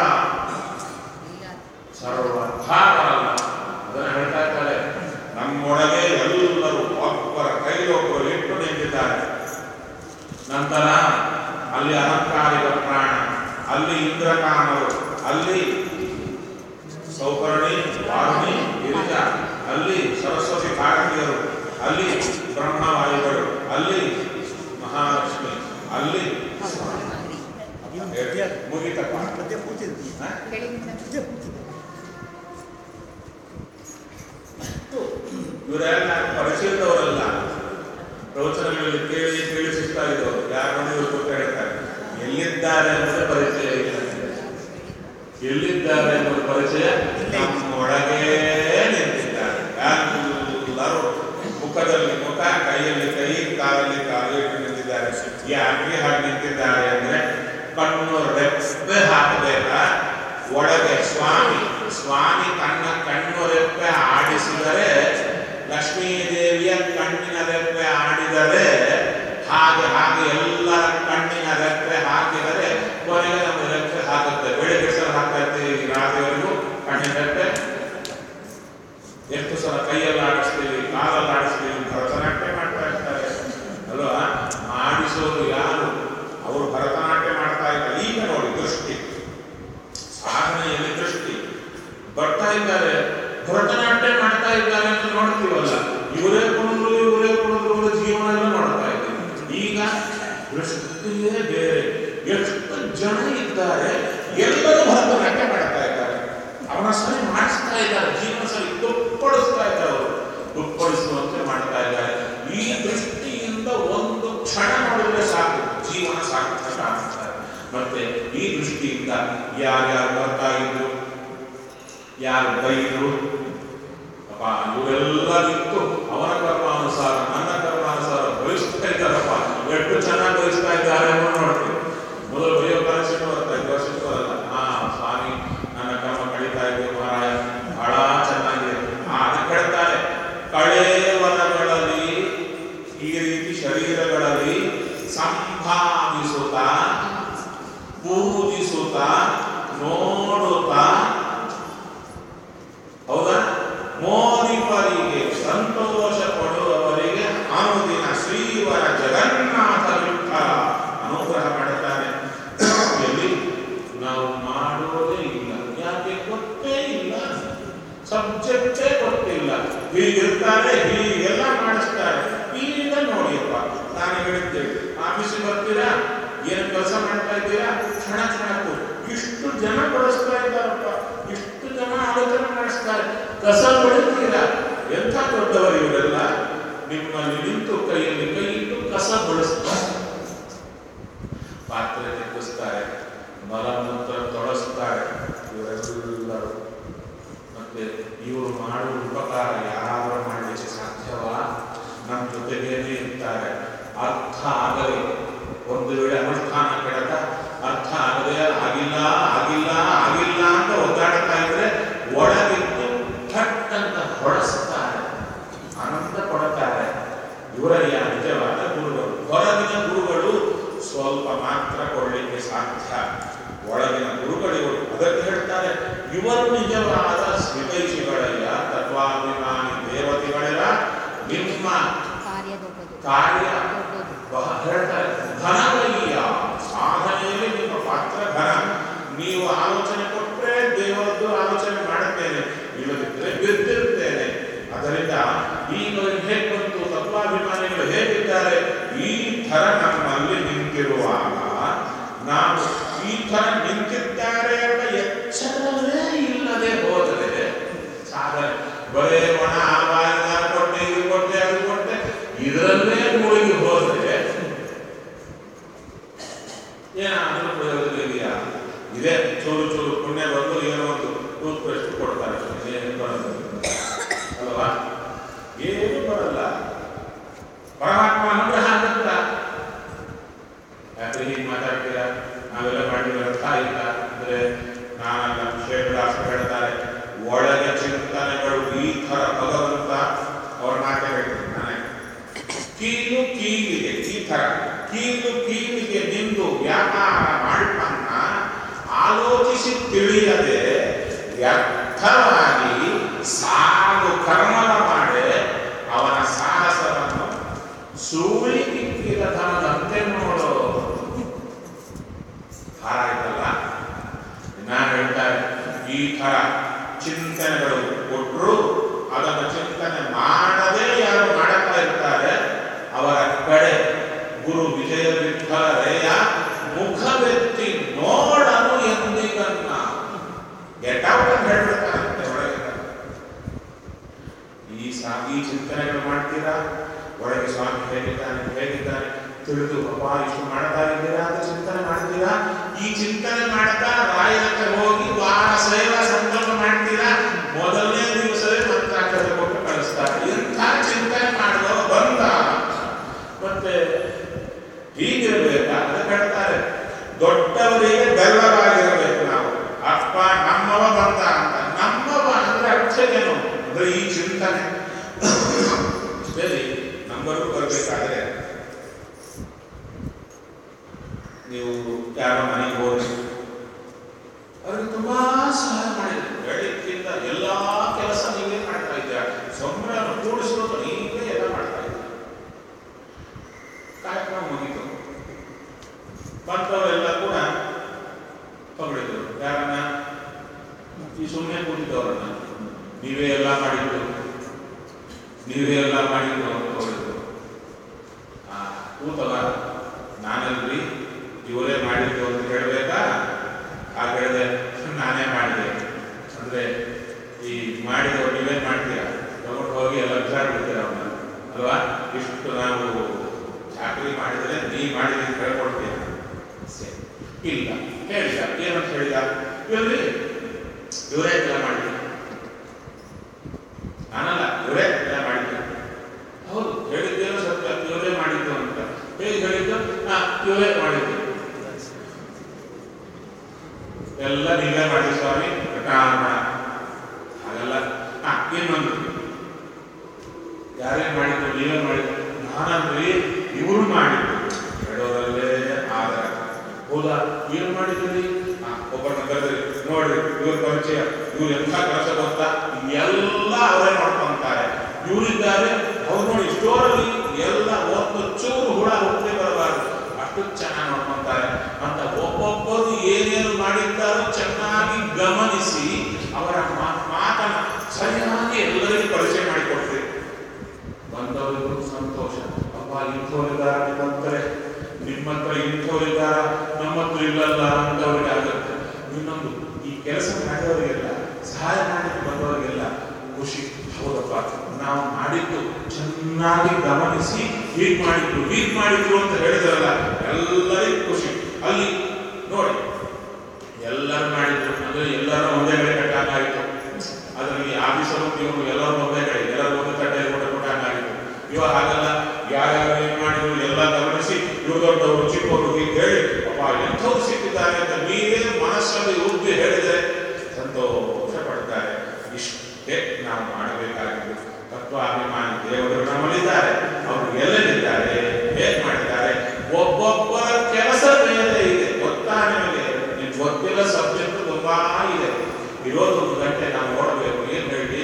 ಸರ್ವಥಾರಲ್ಲ ಅದನ್ನ ಹೇಳ್ತಾ ಇದ್ದಾರೆ ನಮ್ಮೊಳಗೆ ಎಲ್ಲರೂ ಒಬ್ಬರ ಕೈಲೊಬ್ಬರು ಇಟ್ಟು ನಿಂತಿದ್ದಾರೆ ನಂತರ ಅಲ್ಲಿ ಅಲಂಕಾರಿಕ ಪ್ರಾಣ ಅಲ್ಲಿ ಇಂದ್ರಕಾಮರು ಅಲ್ಲಿ ಸೌಕರ್ಣಿ ವಾರುಣಿ ಗಿರಿಜ ಅಲ್ಲಿ ಸರಸ್ವತಿ ಭಾರತೀಯರು ಅಲ್ಲಿ ಬ್ರಹ್ಮವಾಯುಗಳು ಅಲ್ಲಿ ಮಹಾಲಕ್ಷ್ಮಿ ಅಲ್ಲಿ ಮುಗಿತಪ್ಪ ಮಧ್ಯ ಕೂತಿದ್ರು ಹ? ಮಧ್ಯ ಕೂತಿದ್ರು ಇವರೆಲ್ಲ ಪರಿಚಯದವರಲ್ಲ ಪ್ರವಚನಗಳಲ್ಲಿ ಕೇಳಿ ಕೇಳಿ ಸಿಗ್ತಾ ಇದ್ದವರು ಯಾರು ನೋಡಿ ಇವರು ಕೂತು ಹೇಳ್ತಾರೆ ಎಲ್ಲಿದ್ದಾರೆ ಅನ್ನೋದೇ ಪರಿಚಯ ಇಲ್ಲ ಎಲ್ಲಿದ್ದಾರೆ ಅನ್ನೋದು ಪರಿಚಯ ನಮ್ಮೊಳಗೇ ನಿಂತಿದ್ದಾರೆ ಎಲ್ಲರೂ ಮುಖದಲ್ಲಿ ಮುಖ ಕೈಯಲ್ಲಿ ಕೈ ಕಾಲಲ್ಲಿ ಕಾಲು ಇಟ್ಟು ನಿಂತಿದ್ದಾರೆ ಯಾಕೆ ಹಾಗೆ ನಿಂತಿದ್ದಾರೆ ಅಂದ್ರೆ ಕಣ್ಣು ರೆಪ್ಪೆ ಹಾಕಬೇಕಾ ಒಳಗೆ ಸ್ವಾಮಿ ಸ್ವಾಮಿ ತನ್ನ ಕಣ್ಣು ರೆಪ್ಪೆ ಆಡಿಸಿದರೆ ಲಕ್ಷ್ಮೀ ದೇವಿಯ ಕಣ್ಣಿನ ರೆಪ್ಪೆ ಆಡಿದರೆ ಹಾಗೆ ಹಾಗೆ ಎಲ್ಲರ ಕಣ್ಣಿನ ರೆಪ್ಪೆ ಹಾಕಿದರೆ ಕೊನೆಗೆ ನಮ್ಮ ರೆಪ್ಪೆ ಹಾಕುತ್ತೆ ಬೆಳಿಗ್ಗೆ ಸಲ ಹಾಕ್ತಾ ಇರ್ತೀವಿ ರಾತ್ರಿವರೆಗೂ ಕಣ್ಣಿನ ರೆಪ್ಪೆ ಎಷ್ಟು ಸಲ ಕೈಯಲ್ಲಿ ಆಡಿಸ್ತೀವಿ ಕಾಲಲ್ಲಿ ಆಡಿಸ್ತೀವಿ ಭರತನಾಟ್ಯ ಮಾಡ್ತಾ ಇರ್ತಾರೆ ಅಲ್ವಾ ಆಡಿಸೋರು ಯಾರು ಅವರು ಭರತನಾಟ್ಯ ಮಾಡ್ತಾ ಇದ್ದಾರೆ ಈಗ ನೋಡಿ ದೃಷ್ಟಿ ಸಾಧನೆಯಲ್ಲಿ ದೃಷ್ಟಿ ಬರ್ತಾ ಇದ್ದಾರೆ ಭರತನಾಟ್ಯ ಮಾಡ್ತಾ ಇದ್ದಾರೆ ಅಂತ ನೋಡ್ತೀವಲ್ಲ ಇವರೇ ಕುಣಿದ್ರು ಇವರೇ ಕುಣಿದ್ರು ಇವರ ಜೀವನ ಎಲ್ಲ ನೋಡ್ತಾ ಇದ್ದೀವಿ ಈಗ ದೃಷ್ಟಿಯೇ ಬೇರೆ ಎಷ್ಟು ಜನ ಇದ್ದಾರೆ ಎಲ್ಲರೂ ಭರತನಾಟ್ಯ ಮಾಡ್ತಾ ಇದ್ದಾರೆ ಅವನ ಸರಿ ಮಾಡಿಸ್ತಾ ಇದ್ದಾರೆ ಜೀವನ ಸರಿ ದುಪ್ಪಡಿಸ್ತಾ ಇದ್ದಾರೆ ಅವರು ದುಪ್ಪಡಿಸುವಂತೆ ಮಾಡ್ತಾ ಇದ್ದಾರೆ ಈ ದೃಷ್ಟಿಯಿಂದ ಒಂದು ಕ್ಷಣ ನೋಡಿದ್ರೆ ಸಾಕು ಜೀವನ ಸಾರ್ಥಕ ಆಗ್ತಾರೆ ಮತ್ತೆ ಈ ದೃಷ್ಟಿಯಿಂದ ಯಾರ್ಯಾರು ಬರ್ತಾ ಇದ್ರು ಯಾರು ಬೈದ್ರು ಎಲ್ಲ ನಿಂತು ಅವನ ಕರ್ಮಾನುಸಾರ ನನ್ನ ಕರ್ಮಾನುಸಾರ ಬಯಸ್ತಾ ಇದ್ದಾರಪ್ಪ ಎಷ್ಟು ಚೆನ್ನಾಗಿ ಬಯಸ್ತಾ ಇದ್ದಾರೆ ಅನ್ನೋ ನೋಡ್ತೀವಿ ಮೊದಲು ಬರೆಯೋ ಕಾನ್ಸೆಪ್ಟ್ ಬರ್ತಾ ಇದ್ದು ವರ್ಷಕ್ಕೆ ಬರಲ್ಲ ಹಾ ಸ್ವಾಮಿ ನನ್ನ ಕರ್ಮ ಕಳೀತಾ ಇದ್ದೀವಿ ಮಹಾರಾಯ ಬಹಳ ಚೆನ್ನಾಗಿದೆ ಆ ಅದಕ್ಕೆ ಹೇಳ್ತಾರೆ ಕಳೇವರಗಳಲ್ಲಿ ಈ ರೀತಿ ಶರೀರಗಳಲ್ಲಿ ಸಂಭಾವಿಸುತ್ತಾ ಪೂಜಿಸುತ್ತಾ ನೋಡುತ್ತಾ ಹೌದಾ ಮೋದಿಪರಿಗೆ ಸಂತೋಷ ಪಡುವವರಿಗೆ ಅನುದಿನ ಶ್ರೀವರ ಜಗನ್ನಾಥ ವಿಠಲ ಅನುಗ್ರಹ ಮಾಡುತ್ತಾನೆ ಎಲ್ಲಿ ನಾವು ಮಾಡೋದೇ ಇಲ್ಲ ಯಾಕೆ ಗೊತ್ತೇ ಇಲ್ಲ ಸಬ್ಜೆಕ್ಟೇ ಗೊತ್ತಿಲ್ಲ ಹೀಗಿರ್ತಾರೆ ಹೀಗೆಲ್ಲ ಮಾಡಿಸ್ತಾರೆ ಈಗ ನೋಡಿಯಪ್ಪ ನಾನು ಹೇಳಿದ್ದೇನೆ ಆಫೀಸಿಗೆ ಬರ್ತೀರಾ ಏನು ಕೆಲಸ ಮಾಡ್ತಾ ಇದ್ದೀರಾ ಕ್ಷಣ ಕ್ಷಣಕ್ಕೂ ಇಷ್ಟು ಜನ ಬಳಸ್ತಾ ಇದ್ದಾರಪ್ಪ ಇಷ್ಟು ಜನ ಆಲೋಚನೆ ಮಾಡಿಸ್ತಾರೆ ಕಸ ಬಳಿತೀರಾ ಎಂಥ ದೊಡ್ಡವರು ಇವರೆಲ್ಲ ನಿಮ್ಮಲ್ಲಿ ನಿಂತು ಕೈಯಲ್ಲಿ ಕೈ ಇಟ್ಟು ಕಸ ಬಳಸ್ತಾರೆ ಪಾತ್ರೆ ತೆಗೆಸ್ತಾರೆ ಮಲಮೂತ್ರ ತೊಳಸ್ತಾರೆ ಇವರೆಲ್ಲರೂ ಮತ್ತೆ ಇವರು ಮಾಡುವ ಉಪಕಾರ ಯಾರು ಮಾಡಲಿಕ್ಕೆ ಸಾಧ್ಯವಾ ನಮ್ಮ ಜೊತೆಗೇನೆ ಇರ್ತಾರೆ ಅರ್ಥ ಆಗಲಿ ಒಂದು ವೇಳೆ ಅನುಷ್ಠಾನ ಕೆಡದ ಅರ್ಥ ಆಗದೆ ಆಗಿಲ್ಲ ಆಗಿಲ್ಲ ಆಗಿಲ್ಲ ಅಂತ ಒದ್ದಾಡ್ತಾ ಇದ್ರೆ ಒಳಗಿದ್ದು ಥಟ್ ಅಂತ ಹೊಡೆಸ್ತಾರೆ ಆನಂದ ಕೊಡುತ್ತಾರೆ ಇವರಯ್ಯ ನಿಜವಾದ ಗುರುಗಳು ಹೊರಗಿನ ಗುರುಗಳು ಸ್ವಲ್ಪ ಮಾತ್ರ ಕೊಡಲಿಕ್ಕೆ ಸಾಧ್ಯ ಒಳಗಿನ ಗುರುಗಳು ಇವರು ಅದಕ್ಕೆ ಹೇಳ್ತಾರೆ ಇವರು ನಿಜವಾದ ಹಿತೈಷಿಗಳಯ್ಯ ತತ್ವಾಭಿಮಾನಿ ದೇವತೆಗಳೆಲ್ಲ ನಿಮ್ಮ ಕಾರ್ಯ ದೊಡ್ಡದು ಕಾರ್ಯ ದೊಡ್ಡದು ಬಹ- ಹೇಳ್ತಾರೆ ಘನವಯ್ಯ ಸಾಧನೆಯಲ್ಲಿ ನಿಮ್ಮ ಪಾತ್ರ ಘನ ನೀವು ಆಲೋಚನೆ ಕೊಟ್ಟರೆ ದೇವರದ್ದು ಆಲೋಚನೆ ಮಾಡುತ್ತೇನೆ ಇಲ್ಲದಿದ್ದರೆ ಬಿದ್ದಿರುತ್ತೇನೆ ಅದರಿಂದ ಈಗ ಹೇಗೆ ಬಂತು ತತ್ವಾಭಿಮಾನಿಗಳು ಹೇಗಿದ್ದಾರೆ ಈ ಥರ ನಮ್ಮಲ್ಲಿ ನಿಂತಿರುವಾಗ ನಾವು ಈ ಥರ ನಿಂತಿದ್ದಾರೆ ಎಂಬ ಎಚ್ಚರವೇ ಇಲ್ಲದೆ ಹೋದರೆ ಸಾಧನೆ ಬರೇ ಒಣ ಆವಾಯ ಕೊಟ್ಟೆ ಇದು ಕೊಟ್ಟೆ ಅದು ಕೊಟ್ಟೆ ಇದರಲ್ಲೇ ಮುಳುಗಿ ಹೋದ್ರೆ ಏನಾದರೂ ಪ್ರಯೋಜನ ಇದೆಯಾ ಇದೇ ಚೂರು ಚೂರು ಪುಣ್ಯ ಬಂದು ಏನೋ ಒಂದು ಟೂತ್ ಪೇಸ್ಟ್ ಕೊಡ್ತಾರೆ ಏನು ಬರಲ್ಲ ಅಲ್ವಾ ಏನು ಬರಲ್ಲ ಪರಮಾತ್ಮ ಅನುಗ್ರಹ ಆಗುತ್ತಾ ಯಾಕೆ ಹೀಗೆ ಮಾತಾಡ್ತೀರಾ ನಾವೆಲ್ಲ ಮಾಡಿದ್ರೆ ಅರ್ಥ ಆಯ್ತಾ ಅಂದ್ರೆ ನಾನಲ್ಲ ಶೇಖದಾಸ ಹೇಳ್ತಾರೆ ಒಳಗೆ ಚಿಂತನೆಗಳು ಈ ಥರ ಭಗವಂತ ಅವ್ರ ಮಾತೇ ಹೇಳ್ತೀನಿ ನಾನೇ ಕೀಲು ಕೀಲಿಗೆ ಈ ಥರ ಕೀಲು ಕೀಲಿಗೆ ನಿಂದು ವ್ಯಾಪಾರ ಮಾಡ್ತನ್ನ ಆಲೋಚಿಸಿ ತಿಳಿಯದೆ ವ್ಯರ್ಥವಾಗಿ ಸಾಲು ಕರ್ಮವ ಮಾಡಿ ಅವನ ಸಾಹಸವನ್ನು ಸೂಳಿ ಕಿಕ್ಕಿದ ಧನದಂತೆ ನೋಡು ಹಾರಾಯ್ತಲ್ಲ ನಾನು ಹೇಳ್ತಾರೆ ಈ ಥರ ಚಿಂತನೆಗಳು ಕೊಟ್ಟರು ಅದನ್ನು ಚಿಂತನೆ ಮಾಡದೇ ಯಾರು ಮಾಡುತ್ತಾ ಇರ್ತಾರೆ ಅವರ ಕಡೆ ಗುರು ವಿಜಯ ವಿಠಲ ರೇಯ ಮುಖವೆತ್ತಿ ನೋಡನು ಎಂದಿಗನ್ನ ಗೆಟ್ ಔಟ್ ಅಂತ ಹೇಳ್ಬಿಡ್ತಾರಂತೆ ಒಳಗೆ ಈ ಸಾ ಈ ಚಿಂತನೆಗಳು ಮಾಡ್ತೀರಾ ಒಳಗೆ ಸ್ವಾಮಿ ಹೇಗಿದ್ದಾನೆ ಹೇಗಿದ್ದಾನೆ ತಿಳಿದು ಅಪ್ಪ ಇಷ್ಟು ಮಾಡ್ತಾ ಇದ್ದೀರಾ ಅಂತ ಚಿಂತನೆ ಮಾಡ್ತೀರಾ ಈ ಚಿಂತನೆ ಮಾಡ್ತಾ ರಾಯರಕ್ಕೆ ಹೋಗಿ ವಾರ ಸೇವಾ ಸಂಕಲ್ಪ ಮಾಡ್ತೀರಾ ಮೊದಲನೇ ದಿವಸವೇ ಮಂತ್ರಾಕ್ಷರ ಕೊಟ್ಟು ಕಳಿಸ್ತಾರೆ ಇಂಥ ಚಿಂತನೆ ಮಾಡುವ ಬಂದ ಮತ್ತೆ ಹೀಗಿರ್ಬೇಕಾ ಅದಕ್ಕೆ ಹೇಳ್ತಾರೆ ದೊಡ್ಡವರಿಗೆ ಬೆಲ್ಲವಾಗಿರಬೇಕು ನಾವು ಅಪ್ಪ ನಮ್ಮವ ಬಂದ ಅಂತ ನಮ್ಮವ ಅಂದ್ರೆ ಅರ್ಥ ಏನು ಅಂದ್ರೆ ಈ ಚಿಂತನೆ ಸರಿ ನಂಬರ್ಗೂ ಬರಬೇಕಾದ್ರೆ ನೀವು ಯಾರೋ ಮನೆಗೆ ಹೋಗಿ ಅವ್ರಿಗೆ ತುಂಬಾ ಸಹಾಯ ಮಾಡಿದ್ರು ಬೆಳಗ್ಗಿಂದ ಎಲ್ಲಾ ಕೆಲಸ ನೀವೇ ಮಾಡ್ತಾ ಇದ್ದೀರಾ ಸಂಬಳ ಕೂಡಿಸೋದು ನೀವೇ ಎಲ್ಲ ಮಾಡ್ತಾ ಇದ್ದೀರಾ ಕಾರ್ಯಕ್ರಮ ಮುಗೀತು ಬಂದವರೆಲ್ಲ ಕೂಡ ಹೊಗಳಿದ್ರು ಯಾರನ್ನ ಈ ಸುಮ್ಮನೆ ಕೂತಿದ್ದವರನ್ನ ನೀವೇ ಎಲ್ಲ ಮಾಡಿದ್ದು ನೀವೇ ಎಲ್ಲ ಮಾಡಿದ್ದು ಅಂತ ಹೊಗಳಿದ್ರು ಆ ಕೂತವ ನಾನಲ್ರಿ ಇವರೇ ಮಾಡಿದ್ದು ಅಂತ ಹೇಳ್ಬೇಕಾ ಆಗ ಹೇಳಿದೆ ನಾನೇ ಮಾಡಿದೆ ಅಂದ್ರೆ ಈ ಮಾಡಿದವ್ರು ನೀವೇ ಮಾಡ್ತೀರಾ ತಗೊಂಡು ಹೋಗಿ ಎಲ್ಲ ಬಿಸಾಡ್ಬಿಡ್ತೀರ ಅವನ್ನ ಅಲ್ವಾ ಇಷ್ಟು ನಾವು ಚಾಕರಿ ಮಾಡಿದರೆ ನೀ ಮಾಡಿದ್ರೆ ಅಂತ ಹೇಳ್ಕೊಡ್ತೀಯ ಸರಿ. ಇಲ್ಲ ಹೇಳಿದ ಏನಂತ ಹೇಳಿದ ಇವ್ರಿ ಇವರೇ ಎಲ್ಲ ಮಾಡಿದ್ರು ನಾನಲ್ಲ ಇವರೇ ಇವರೇ ಮಾಡಿದ್ರು ಎಲ್ಲ ನೀವೇ ಮಾಡಿ ಸ್ವಾಮಿ ಕಾರಣ ಹಾಗಲ್ಲ ಹಾ ಇನ್ನೊಂದು ಯಾರೇ ಮಾಡಿದ್ರು ನೀವೇ ಮಾಡಿದ್ರು ನಾನಂದ್ರಿ ಇವರು ಮಾಡಿದ್ರು ಹೇಳೋದಲ್ಲೇ ಆಧಾರ ಹೌದಾ ಏನು ಮಾಡಿದ್ರಿ ಹಾ ಒಬ್ಬರನ್ನ ಕರೆದ್ರಿ ನೋಡ್ರಿ ಇವ್ರ ಪರಿಚಯ ಇವ್ರು ಎಂಥ ಕೆಲಸ ಗೊತ್ತಾ ಎಲ್ಲ ಅವರೇ ಮಾಡ್ಕೊಂತಾರೆ ಇವರಿದ್ದಾರೆ ಅವ್ರು ನೋಡಿ ಸ್ಟೋರಲ್ಲಿ ಎಲ್ಲ ಒಂದು ಚೂರು ಹುಳ ಹುಟ್ಟಿ ಬರಬಾರ್ದು ಅಷ್ಟು ಚೆನ್ನಾಗಿ ನೋಡ್ಕೊಂತಾರೆ ಅಂತ ಒಬ್ಬೊಬ್ಬರು ಏನೇನು ಮಾಡಿದ್ದಾರೋ ಚೆನ್ನಾಗಿ ಗಮನಿಸಿ ಅವರ ಮಾ- ಮಾತನ್ನ ಸರಿಯಾಗಿ ಎಲ್ಲರಿಗೂ ಪರಿಚಯ ಮಾಡಿಕೊಡ್ತೀವಿ ಬಂದವರಿಗೂ ಸಂತೋಷ ಅಪ್ಪ ಇಂಥವರಿದ್ದಾರೆ ನಿಮ್ಮಂತರೆ ನಿಮ್ಮಂತರ ಇಂಥವರಿದ್ದಾರ ನಮ್ಮ ಹತ್ರ ಇಲ್ಲಲ್ಲ ಅಂತವರಿಗೆ ಆಗುತ್ತೆ ಇನ್ನೊಂದು ಈ ಕೆಲಸ ಮಾಡಿದವರಿಗೆಲ್ಲ ಸಹಾಯ ಮಾಡಿದ್ದು ಬಂದವರಿಗೆಲ್ಲ ಖುಷಿ ಹೌದಪ್ಪ ನಾವು ಮಾಡಿದ್ದು ಚೆನ್ನಾಗಿ ಗಮನಿಸಿ ಹೀಗ್ ಮಾಡಿದ್ರು ಹೀಗ್ ಮಾಡಿದ್ರು ಅಂತ ಹೇಳಿದ್ರಲ್ಲ ಎಲ್ಲರಿಗೂ ಖುಷಿ ಅಲ್ಲಿ ನೋಡಿ ಎಲ್ಲರೂ ಮಾಡಿದ್ರು ಅಂದ್ರೆ ಎಲ್ಲರೂ ಒಂದೇ ಕಡೆ ಕಟ್ಟಾಗಾಯಿತು ಅದರಲ್ಲಿ ಆಫೀಸರು ಇವರು ಎಲ್ಲರೂ ಒಂದೇ ಕಡೆ ಎಲ್ಲರೂ ಒಂದು ಕಟ್ಟೆಯಲ್ಲಿ ಕೊಟ್ಟು ಕೊಟ್ಟಾಗಾಯಿತು ಇವಾಗ ಹಾಗಲ್ಲ ಯಾರ್ಯಾರು ಏನ್ ಮಾಡಿದ್ರು ಎಲ್ಲ ಗಮನಿಸಿ ಇವ್ರು ದೊಡ್ಡವರು ಚಿಕ್ಕವರು ಹೀಗೆ ಹೇಳಿ ಅಪ್ಪ ಎಂಥವ್ರು ಸಿಕ್ಕಿದ್ದಾರೆ ಅಂತ ನೀವೇ ಮನಸ್ಸಲ್ಲಿ ಉದ್ದಿ ಹೇಳಿದ್ರೆ ಸಂತೋಷ ಪಡ್ತಾರೆ ಇಷ್ಟೇ ನಾವು ಮಾಡಬೇಕಾಗಿದ್ದು ತತ್ವಾಭಿಮಾನಿ ದೇವರು ನಮ್ಮಲ್ಲಿದ್ದಾರೆ ಅವರು ಎಲ್ಲೆಲ್ಲಿದ್ದಾರೆ ಹೇಗೆ ಮಾಡಿದ್ದಾರೆ ಒಬ್ಬೊಬ್ಬರ ಕೆಲಸ ಬೇರೆ ಇದೆ ಗೊತ್ತಾ ನಿಮಗೆ ನಿಮ್ಗೆ ಗೊತ್ತಿಲ್ಲ ಸಬ್ಜೆಕ್ಟ್ ತುಂಬಾ ಇದೆ ಇರೋದು ಒಂದು ಗಂಟೆ ನಾವು ನೋಡಬೇಕು ಏನ್ ಹೇಳಿ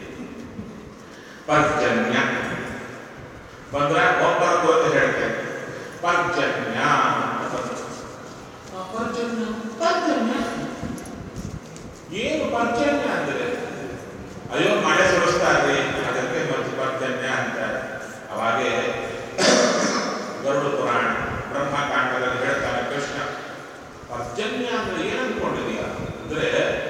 ಪರ್ಜನ್ಯ ಬಂದ್ರ ಒಬ್ಬರ ಗೊತ್ತು ಹೇಳ್ತೇನೆ ಪರ್ಜನ್ಯ ಅಂತ ಬಂತು. ಆ ಪರ್ಜನ್ಯ ಪರ್ಜನ್ಯ ಏನು ಪರ್ಜನ್ಯ ಅಂದ್ರೆ ಅಯ್ಯೋ ಮಳೆ ಸುರಿಸ್ತಾರೆ ಅದಕ್ಕೆ ಮತ್ತೆ ಪರ್ಜನ್ಯ ಅಂತಾರೆ ಅವಾಗೆ ಗರುಡ ಪುರಾಣ ಬ್ರಹ್ಮಕಾಂಡದಲ್ಲಿ ಹೇಳ್ತಾನೆ ಕೃಷ್ಣ ಪರ್ಜನ್ಯ ಅಂದ್ರೆ ಏನ್ ಅನ್ಕೊಂಡಿದೀಯ ಅಂದ್ರೆ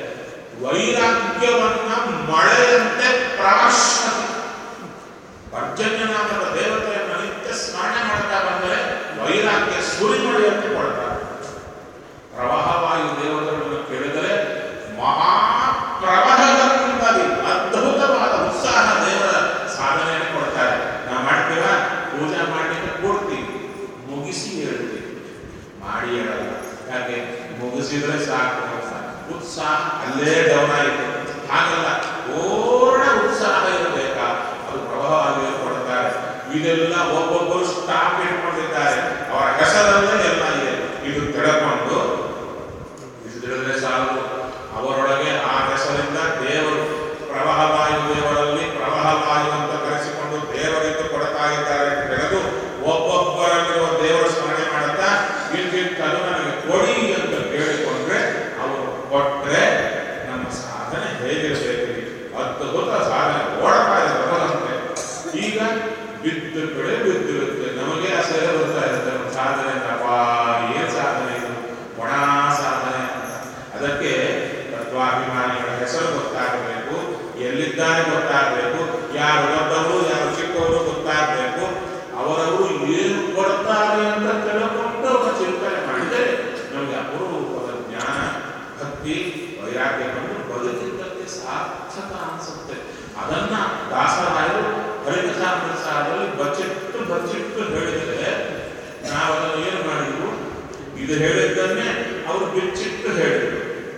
ವೈರಾಗ್ಯವನ್ನ ಮಳೆಯಂತೆ ಪ್ರವಾಸತಿ ಪರ್ಜನ್ಯ ನಾಮದ ದೇವತೆಯನ್ನು ನಿತ್ಯ ಸ್ಮರಣೆ ಮಾಡ್ತಾ ಬಂದರೆ ವೈರಾಗ್ಯ ಸುರಿಮಳೆಯಂತೆ ಕೊಡ್ತಾರೆ ಪ್ರವಾಹವಾಯು ದೇವತೆಗಳನ್ನು ಕೇಳಿದರೆ ಮಹಾ ಪ್ರವಾಹಗಳಿಂದಾಗಿ ಅದ್ಭುತವಾದ ಉತ್ಸಾಹ ದೇವರ ಸಾಧನೆಯನ್ನು ಕೊಡ್ತಾರೆ ನಾವು ಮಾಡ್ತೀವ ಪೂಜೆ ಮಾಡಲಿಕ್ಕೆ ಕೊಡ್ತೀವಿ ಮುಗಿಸಿ ಹೇಳ್ತೀವಿ ಮಾಡಿ ಹೇಳಲ್ಲ ಯಾಕೆ ಮುಗಿಸಿದ್ರೆ ಸಾಕು ಅಂತ ಉತ್ಸಾಹ ಅಲ್ಲೇ ಡೌನ್ ಆಯಿತು ಹಾಗಲ್ಲ ಪೂರ್ಣ ಉತ್ಸಾಹ ಇರಬೇಕಾ ಅದು ಪ್ರಭಾವವಾಗಿ ಕೊಡ್ತಾರೆ ಇದೆಲ್ಲ ಒಬ್ಬೊಬ್ಬರು ಸ್ಟಾಪ್ ಇಟ್ಕೊಂಡಿದ್ದಾರೆ ಅವರ ಹೆಸರಲ್ಲೇ ಎಲ್ಲ ಇದೆ ಇದು ತಿಳ್ಕೊಂಡು ಇದು ತಿಳಿದ್ರೆ ಸಾಕು ಅವರೊಳಗೆ ಆ ಹೆಸರಿಂದ ದೇವರು ಪ್ರವಾಹವಾಯು ದೇವರಲ್ಲಿ ಪ್ರವಾಹವಾಯು ಅಂತ ಕರೆಸಿಕೊಂಡು ದೇವರಿಗೆ ಕೊಡ್ತಾ ಇದ್ದಾರೆ ಅಂತ ತಿಳಿದು ಒಬ್ಬೊಬ್ಬರಲ್ಲಿರುವ ದೇವರ ಸ್ಮರಣೆ ಮಾಡುತ್ತಾ ಇಂತಿಂತದ್ದು ನನಗೆ ಕೊಡಿ ಅಂತ ಕೇಳಿಕೊಂಡ್ರೆ ಅವರು ಕೊಟ್ರೆ ನಮ್ಮ ಸಾಧನೆ ಹೇಗಿರಬೇಕು ಅದ್ಭುತ ಸಾಧನೆ ಓಡತಾ ಇದೆ ಬರದಂತೆ ಈಗ ಬಿದ್ದು ಕಡೆ ಬಿದ್ದಿರುತ್ತೆ ನಮಗೆ ಅಸಹ್ಯ ಬರ್ತಾ ಇರುತ್ತೆ ನಮ್ಮ ಸಾಧನೆ ಅಪ್ಪ ಏನ್ ಸಾಧನೆ ಇದು ಒಣ ಸಾಧನೆ ಅಂತ ಅದಕ್ಕೆ ತತ್ವಾಭಿಮಾನಿಗಳ ಹೆಸರು ಗೊತ್ತಾಗಬೇಕು ಎಲ್ಲಿದ್ದಾರೆ ಗೊತ್ತಾಗಬೇಕು ಯಾರು ದೊಡ್ಡವರು ಯಾರು ಚಿಕ್ಕವರು ಗೊತ್ತಾಗಬೇಕು ಅವರವರು ಏನು ಕೊಡ್ತಾರೆ ಅಂತ ತಿಳ್ಕೊಂಡು ಅವರ ಚಿಂತನೆ ಮಾಡಿದರೆ ನಮಗೆ ಅಪರೂಪದ ಜ್ಞಾನ ಭಕ್ತಿ ವೈರಾಗ್ಯ ಬಂದು ಬದುಕಿದ್ದಕ್ಕೆ ಸಾರ್ಥಕ ಅನಿಸುತ್ತೆ ಅದನ್ನ ದಾಸರಾಯರು ಹರಿಕಥಾಮೃತಸಾರದಲ್ಲಿ ಬಚ್ಚಿಟ್ಟು ಬಚ್ಚಿಟ್ಟು ಹೇಳಿದರೆ ನಾವು ಅದನ್ನು ಏನು ಮಾಡಿದ್ರು ಇದು ಹೇಳಿದ್ದನ್ನೇ ಅವರು ಬಿಚ್ಚಿಟ್ಟು ಹೇಳಿದರು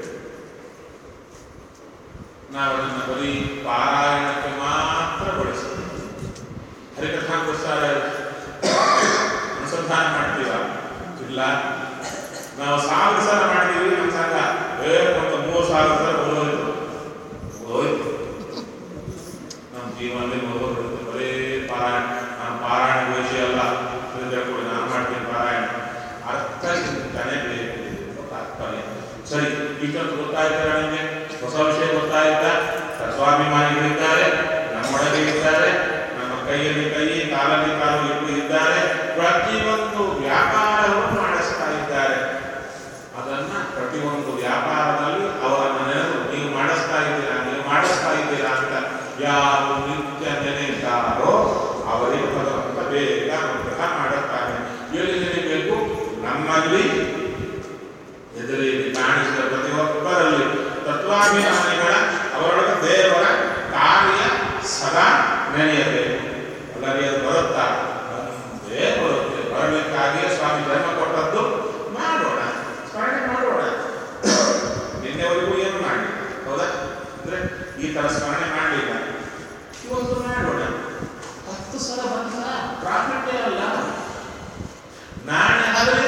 ನಾವು ಅದನ್ನು ಬರೀ ಪಾರಾಯಣಕ್ಕೆ ಮಾತ್ರ ಬಳಸಿದ್ವಿ ಹರಿಕಥಾಮೃತಸಾರ ಅನುಸಂಧಾನ ಮಾಡ್ತೀವ ಇಲ್ಲ ನಾವು ಸಾವಿರ ಸಲ ಮಾಡಿದೀವಿ ನಮ್ಮ ಸಂಘ ಏ ಒಂದು ಮೂರು ಸಾವಿರ ಸಲ ಹೋಗೋದು ಹೋಯ್ತು ನಮ್ಮ ಜೀವನದಲ್ಲಿ ಹೋಗೋದು ಬರೀ ಪಾರಾಯಣ ನಾನು ಪಾರಾಯಣ ವಿಷಯ ಅಲ್ಲ ಅಂತ ಕೂಡ ನಾನು ಮಾಡ್ತೀನಿ ಪಾರಾಯಣ ಅರ್ಥ ಚಿಂತನೆ ಬೇಕು ತಾತ್ಪರ್ಯ ಸರಿ ಇಷ್ಟೊಂದು ಗೊತ್ತಾಯ್ತಾ ನನಗೆ ಹೊಸ ವಿಷಯ ಗೊತ್ತಾಯ್ತಾ ತತ್ವಾಭಿಮಾನಿಗಳಿದ್ದಾರೆ ನಮ್ಮೊಳಗೆ ಇದ್ದಾರೆ ನಮ್ಮ ಕೈಯಲ್ಲಿ ಕೈ ಕಾಲಲ್ಲಿ ಕಾಲು ಇಟ್ಟು ಇದ್ದಾರೆ ಪ್ರತಿಯೊಂದು ವ್ಯಾಪಾರವನ್ನು ಮಾಡಿಸ್ತಾ ಇದ್ದಾರೆ ಅದನ್ನ ಪ್ರತಿಯೊಂದು ವ್ಯಾಪಾರದಲ್ಲಿ ಅವರನ್ನ ನೆನೆದು ನೀವು ಮಾಡಿಸ್ತಾ ಇದ್ದೀರಾ ನೀವು ಮಾಡಿಸ್ತಾ ಇದ್ದೀರಾ ಅಂತ ಯಾರು ನಿತ್ಯ ನೆನೆಯುತ್ತಾರೋ ಅವರಿಗೆ ಭಗವಂತ ಬೇಗ ಅನುಗ್ರಹ ಮಾಡುತ್ತಾನೆ ಎಲ್ಲಿ ನೆನೆಯಬೇಕು ನಮ್ಮಲ್ಲಿ ಎದುರಿಗೆ ಕಾಣಿಸಿದ ಪ್ರತಿಯೊಬ್ಬರಲ್ಲಿ ತತ್ವಾಭಿಮಾನಿಗಳ ಅವರೊಳಗೆ ದೇವರ ಕಾರ್ಯ ಸದಾ ನೆನೆಯಬೇಕು ಅಲ್ಲದೆ ಅದು ಬರುತ್ತಾ ಬಂದೇ ಬರುತ್ತೆ ಬರಬೇಕಾಗಿಯೇ ಸ್ವಾಮಿ ಜನ್ಮ ಕೊಟ್ಟ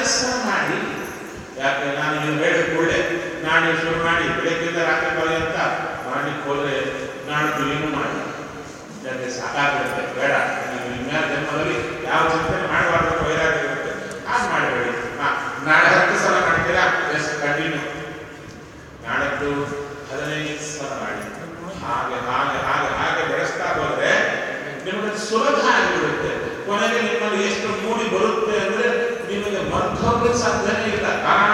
ಕೆಲಸ ಮಾಡಿ ಯಾಕೆ ನಾನು ನೀವು ಹೇಳಿದ ಕೂಡಲೇ ನಾಳೆ ಶುರು ಮಾಡಿ ಬೆಳಗ್ಗೆಯಿಂದ ರಾತ್ರಿ ಪರ್ಯಂತ ಮಾಡ್ಲಿಕ್ಕೆ ಹೋದ್ರೆ ನಾಡ್ದು ಏನು ಮಾಡಿ ಯಾಕೆ ಸಾಕಾಗುತ್ತೆ ಬೇಡ ನೀವು ಇನ್ಯಾವ ಜನ್ಮದಲ್ಲಿ ಯಾವ ಚಿಂತನೆ ಮಾಡಬಾರ್ದು ಅಂತ ವೈರಾಗ್ಯ ಇರುತ್ತೆ ಹಾಗೆ ಮಾಡಬೇಡಿ ಹಾ ನಾಳೆ ಹತ್ತು ಸಲ ಮಾಡ್ತೀರಾ ಎಸ್ ಕಂಟಿನ್ಯೂ ನಾಳದ್ದು ಹದಿನೈದು ಸಲ ಮಾಡಿ ಹಾಗೆ ಹಾಗೆ ಹಾಗೆ ಹಾಗೆ ಬೆಳೆಸ್ತಾ ಹೋದ್ರೆ ನಿಮಗೆ ಸುಲಭ ಆಗಿಬಿಡುತ್ತೆ ಕೊನೆಗೆ ನಿಮ್ಮಲ್ಲಿ ಎಷ್ಟು ಮೂಡಿ ಬರುತ್ತೆ ಅಂದ್ರೆ ನಿಮಗೆ ಮರ್ತೋಗ್ಲಿಕ್ಕೆ ಸಾಧ್ಯನೇ ಇಲ್ಲ ಕಾರಣ